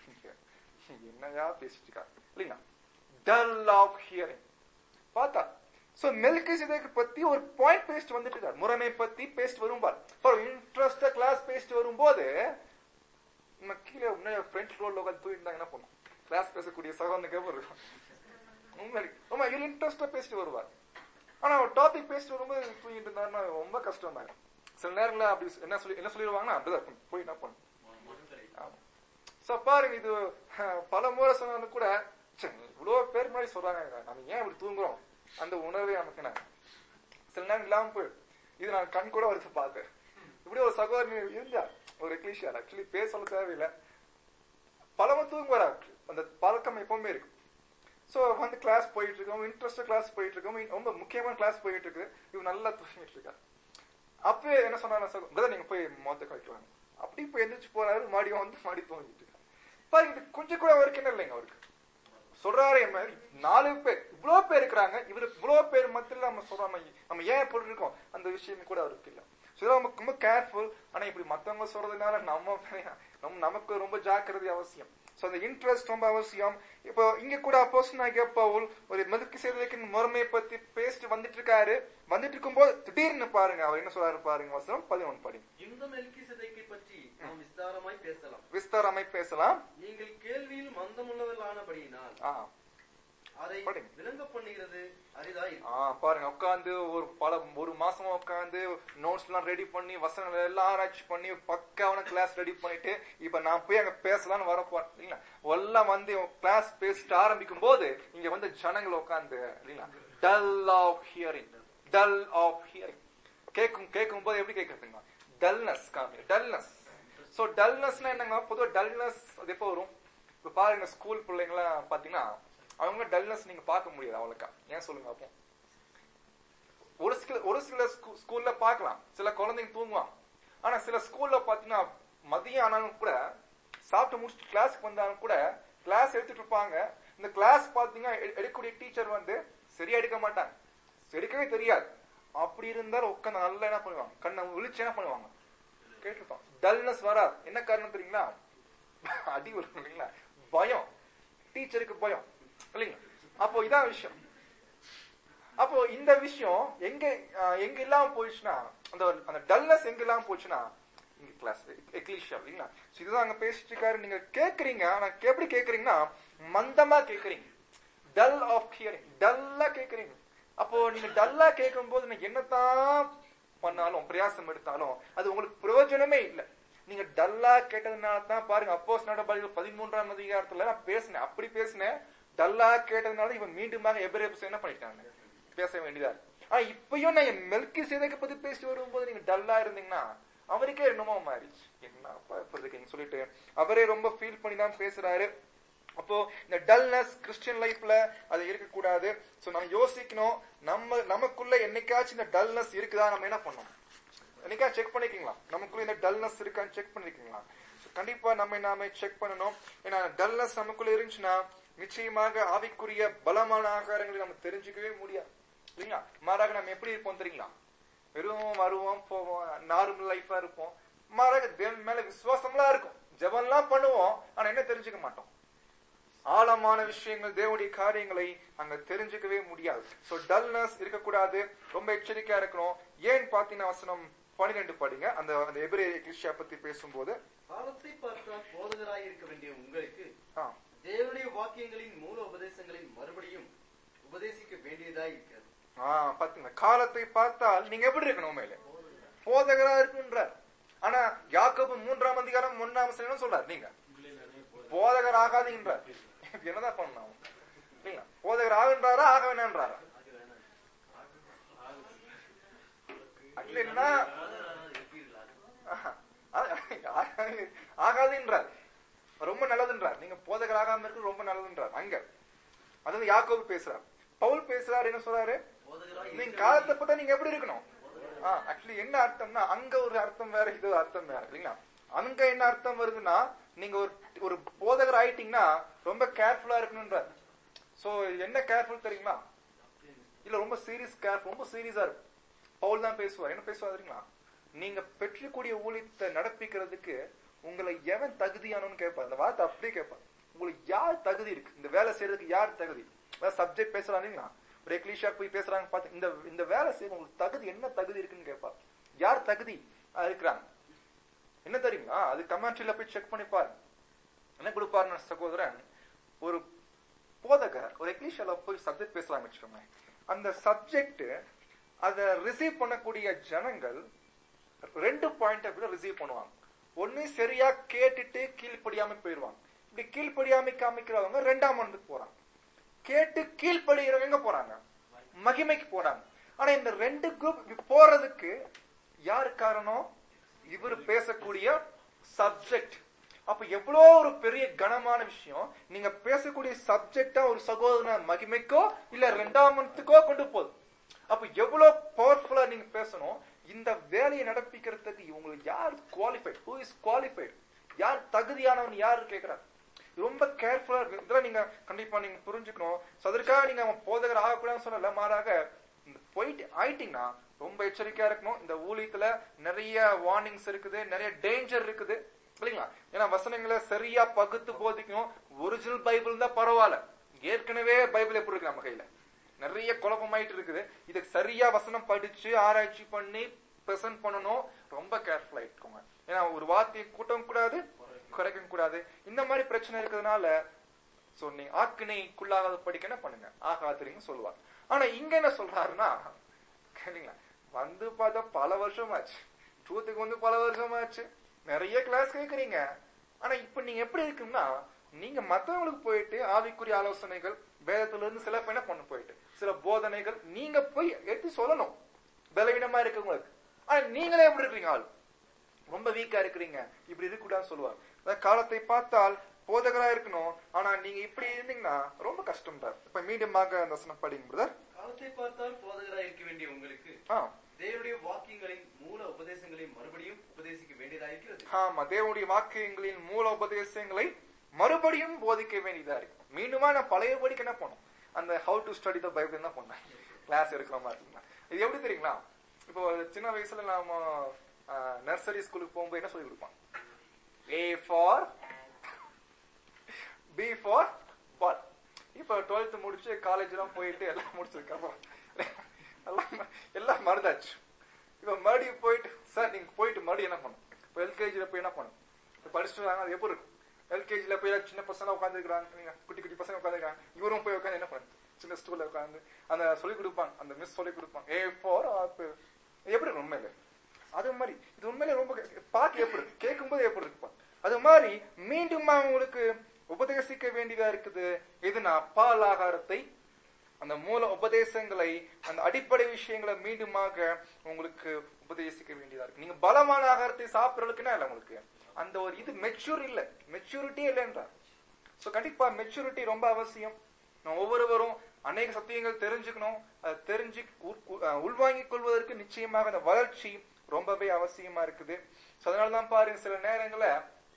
என்னையா பேசிட்டு இருக்காங்க இல்லைங்களா டல் ஆஃப் ஹியரிங் பார்த்தா சோ மெல்கி சிதைக்கு பத்தி ஒரு பாயிண்ட் பேஸ்ட் வந்துட்டு இருக்காரு முறைமை பத்தி பேஸ்ட் வரும்பார் ஒரு இன்ட்ரெஸ்டா கிளாஸ் பேஸ்ட் வரும்போது நம்ம கீழே முன்னாடி ஃப்ரண்ட் ரோல்ல உட்காந்து தூக்கிட்டு என்ன பண்ணும் கிளாஸ் பேசக்கூடிய சகோதரனுக்கு இருக்கும் உண்மையிலே ரொம்ப இவர் இன்ட்ரெஸ்டா பேசிட்டு வருவார் ஆனா ஒரு டாபிக் பேசிட்டு வரும்போது தூங்கிட்டு இருந்தாருன்னா ரொம்ப கஷ்டம் தான் சில நேரங்கள அப்படி என்ன சொல்லி என்ன சொல்லிடுவாங்கன்னா அப்படிதான் இருக்கும் போய் என்ன பண்ணும் ஆமா. சோ பாருங்க இது அஹ், பல முறை சொன்னாலும் கூட ச்சே, இவ்வளவு பேர் முன்னாடி சொல்றாங்க நம்ம ஏன் இப்படி தூங்குறோம் அந்த உணர்வே நமக்கு என்ன சில நேரம் இல்லாம போயிடும் இது நான் கண் கூட வருது பார்த்தேன் இப்படி ஒரு சகோதரி இருந்தா ஒரு எக்லீஷியார் ஆக்சுவலி பேர் சொல்ல தேவையில்லை பலமும் தூங்குவாரா அந்த பழக்கம் எப்பவுமே இருக்கு சோ வந்து கிளாஸ் போயிட்டு இருக்கோம் இன்ட்ரெஸ்ட் கிளாஸ் போயிட்டு இருக்கோம் ரொம்ப முக்கியமான கிளாஸ் போயிட்டு இருக்கு இவன் நல்லா தூங்கிட்டு இருக்கா அப்பவே என்ன சொன்னா பிரதர் நீங்க போய் மொத்த கழிக்கலாம் அப்படி இப்ப எந்திரிச்சு போறாரு மறுபடியும் வந்து மறுபடி தூங்கிட்டு இருக்காரு. பாருங்க இது கொஞ்சம் கூட அவருக்கு என்ன இல்லைங்க அவருக்கு சொல்றாரு என் மாதிரி நாலு பேர் இவ்வளவு பேர் இருக்கிறாங்க இவரு இவ்வளவு பேர் மத்தியில நம்ம சொல்றோம் நம்ம ஏன் எப்படி இருக்கோம் அந்த விஷயம் கூட அவருக்கு இல்ல ஸோ நமக்கு ரொம்ப கேர்ஃபுல் ஆனா இப்படி மத்தவங்க சொல்றதுனால நம்ம நம்ம நமக்கு ரொம்ப ஜாக்கிரதை அவசியம் ஸோ அந்த இன்ட்ரெஸ்ட் ரொம்ப அவசியம் இப்போ இங்க கூட அப்போஸ் நான் பவுல் ஒரு மெதுக்கு செய்வதற்கு முறைமையை பத்தி பேசிட்டு வந்துட்டு இருக்காரு வந்துட்டு இருக்கும்போது திடீர்னு பாருங்க அவர் என்ன சொல்றாரு பாருங்க வசனம் பதினொன்று படி இந்த மெல்கிசேதேக்கை பற்றி நாம் விஸ்தாரமாய் பேசலாம் விஸ்தாரமாய் பேசலாம் நீங்கள் கேள்வியில் மந்தமுள்ளவர்களானபடியினால் ஆ அதை படிங்க. விளங்க பண்ணுகிறது அரிதாய் ஆ பாருங்க உட்காந்து ஒரு பல ஒரு மாசமா உட்காந்து நோட்ஸ் எல்லாம் ரெடி பண்ணி வசனங்கள் எல்லாம் ஆராய்ச்சி பண்ணி பக்காவான கிளாஸ் ரெடி பண்ணிட்டு இப்ப நான் போய் அங்க பேசலாம்னு வரப்போறேன் இல்லைங்களா எல்லாம் வந்து கிளாஸ் பேசிட்டு ஆரம்பிக்கும் போது இங்க வந்து ஜனங்கள் உட்காந்து இல்லைங்களா dull of hearing dull of hearing கேட்கும் கேட்கும் போது எப்படி கேட்கறதுங்க டல்னஸ் காமி டல்னஸ் சோ டல்னஸ்னா என்னங்க பொதுவா டல்னஸ் அது எப்போ வரும் இப்ப பாருங்க ஸ்கூல் பிள்ளைங்களாம் பாத்தீங்கன்னா அவங்க டல்னஸ் நீங்க பார்க்க முடியாது அவ்வளோக்கா ஏன் சொல்லுங்க அப்போ ஒரு சில ஒரு சில ஸ்கூ- ஸ்கூல்ல பார்க்கலாம் சில குழந்தைங்க தூங்குவாங்க ஆனா சில ஸ்கூல்ல பாத்தீங்கன்னா மதியம் ஆனாலும் கூட சாப்பிட்டு முடிச்சுட்டு கிளாஸ்க்கு வந்தாலும் கூட கிளாஸ் எடுத்துட்டு இருப்பாங்க இந்த கிளாஸ் பாத்தீங்கன்னா எ- எடுக்கக்கூடிய டீச்சர் வந்து சரியா எடுக்க மாட்டாங்க எடுக்கவே தெரியாது அப்படி இருந்தாலும் உட்காந்து நல்லா என்ன பண்ணுவாங்க கண்ணை விழிச்சு என்ன பண்ணுவாங்க கேட்டிருப்போம் டல்னஸ் வராது என்ன காரணம் தெரியுங்களா அடி வரும் இல்லைங்களா பயம் டீச்சருக்கு பயம் இல்லைங்களா அப்போ இதான் விஷயம் அப்போ இந்த விஷயம் எங்க அஹ், எங்க இல்லாம போயிடுச்சுன்னா அந்த அந்த டல்னஸ் எங்க இல்லாம போச்சுன்னா இங்க கிளாஸ் எக்லிஷா இல்லைங்களா So இதுதான் அங்க பேசிட்டு இருக்காரு நீங்க கேக்குறீங்க ஆனா எப்படி கேக்குறீங்கன்னா மந்தமா கேக்குறீங்க டல் ஆஃப் ஹியரிங் டல்லா கேக்குறீங்க அப்போ நீங்க டல்லா கேட்கும் போது நீங்க என்னதான் பண்ணாலும் பிரயாசம் எடுத்தாலும் அது உங்களுக்கு பிரயோஜனமே இல்லை நீங்க டல்லா கேட்டதுனால தான் பாருங்க அப்போஸ் நடபாடிகள் பதிமூன்றாம் அதிகாரத்துல நான் பேசினேன் அப்படி பேசினேன் டல்லா கேட்டதுனால இவன் மீண்டுமாக எபிரே என்ன பண்ணிட்டாங்க பேச வேண்டியதா இருக்கு. ஆனா இப்பயும் நான் மெல்கி சேதைக்கு பத்தி பேசிட்டு வரும்போது நீங்க டல்லா இருந்தீங்கன்னா அவருக்கே என்னமோ மாறிச்சு என்னப்பா இப்ப இருக்கீங்க சொல்லிட்டு அவரே ரொம்ப ஃபீல் பண்ணி தான் பேசுறாரு அப்போ இந்த டல்னஸ் கிறிஸ்டியன் லைஃப்ல அது இருக்கக்கூடாது சோ நம்ம யோசிக்கணும் நம்ம நமக்குள்ள என்னைக்காச்சும் இந்த டல்னஸ் இருக்குதா நம்ம என்ன பண்ணணும் என்னைக்கா செக் பண்ணிருக்கீங்களா நமக்குள்ள இந்த டல்னஸ் இருக்கான்னு செக் பண்ணிருக்கீங்களா So, கண்டிப்பா நம்ம நாம செக் பண்ணணும் ஏன்னா டல்னஸ் நமக்குள்ள இருந்துச்சுன்னா நிச்சயமாக ஆவிக்குரிய பலமான ஆகாரங்களை நம்ம தெரிஞ்சுக்கவே முடியாது இல்லைங்களா மாறாக நம்ம எப்படி இருப்போம் தெரியுங்களா வெறும் வருவோம் போவோம் நார்மல் லைஃபா இருப்போம் மாறாக தேவன் மேல விசுவாசம்லாம் இருக்கும் ஜெபம்லாம் பண்ணுவோம் ஆனா என்ன தெரிஞ்சுக்க மாட்டோம் ஆழமான விஷயங்கள் தேவனுடைய காரியங்களை அங்க தெரிஞ்சுக்கவே முடியாது சோ டல்னஸ் இருக்கக்கூடாது ரொம்ப எச்சரிக்கையா இருக்கணும் ஏன் பாத்தீங்கன்னா வசனம் பன்னிரெண்டு படிங்க அந்த அந்த எபிரே கிறிஸ்டியா பத்தி பேசும்போது காலத்தை பார்த்தால் போதகராய் இருக்க வேண்டிய உங்களுக்கு ஆ, தேவனுடைய வாக்கியங்களின் மூல உபதேசங்களை மறுபடியும் உபதேசிக்க வேண்டியதாய் இருக்கிறது ஆ, பாத்தீங்களா காலத்தை பார்த்தால் நீங்க எப்படி இருக்கணும் மேலே போதகரா இருக்குன்றார் ஆனா யாக்கோபு மூன்றாம் அதிகாரம் ஒன்னாம் வசனம் சொல்றார் நீங்க போதகர் ஆகாதீங்கன்றார் என்னதான் பண்ணணும் இல்லைங்களா போதகர் ஆகுன்றாரா ஆக வேணான்றாரா இல்லைன்னா ஆஹா. ஆகாது- ஆகாதுன்றார் ரொம்ப நல்லதுன்றார் நீங்க போதகர் ஆகாம இருக்கு ரொம்ப நல்லதுன்றார் அங்க அதாவது யாக்கோபு பேசுறார் பவுல் பேசுறாரு என்ன சொல்றாரு போதகராய் நீங்க காலத்தை பார்த்தா நீங்க எப்படி இருக்கணும் ஆக்சுவலி என்ன அர்த்தம்னா அங்க ஒரு அர்த்தம் வேற இது ஒரு அர்த்தம் வேற இல்லைங்களா அங்க என்ன அர்த்தம் வருதுன்னா நீங்க ஒரு ஒரு போதகர் ஆயிட்டீங்கன்னா ரொம்ப கேர்ஃபுல்லா இருக்கணும்ன்றார் சோ என்ன கேர்ஃபுல் தெரியுங்களா இல்ல ரொம்ப சீரியஸ் கேர் ரொம்ப சீரியஸா இருக்கும் பவுல் தான் பேசுவார் என்ன பேசுவார் தெரியுங்களா நீங்க பெற்றக்கூடிய ஊழியத்தை நடப்பிக்கிறதுக்கு உங்களை எவன் தகுதியானவன்னு கேட்பார் அந்த வார்த்தை அப்படியே கேட்பார் உங்களுக்கு யார் தகுதி இருக்கு இந்த வேலை செய்யறதுக்கு யார் தகுதி சப்ஜெக்ட் பேசுறாங்க இல்லைங்களா ஒரு எக்லீஷா போய் பேசுறாங்க பார்த்து இந்த இந்த வேலை செய்ய உங்களுக்கு தகுதி என்ன தகுதி இருக்குன்னு கேட்பார் யார் தகுதி ஆ, இருக்கிறாங்க என்ன தெரியுங்களா அது கமெண்ட்ரியில போய் செக் பண்ணி பாருங்க என்ன கொடுப்பாருன்னு சகோதரன் ஒரு போதகர் ஒரு எக்லீஷால போய் சப்ஜெக்ட் பேசலாம்னு வச்சுக்கோங்க அந்த சப்ஜெக்ட் அதை ரிசீவ் பண்ணக்கூடிய ஜனங்கள் ரெண்டு பாயிண்ட் ஆஃப் ரிசீவ் பண்ணுவாங்க ஒண்ணு சரியா கேட்டுட்டு கீழ்ப்படியாம போயிடுவாங்க இப்படி கீழ்ப்படியாம காமிக்கிறவங்க ரெண்டாம் ஆண்டுக்கு போறாங்க கேட்டு கீழ்ப்படிகிறவங்க எங்க போறாங்க மகிமைக்கு போறாங்க ஆனா இந்த ரெண்டு குரூப் போறதுக்கு யார் காரணம் இவர் பேசக்கூடிய சப்ஜெக்ட் அப்ப எவ்வளோ ஒரு பெரிய கனமான விஷயம் நீங்க பேசக்கூடிய சப்ஜெக்டா ஒரு சகோதரன மகிமைக்கோ இல்ல ரெண்டாமத்துக்கோ கொண்டு போகுது அப்ப எவ்வளவு பவர்ஃபுல்லா நீங்க பேசணும் இந்த வேலையை நடப்பிக்கிறதுக்கு இவங்களுக்கு யார் குவாலிஃபைட் ஹூ இஸ் குவாலிஃபைட் யார் தகுதியானவன் யார் கேட்கிறார் ரொம்ப கேர்ஃபுல்லா இருக்கு இதெல்லாம் நீங்க கண்டிப்பா நீங்க புரிஞ்சுக்கணும் So, அதற்காக நீங்க அவன் போதகர் ஆகக்கூடாதுன்னு சொல்லல மாறாக இந்த போயிட்டு ஆயிட்டீங்கன்னா ரொம்ப எச்சரிக்கையா இருக்கணும் இந்த ஊழியத்துல நிறைய வார்னிங்ஸ் இருக்குது நிறைய டேஞ்சர் இருக்குது இல்லைங்களா ஏன்னா வசனங்களை சரியா பகுத்து போதிக்கணும் ஒரிஜினல் பைபிள் தான் பரவாயில்ல ஏற்கனவே பைபிள் எப்படி இருக்கு நம்ம கையில நிறைய குழப்பமாயிட்டு இருக்குது இதை சரியா வசனம் படிச்சு ஆராய்ச்சி பண்ணி பிரசன்ட் பண்ணணும் ரொம்ப கேர்ஃபுல் ஆயிட்டுக்கோங்க ஏன்னா ஒரு வார்த்தையை கூட்டவும் கூடாது குறைக்கவும் கூடாது இந்த மாதிரி பிரச்சனை இருக்கிறதுனால சோ நீ ஆக்கினைக்குள்ளாகாத படிக்க என்ன பண்ணுங்க ஆகாதுன்னு சொல்லுவார் ஆனா இங்க என்ன சொல்றாருன்னா கேளுங்களா வந்து பார்த்தா பல வருஷம் ஆச்சு ட்ரூத்துக்கு வந்து பல வருஷம் ஆச்சு நிறைய கிளாஸ் கேக்குறீங்க ஆனா இப்ப நீங்க எப்படி இருக்குன்னா நீங்க மத்தவங்களுக்கு போயிட்டு ஆவிக்குரிய ஆலோசனைகள் வேதத்துல இருந்து சில என்ன பண்ண போயிட்டு சில போதனைகள் நீங்க போய் எடுத்து சொல்லணும் பலவீனமா இருக்கவங்களுக்கு ஆனா நீங்களே எப்படி இருக்கீங்க ஆள் ரொம்ப வீக்கா இருக்கிறீங்க இப்படி இருக்கக்கூடாதுன்னு சொல்லுவார் அதாவது காலத்தை பார்த்தால் போதகரா இருக்கணும் ஆனா நீங்க இப்படி இருந்தீங்கன்னா ரொம்ப கஷ்டம் தான் இப்ப மீண்டுமாக அந்த வசனம் படிங்க பிரதர் காலத்தை பார்த்தால் போதகராய் இருக்க வேண்டிய உங்களுக்கு ஆ தேவனுடைய வாக்கியங்களின் மூல உபதேசங்களை மறுபடியும் உபதேசிக்க வேண்டியதாயிருக்கிறது ஆமா தேவனுடைய வாக்கியங்களின் மூல உபதேசங்களை மறுபடியும் போதிக்க வேண்டியதா இருக்கு மீண்டுமா நான் பழையபடிக்கு என்ன பண்ணும் அந்த how to study the Bible தான் பண்ணேன் கிளாஸ் எடுக்கிற மாதிரி இருக்குங்களா இது எப்படி தெரியுங்களா இப்போ சின்ன வயசுல நாம நர்சரி ஸ்கூலுக்கு போகும்போது என்ன சொல்லி கொடுப்பான் A for B for ball இப்ப டுவெல்த் முடிச்சு காலேஜ் எல்லாம் போயிட்டு எல்லாம் முடிச்சதுக்கு அப்புறம் எல்லாம் எல்லாம் மறந்தாச்சு இப்ப மறுபடியும் போயிட்டு சார் நீங்க போயிட்டு மறுபடியும் என்ன பண்ணும் இப்ப எல்கேஜில போய் என்ன பண்ணும் இப்ப படிச்சுட்டு வராங்க அது எப்படி இருக்கும் எல்கேஜில போய் சின்ன பசங்க உட்காந்துருக்காங்க குட்டி குட்டி பசங்க உட்காந்துருக்காங்க இவரும் போய் உட்காந்து என்ன பண்ணும் சின்ன ஸ்டூல்ல உட்காந்து அந்த சொல்லி கொடுப்பாங்க அந்த மிஸ் சொல்லி கொடுப்பாங்க ஏ ஃபார் ஆப்பிள் எப்படி இருக்கும் உண்மையில அது மாதிரி இது உண்மையில ரொம்ப பார்க்க எப்படி இருக்கு கேட்கும் போது எப்படி இருக்குப்பா அது மாதிரி மீண்டும் உங்களுக்கு உபதேசிக்க வேண்டியதா இருக்குது எதுனா பால் ஆகாரத்தை அந்த மூல உபதேசங்களை அந்த அடிப்படை விஷயங்களை மீண்டுமாக உங்களுக்கு உபதேசிக்க வேண்டியதா இருக்கு நீங்க பலமான ஆகாரத்தை சாப்பிடறதுக்குன்னா இல்ல உங்களுக்கு அந்த ஒரு இது மெச்சூர் இல்ல மெச்சூரிட்டியே இல்லைன்றார் சோ கண்டிப்பா மெச்சூரிட்டி ரொம்ப அவசியம் நம்ம ஒவ்வொருவரும் அநேக சத்தியங்கள் தெரிஞ்சுக்கணும் அதை தெரிஞ்சு உள்- உள்- அஹ் உள்வாங்கிக் கொள்வதற்கு நிச்சயமாக அந்த வளர்ச்சி ரொம்பவே அவசியமா இருக்குது So அதனாலதான் பாருங்க சில நேரங்கள்ல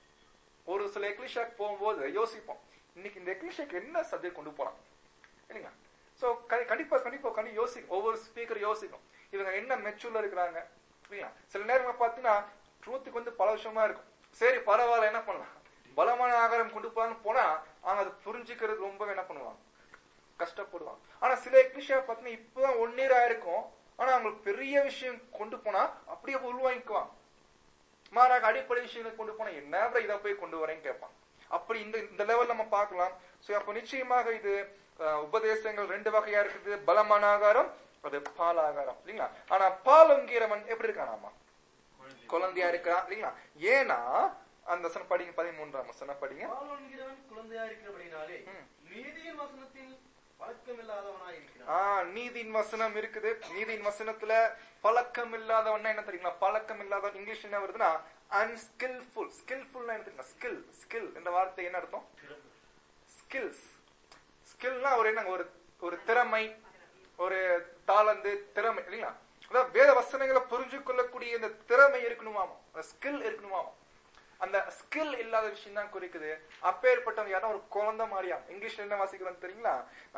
ஒரு சில எக்லிஷாக்கு போகும்போது யோசிப்போம் இன்னைக்கு இந்த எக்லிஷாக்கு என்ன சப்ஜெக்ட் கொண்டு போறான் இல்லைங்களா சோ கண்டிப்பா கண்டிப்பா கண்டி யோசிக்கும் ஒவ்வொரு ஸ்பீக்கர் யோசிக்கும் இவங்க என்ன மெச்சூர்ல இருக்கிறாங்க இல்லைங்களா சில நேரம் பாத்தீங்கன்னா ட்ரூத்துக்கு வந்து பல வருஷமா இருக்கும் சரி பரவாயில்ல என்ன பண்ணலாம் பலமான ஆகாரம் கொண்டு போறான்னு போனா அவங்க அதை புரிஞ்சுக்கிறது ரொம்ப என்ன பண்ணுவாங்க கஷ்டப்படுவாங்க ஆனா சில எக்லிஷா பாத்தீங்கன்னா இப்பதான் ஒன் இயர் ஆயிருக்கும் ஆனா அவங்களுக்கு பெரிய விஷயம் கொண்டு போனா அப்படியே உள்வாங்கிக்குவாங்க மாறாக அடிப்படை விஷயங்களை கொண்டு போனா என்ன bro இதை போய் கொண்டு வரேன்னு கேட்பான் அப்படி இந்த இந்த லெவல் நம்ம பார்க்கலாம் சோ அப்ப நிச்சயமாக இது அஹ், உபதேசங்கள் ரெண்டு வகையா இருக்குது பலமான ஆகாரம் அது பால் ஆகாரம் இல்லைங்களா ஆனா பாலுங்கிறவன் எப்படி இருக்கானாமா குழந்தையா இருக்கிறான் இல்லைங்களா ஏன்னா அந்த வசனம் படிங்க பதிமூன்றாம் வசனம் படிங்க பால் என்கிறவன் குழந்தையா இருக்கிறபடினாலே ம். நீதியின் வசனத்தில் பழக்கம் இல்லாதவனாய் இருக்கிறான் ஆஹ் நீதியின் வசனம் இருக்குது நீதியின் வசனத்துல பழக்கம் இல்லாதவன்னா என்ன தெரியுங்களா பழக்கம் இல்லாதவன் இங்கிலீஷ் என்ன வருதுன்னா அன்ஸ்கில்ஃபுல் ஸ்கில்ஃபுல்னா என்ன தெரியுங்களா ஸ்கில் ஸ்கில் என்ற வார்த்தை என்ன அர்த்தம் ஸ்கில்ஸ் ஸ்கில்னா ஒரு என்ன ஒரு ஒரு திறமை ஒரு தாளந்து திறமை இல்லைங்களா அதாவது வேத வசனங்களை புரிஞ்சு கொள்ளக்கூடிய இந்த திறமை இருக்கணுமாமா அந்த ஸ்கில் இருக்கணுமாமா அந்த ஸ்கில் இல்லாத விஷயம் தான் குறிக்குது அப்பேற்பட்டவங்க யாரும் ஒரு குழந்தை மாதிரியா இங்கிலீஷ்ல என்ன வாசிக்கிறோம் தெரியுங்களா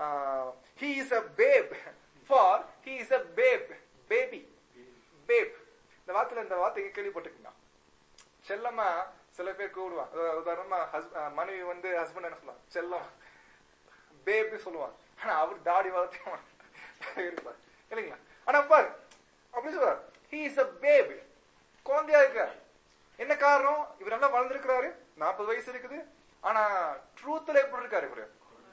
he is a babe for he is a babe baby babe இந்த வார்த்தையில இந்த வார்த்தை கேள்விப்பட்டிருக்கீங்களா செல்லமா சில பேர் கூடுவான் அதாவது உதாரணமா hus- அஹ் மனைவி வந்து ஹஸ்பண்ட் என்ன சொல்லுவாங்க செல்லம் பேபி சொல்லுவாங்க ஆனா அவர் தாடி வளர்த்து இருப்பார் இல்லைங்களா ஆனா பாரு அப்படி சொல்றாரு ஹி இஸ் அ பேபி குழந்தையா இருக்காரு என்ன காரணம் இவர் நல்லா வளர்ந்துருக்கிறாரு நாற்பது வயசு இருக்குது ஆனா ட்ரூத்ல எப்படி இருக்காரு இவரு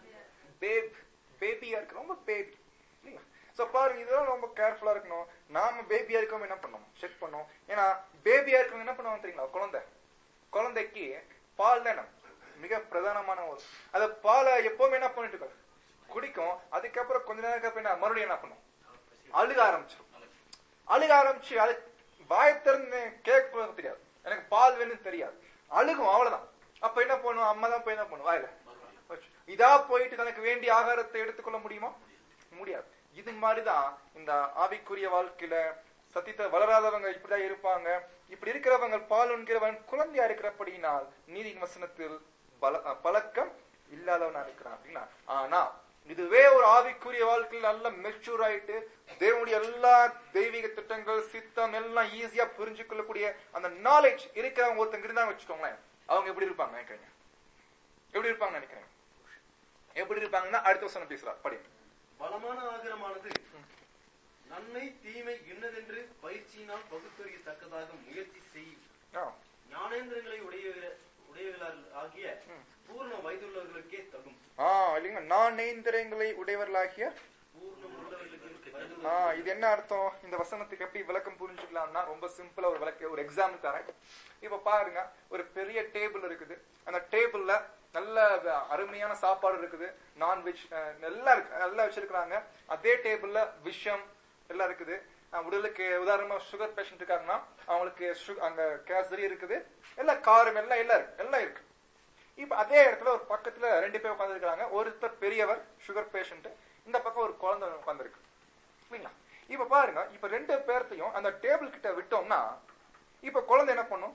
பேப் பேபியா இருக்கு ரொம்ப பேபி இல்லைங்களா சோ பாருங்க இதெல்லாம் ரொம்ப கேர்ஃபுல்லா இருக்கணும் நாம பேபியா இருக்கவங்க என்ன பண்ணணும் செக் பண்ணோம் ஏன்னா பேபியா இருக்கவங்க என்ன பண்ணுவாங்க தெரியுங்களா குழந்தை குழந்தைக்கு பால் தானே மிக பிரதானமான ஒரு அந்த பாலை எப்பவுமே என்ன பண்ணிட்டு இருக்காரு குடிக்கும் அதுக்கப்புறம் கொஞ்ச நேரம் அப்புறம் என்ன மறுபடியும் என்ன பண்ணும் அழுக ஆரம்பிச்சிடும் அழுக ஆரம்பிச்சு அது வாய் திறந்து கேட்க தெரியாது எனக்கு பால் வேணும்னு தெரியாது அழுகும் அவ்வளவுதான் அப்ப என்ன பண்ணும் அம்மா தான் போய் என்ன பண்ணும் வாயில வச்சு. இதா போயிட்டு தனக்கு வேண்டிய ஆகாரத்தை எடுத்துக்கொள்ள முடியுமா முடியாது இது மாதிரிதான் இந்த ஆவிக்குரிய வாழ்க்கையில சத்தியத்தை வளராதவங்க இப்படிதான் இருப்பாங்க இப்படி இருக்கிறவங்க பால் உண்கிறவன் குழந்தையா இருக்கிறபடியினால் நீதியின் வசனத்தில் பல அஹ், பழக்கம் இல்லாதவனா இருக்கிறான் அப்படின்னா ஆனா இதுவே ஒரு ஆவிக்குரிய வாழ்க்கையில் நல்ல மெச்சூர் ஆயிட்டு தேவனுடைய எல்லா தெய்வீக திட்டங்கள் சித்தம் எல்லாம் ஈஸியா புரிஞ்சு கொள்ளக்கூடிய அந்த நாலேஜ் இருக்கிறவங்க ஒருத்தங்க இருந்தாங்க வச்சுக்கோங்களேன் அவங்க எப்படி இருப்பாங்க நினைக்கிறீங்க எப்படி இருப்பாங்க நினைக்கிறேன் எப்படி இருப்பாங்கன்னா அடுத்த வசனம் பேசுறார் படி பலமான ஆகரமானது நன்மை தீமை இன்னதென்று பயிற்சியினால் பகுத்தறியத்தக்கதாக முயற்சி செய் ஆ, ஞானேந்திரங்களை உடையவர்கள் உடையவர்களால் ஆகிய ம். பூர்ண வயதுள்ளவர்களுக்கே தகும் ஆ இல்லைங்க நான் நேந்திரங்களை உடையவர்களாகிய பூர்ணம் உள்ளவர்களுக்கு ஆ வயதுள்ள இது என்ன அர்த்தம் இந்த வசனத்துக்கு எப்படி விளக்கம் புரிஞ்சுக்கலாம்னா ரொம்ப சிம்பிளா ஒரு விளக்க ஒரு எக்ஸாம்பிள் தரேன் இப்ப பாருங்க ஒரு பெரிய டேபிள் இருக்குது அந்த டேபிள்ல நல்ல வ- அருமையான சாப்பாடு இருக்குது நான்வெஜ் எல்லாம் இருக்கு எல்லாம் வச்சிருக்காங்க அதே டேபிள்ல விஷம் எல்லாம் இருக்குது அஹ் உடலுக்கு உதாரணமா சுகர் பேஷண்ட் இருக்காங்கன்னா அவங்களுக்கு சு- அங்க கேசரி இருக்குது எல்லாம் காரம் எல்லாம் எல்லாம் இருக்கு எல்லாம் இருக்கு இப்ப அதே இடத்துல ஒரு பக்கத்துல ரெண்டு பேர் உட்காந்துருக்காங்க ஒருத்தர் பெரியவர் சுகர் பேஷண்ட் இந்த பக்கம் ஒரு குழந்தை உட்காந்துருக்கு இல்லைங்களா இப்ப பாருங்க இப்ப ரெண்டு பேர்த்தையும் அந்த டேபிள் கிட்ட விட்டோம்னா இப்ப குழந்தை என்ன பண்ணும்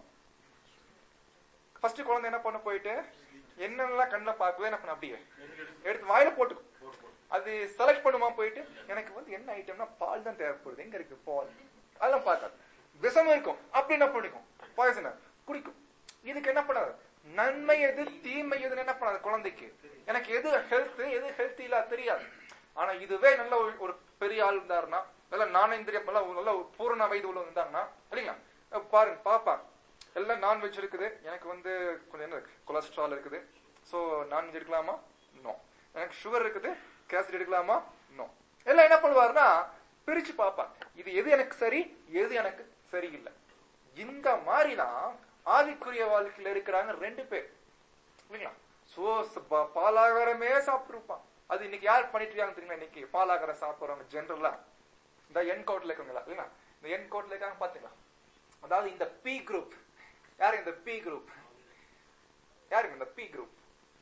ஃபர்ஸ்ட் குழந்தை என்ன பண்ண போயிட்டு என்னென்னலாம் கண்ணில் பார்க்கவே என்ன பண்ண அப்படியே எடுத்து வாயில போட்டுக்கும் அது செலக்ட் பண்ணுமா போயிட்டு எனக்கு வந்து என்ன ஐட்டம்னா பால் தான் தேவைப்படுது எங்க இருக்கு பால் அதெல்லாம் பார்க்காது விஷம் இருக்கும் அப்படி என்ன பண்ணிக்கும் பாய்சன குடிக்கும் இதுக்கு என்ன பண்ணாது நன்மை எது தீமை எதுன்னு என்ன பண்ணாது குழந்தைக்கு எனக்கு எது ஹெல்த் எது ஹெல்த் இல்ல தெரியாது ஆனா இதுவே நல்ல ஒரு- ஒரு பெரிய ஆள் இருந்தாருன்னா நல்ல நாணயந்திரிய நல்ல நல்ல பூரண வயது உள்ள இருந்தாங்கன்னா இல்லைங்களா அஹ் பாருங்க பாப்பாங்க எல்லாம் நான்வெஜ் இருக்குது எனக்கு வந்து கொஞ்சம் என்ன இருக்கு கொலஸ்ட்ரால் இருக்குது சோ நான்வெஜ் எடுக்கலாமா நோ எனக்கு சுகர் இருக்குது கேசரி எடுக்கலாமா நோ எல்லாம் என்ன பண்ணுவாருன்னா பிரிச்சு பார்ப்பாங்க இது எது எனக்கு சரி எது எனக்கு சரியில்லை இந்த மாதிரி தான் ஆவிக்குரிய வாழ்க்கையில இருக்கிறாங்க ரெண்டு பேர் இல்லைங்களா சோ ச- ப- பாலாகாரமே சாப்பிட்டுருப்பான் அது இன்னைக்கு யார் பண்ணிட்டு இருக்காங்க தெரியுமா இன்னைக்கு பாலாகாரம் சாப்பிடுறவங்க ஜென்ரலா இந்த என் கோட்ல இருக்கவங்களா இல்லைங்களா இந்த என் கோட்ல இருக்காங்க பாத்தீங்களா அதாவது இந்த பி குரூப் யாரு இந்த பி குரூப் யாருங்க இந்த பி குரூப்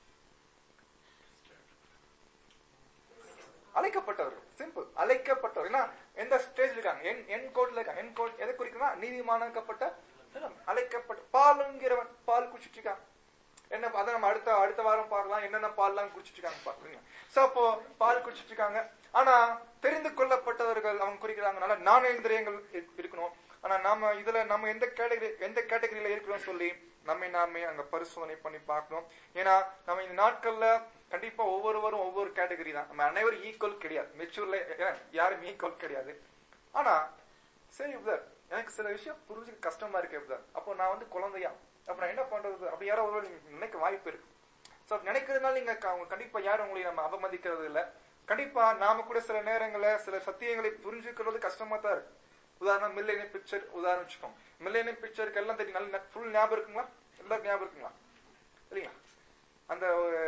அழைக்கப்பட்டவர்கள் சிம்பிள் அழைக்கப்பட்டவர் ஏன்னா எந்த ஸ்டேஜ் இருக்காங்க என் என் கோட்ல இருக்காங்க என் கோட் எதை குறிக்குன்னா நீதிமானாக்கப்பட்ட அழைக்கப்பட்ட பாலுங்கிறவன் பால் குடிச்சிட்டு இருக்கான் என்ன அதை நம்ம அடுத்த அடுத்த வாரம் பார்க்கலாம் என்னென்ன பால்லாம் குடிச்சிட்டு இருக்காங்க பாருங்க சோ அப்போ பால் குடிச்சிட்டு இருக்காங்க ஆனா தெரிந்து கொள்ளப்பட்டவர்கள் அவங்க குறிக்கிறாங்க நல்ல நாணயந்திரியங்கள் இரு- இருக்கணும் ஆனா நாம இதுல நம்ம எந்த கேட்டகரி எந்த கேட்டகரியில இருக்கிறோம் சொல்லி நம்மை நாமே அங்க பரிசோதனை பண்ணி பார்க்கணும் ஏன்னா நம்ம இந்த நாட்கள்ல கண்டிப்பா ஒவ்வொருவரும் ஒவ்வொரு கேட்டகரி தான் நம்ம அனைவரும் ஈக்குவல் கிடையாது மெச்சூர்ல யாரும் ஈக்குவல் கிடையாது ஆனா சரி இப்பதான் எனக்கு சில விஷயம் புரிஞ்சுக்க கஷ்டமா இருக்கு இப்பதான் அப்போ நான் வந்து குழந்தையா அப்ப நான் என்ன பண்றது அப்படி யாரோ ஒரு நினைக்க வாய்ப்பு இருக்கு சோ நினைக்கிறதுனால நீங்க க- அவங்க கண்டிப்பா யாரும் உங்களை நம்ம அவமதிக்கிறது இல்ல கண்டிப்பா நாம கூட சில நேரங்கள்ல சில சத்தியங்களை புரிஞ்சுக்கிறது கஷ்டமா தான் இருக்கு உதாரணம் மில்லேனியம் பிக்சர் உதாரணம் வச்சுக்கோங்க மில்லேனியம் பிக்சருக்கு எல்லாம் தெரியும் நல்ல ஃபுல் ஞாபகம் இருக்குங்களா எல்லாரும் ஞாபகம் இருக்குங்களா இல்லைங்களா அந்த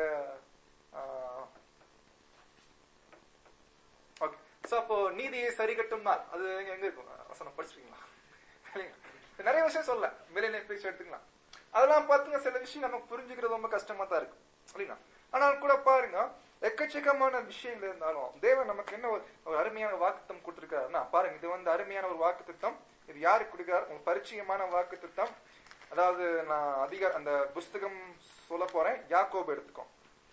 ஓகே சோ அப்போ நீதியை சரி கட்டும் நாள் அது எங்க எங்க இருக்கும் வசனம் படிச்சிருக்கீங்களா இல்லைங்களா நிறைய விஷயம் சொல்ல மில்லேனியம் பிக்சர் எடுத்துக்கலாம் அதெல்லாம் பார்த்துங்க சில விஷயம் நம்ம புரிஞ்சுக்கிறது ரொம்ப கஷ்டமா தான் இருக்கு இல்லைங்களா ஆனால் கூட பாருங்க எக்கச்சக்கமான விஷயங்கள் இருந்தாலும் தேவன் நமக்கு என்ன ஒரு ஒரு அருமையான வாக்குத்தம் கொடுத்திருக்காருன்னா பாருங்க இது வந்து அருமையான ஒரு வாக்குத்தத்தம் இது யாருக்கு கொடுக்கிறார் உங்களுக்கு பரிச்சயமான வாக்குத்தத்தம் அதாவது நான் அதிக அந்த புஸ்தகம் சொல்ல போறேன் யாக்கோபு எடுத்துக்கோ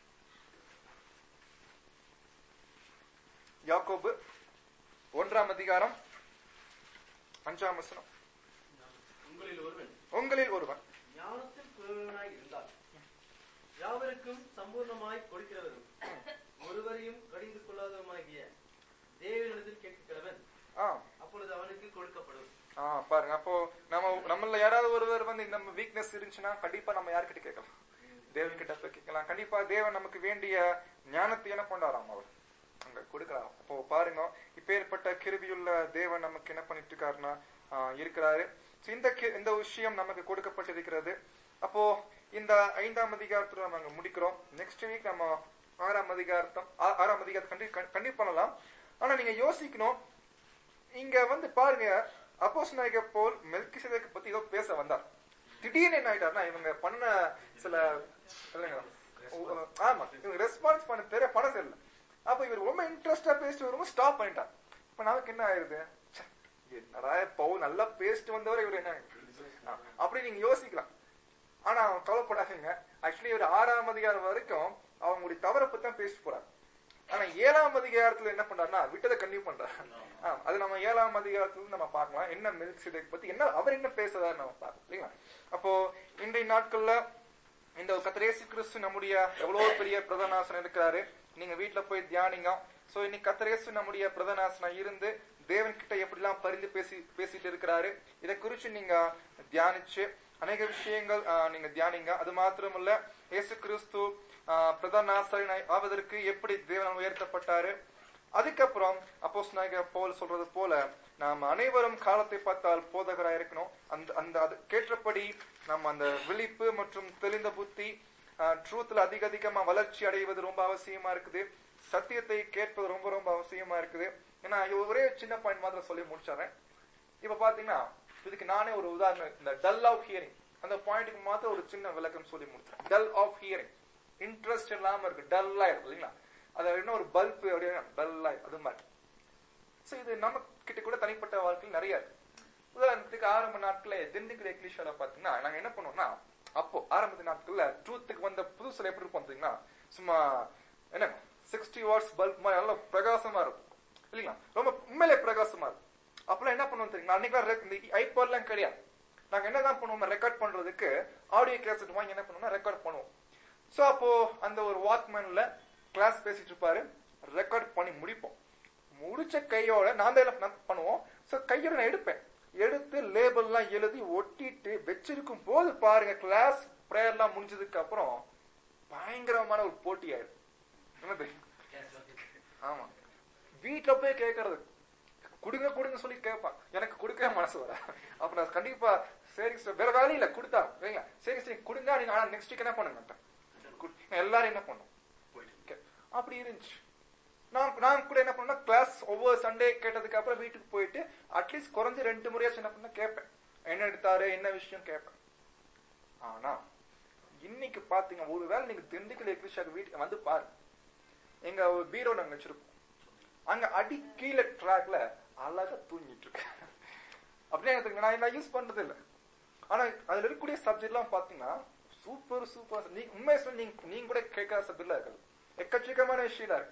யாக்கோபு ஒன்றாம் அதிகாரம் அஞ்சாம் வசனம் உங்களில் ஒருவன் உங்களில் ஒருவன் ஞானத்தில் குறைவனாய் இருந்தால் யாவருக்கும் சம்பூர்ணமாய் கொடுக்கிறவரும் ஒருவரையும் கடிந்து கொள்ளாதவமாகிய தேவனிடத்தில் கேட்கிறவன் ஆ அப்பொழுது அவனுக்கு கொடுக்கப்படும் ஆ பாருங்க அப்போ நம்ம நம்மள யாராவது ஒருவர் வந்து நம்ம வீக்னஸ் இருந்துச்சுன்னா கண்டிப்பா நம்ம யார்கிட்ட கேட்கலாம் தேவன் கிட்ட போய் கேட்கலாம் கண்டிப்பா தேவன் நமக்கு வேண்டிய ஞானத்தை என்ன பண்ணாராம் அவர் அங்க கொடுக்கலாம் அப்போ பாருங்க இப்பேற்பட்ட கிருபியுள்ள தேவன் நமக்கு என்ன பண்ணிட்டு இருக்காருன்னா ஆ, இருக்கிறாரு So, இந்த கி- இந்த விஷயம் நமக்கு கொடுக்கப்பட்டிருக்கிறது அப்போ இந்த ஐந்தாம் அதிகாரத்துல நம்ம அங்க முடிக்கிறோம் நெக்ஸ்ட் வீக் நம்ம ஆறாம் அதிகாரத்தம் ஆ- ஆறாம் அதிகாரத்தை கண்டி கண்டி பண்ணலாம் ஆனா நீங்க யோசிக்கணும் இங்க வந்து பாருங்க அப்போஸ் நாயக போல் மெல்கிசேதேக்கு பத்தி ஏதோ பேச வந்தார் திடீர்னு என்ன ஆயிட்டாருன்னா இவங்க பண்ண சில இல்லைங்க உ- ஆமா இவங்க ரெஸ்பான்ஸ் பண்ண தெரிய பணம் தெரியல அப்ப இவர் ரொம்ப இன்ட்ரெஸ்டா பேசிட்டு வரும்போது ஸ்டாப் பண்ணிட்டார் இப்ப நமக்கு என்ன ஆயிருது ச்சே, என்னடா பவுல் நல்லா பேசிட்டு வந்தவர் இவர் என்ன ஆ, அப்படி நீங்க யோசிக்கலாம் ஆனா அவன் கவலைப்படாதீங்க ஆக்சுவலி ஒரு ஆறாம் அதிகாரம் வரைக்கும் அவங்களுடைய தவறை பத்தி தான் பேசிட்டு போறாங்க ஆனா ஏழாம் அதிகாரத்துல என்ன பண்றாருன்னா விட்டதை கண்டிப்பா பண்றாரு ஆ, அது நம்ம ஏழாம் அதிகாரத்துல நம்ம பார்க்கலாம் என்ன மில்க் சிடேக் பத்தி என்ன அவர் என்ன பேசுறாரு நம்ம பார்க்கலாம் இல்லைங்களா அப்போ இன்றைய நாட்கள்ல இந்த கத்திரேசு கிறிஸ்து நம்முடைய எவ்வளவு பெரிய பிரதனாசனம் இருக்கிறாரு நீங்க வீட்டுல போய் தியானிங்க சோ இன்னைக்கு கத்திரேசு நம்முடைய பிரதனாசனம் இருந்து தேவன் கிட்ட எப்படிலாம் பரிந்து பேசி பேசிட்டு இருக்கிறாரு இதை குறிச்சு நீங்க தியானிச்சு அநேக விஷயங்கள் ஆ, நீங்க தியானிங்க அது மாத்திரமல்ல இயேசு கிறிஸ்து ஆ, பிரதான ஆசிரியர் ஆவதற்கு எப்படி தேவன் உயர்த்தப்பட்டாரு அதுக்கப்புறம் அப்போஸ் பவுல் சொல்றது போல நாம் அனைவரும் காலத்தை பார்த்தால் போதகராக இருக்கணும் அந்த அந்த அதுக்கேற்றபடி நம்ம அந்த விழிப்பு மற்றும் தெளிந்த புத்தி ட்ரூத்ல அதிக அதிகமா வளர்ச்சி அடைவது ரொம்ப அவசியமா இருக்குது சத்தியத்தை கேட்பது ரொம்ப ரொம்ப அவசியமா இருக்குது ஏன்னா இது ஒரே சின்ன பாயிண்ட் மாத்திரம் சொல்லி முடிச்சிடுறேன் இப்ப பாத்தீங்கன்னா இதுக்கு நானே ஒரு உதாரணம் இந்த டல் ஆஃப் ஹியரிங் அந்த பாயிண்ட்டுக்கு மாத்திரம் ஒரு சின்ன விளக்கம் சொல்லி முடிச்சேன் டல் ஆஃப் ஹியரிங் இன்ட்ரெஸ்ட் இல்லாம இருக்கு டல்லா இருக்கு இல்லைங்களா அது என்ன ஒரு பல்ப் அப்படின்னா டல்லா அது மாதிரி சோ இது நம்ம கிட்ட கூட தனிப்பட்ட வாழ்க்கையில் நிறைய இருக்கு உதாரணத்துக்கு ஆரம்ப நாட்கள திண்டுக்கல் எக்லிஷால பாத்தீங்கன்னா நாங்க என்ன பண்ணுவோம்னா அப்போ ஆரம்ப நாட்கள்ல ட்ரூத்துக்கு வந்த புதுசுல எப்படி இருப்போம் தெரியுங்களா சும்மா என்ன சிக்ஸ்டி வாட்ஸ் பல்ப் மாதிரி நல்லா பிரகாசமா இருக்கும் இல்லைங்களா ரொம்ப உண்மையிலே பிரகாசமா இருக்கும் அப்பெல்லாம் என்ன பண்ணுவோம் தெரியுங்களா அன்னைக்கு இந்த ஐபாட்லாம் கிடையாது நாங்க என்னதான் பண்ணுவோம் ரெக்கார்ட் பண்றதுக்கு ஆடியோ கேசட் வாங்கி என்ன பண்ணுவோம்னா ரெக்கார்ட் பண்ணுவோம் சோ அப்போ அந்த ஒரு வாக்மேன்ல கிளாஸ் பேசிட்டு இருப்பாரு ரெக்கார்ட் பண்ணி முடிப்போம் முடிச்ச கையோட நான் தான் என்ன பண்ணுவோம் சோ கையோட நான் எடுப்பேன் எடுத்து லேபிள் எல்லாம் எழுதி ஒட்டிட்டு வச்சிருக்கும் போது பாருங்க கிளாஸ் பிரேயர் எல்லாம் முடிஞ்சதுக்கு அப்புறம் பயங்கரமான ஒரு போட்டி ஆயிடும் என்ன தெரியும் ஆமா வீட்டுல போய் கேக்குறது குடுங்க குடுங்க சொல்லி கேட்பான் எனக்கு கொடுக்கவே மனசு வர அப்ப நான் கண்டிப்பா சரி சார் வேற வேலை இல்ல கொடுத்தா வைங்க சரி சரி கொடுங்க நீங்க ஆனா நெக்ஸ்ட் வீக் என்ன பண்ணுங்க எல்லாரும் என்ன பண்ணும் Okay. அப்படி இருந்துச்சு நான் நான் கூட என்ன பண்ணா கிளாஸ் ஒவ்வொரு சண்டே கேட்டதுக்கு அப்புறம் வீட்டுக்கு போயிட்டு அட்லீஸ்ட் குறைஞ்சு ரெண்டு முறையாச்சும் என்ன பண்ண கேட்பேன் என்ன எடுத்தாரு என்ன விஷயம் கேட்பேன் ஆனா இன்னைக்கு பாத்தீங்க ஒருவேளை நீங்க திண்டுக்கல் எக்ரிஷாக்கு வீட்டுக்கு வந்து பாரு எங்க ஒரு பீரோ நாங்க வச்சிருப்போம் அங்க அடி கீழே ட்ராக்ல அழகா தூங்கிட்டு இருக்கு அப்படியே எனக்கு நான் நான் யூஸ் பண்றது இல்ல ஆனா அதுல இருக்கக்கூடிய சப்ஜெக்ட் எல்லாம் பாத்தீங்கன்னா சூப்பர் சூப்பர் நீ உண்மையை சொல்லி நீங்க நீங்க கூட கேட்காத சப்ஜெக்ட்ல இருக்காது எக்கச்சக்கமான விஷயம் இருக்கு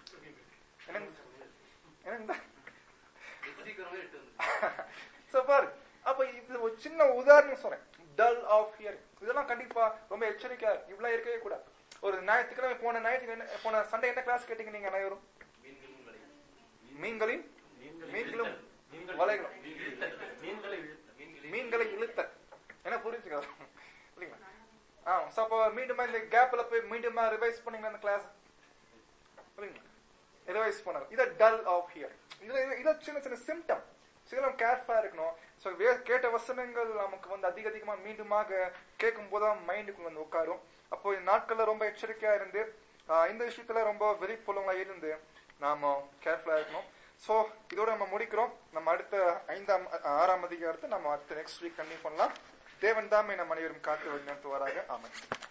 என்னங்க என்னங்க சீக்கிரமே எட்டு வந்து சோ பாரு அப்ப இது ஒரு சின்ன உதாரணம் சொல்றேன் டல் ஆஃப் ஹியர் இதெல்லாம் கண்டிப்பா ரொம்ப எச்சரிக்கையா இவ்வளவு இருக்கவே கூடாது ஒரு ஞாயிற்றுக்கிழமை போன ஞாயிற்றுக்கிழமை என்ன- போன சண்டே என்ன கிளாஸ் கேட்டீங்க நீங்க அனைவரும் மீன்களும் விளையும் மீன்களின் மீன்களும் வலைகளும் மீன்களை இழுத்த மீன்களை இழுத்த என்ன புரிஞ்சுக்க இல்லைங்களா ஆ சோ அப்போ மீண்டும் இந்த கேப்ல போய் மீண்டும் ரிவைஸ் பண்ணீங்க அந்த கிளாஸ் புரியுங்களா ரிவைஸ் பண்ணணும் இத டல் ஆஃப் ஹியர் இது இது- இது சின்ன சின்ன சிம்டம் இதெல்லாம் கேர்ஃபுல்லா இருக்கணும் சோ கேட்ட வசனங்கள் நமக்கு வந்து அதிக அதிகமா மீண்டுமாக கேட்கும் போதுதான் மைண்டுக்கு வந்து உட்காரும் அப்போ இந்த நாட்கள்ல ரொம்ப எச்சரிக்கையா இருந்து ஆஹ், இந்த விஷயத்துல ரொம்ப வெளிப்புலங்களா இருந்து நாம கேர்ஃபுல்லா இருக்கணும் சோ இதோட நம்ம முடிக்கிறோம் நம்ம அடுத்த ஐந்தாம் ஆறாம் அதிகாரத்தை நம்ம அடுத்த நெக்ஸ்ட் வீக் கண்டினியூ பண்ணலாம் தேவன் தாமே நம் அனைவரும் காத்து வழி நடத்துவாராக ஆமாம்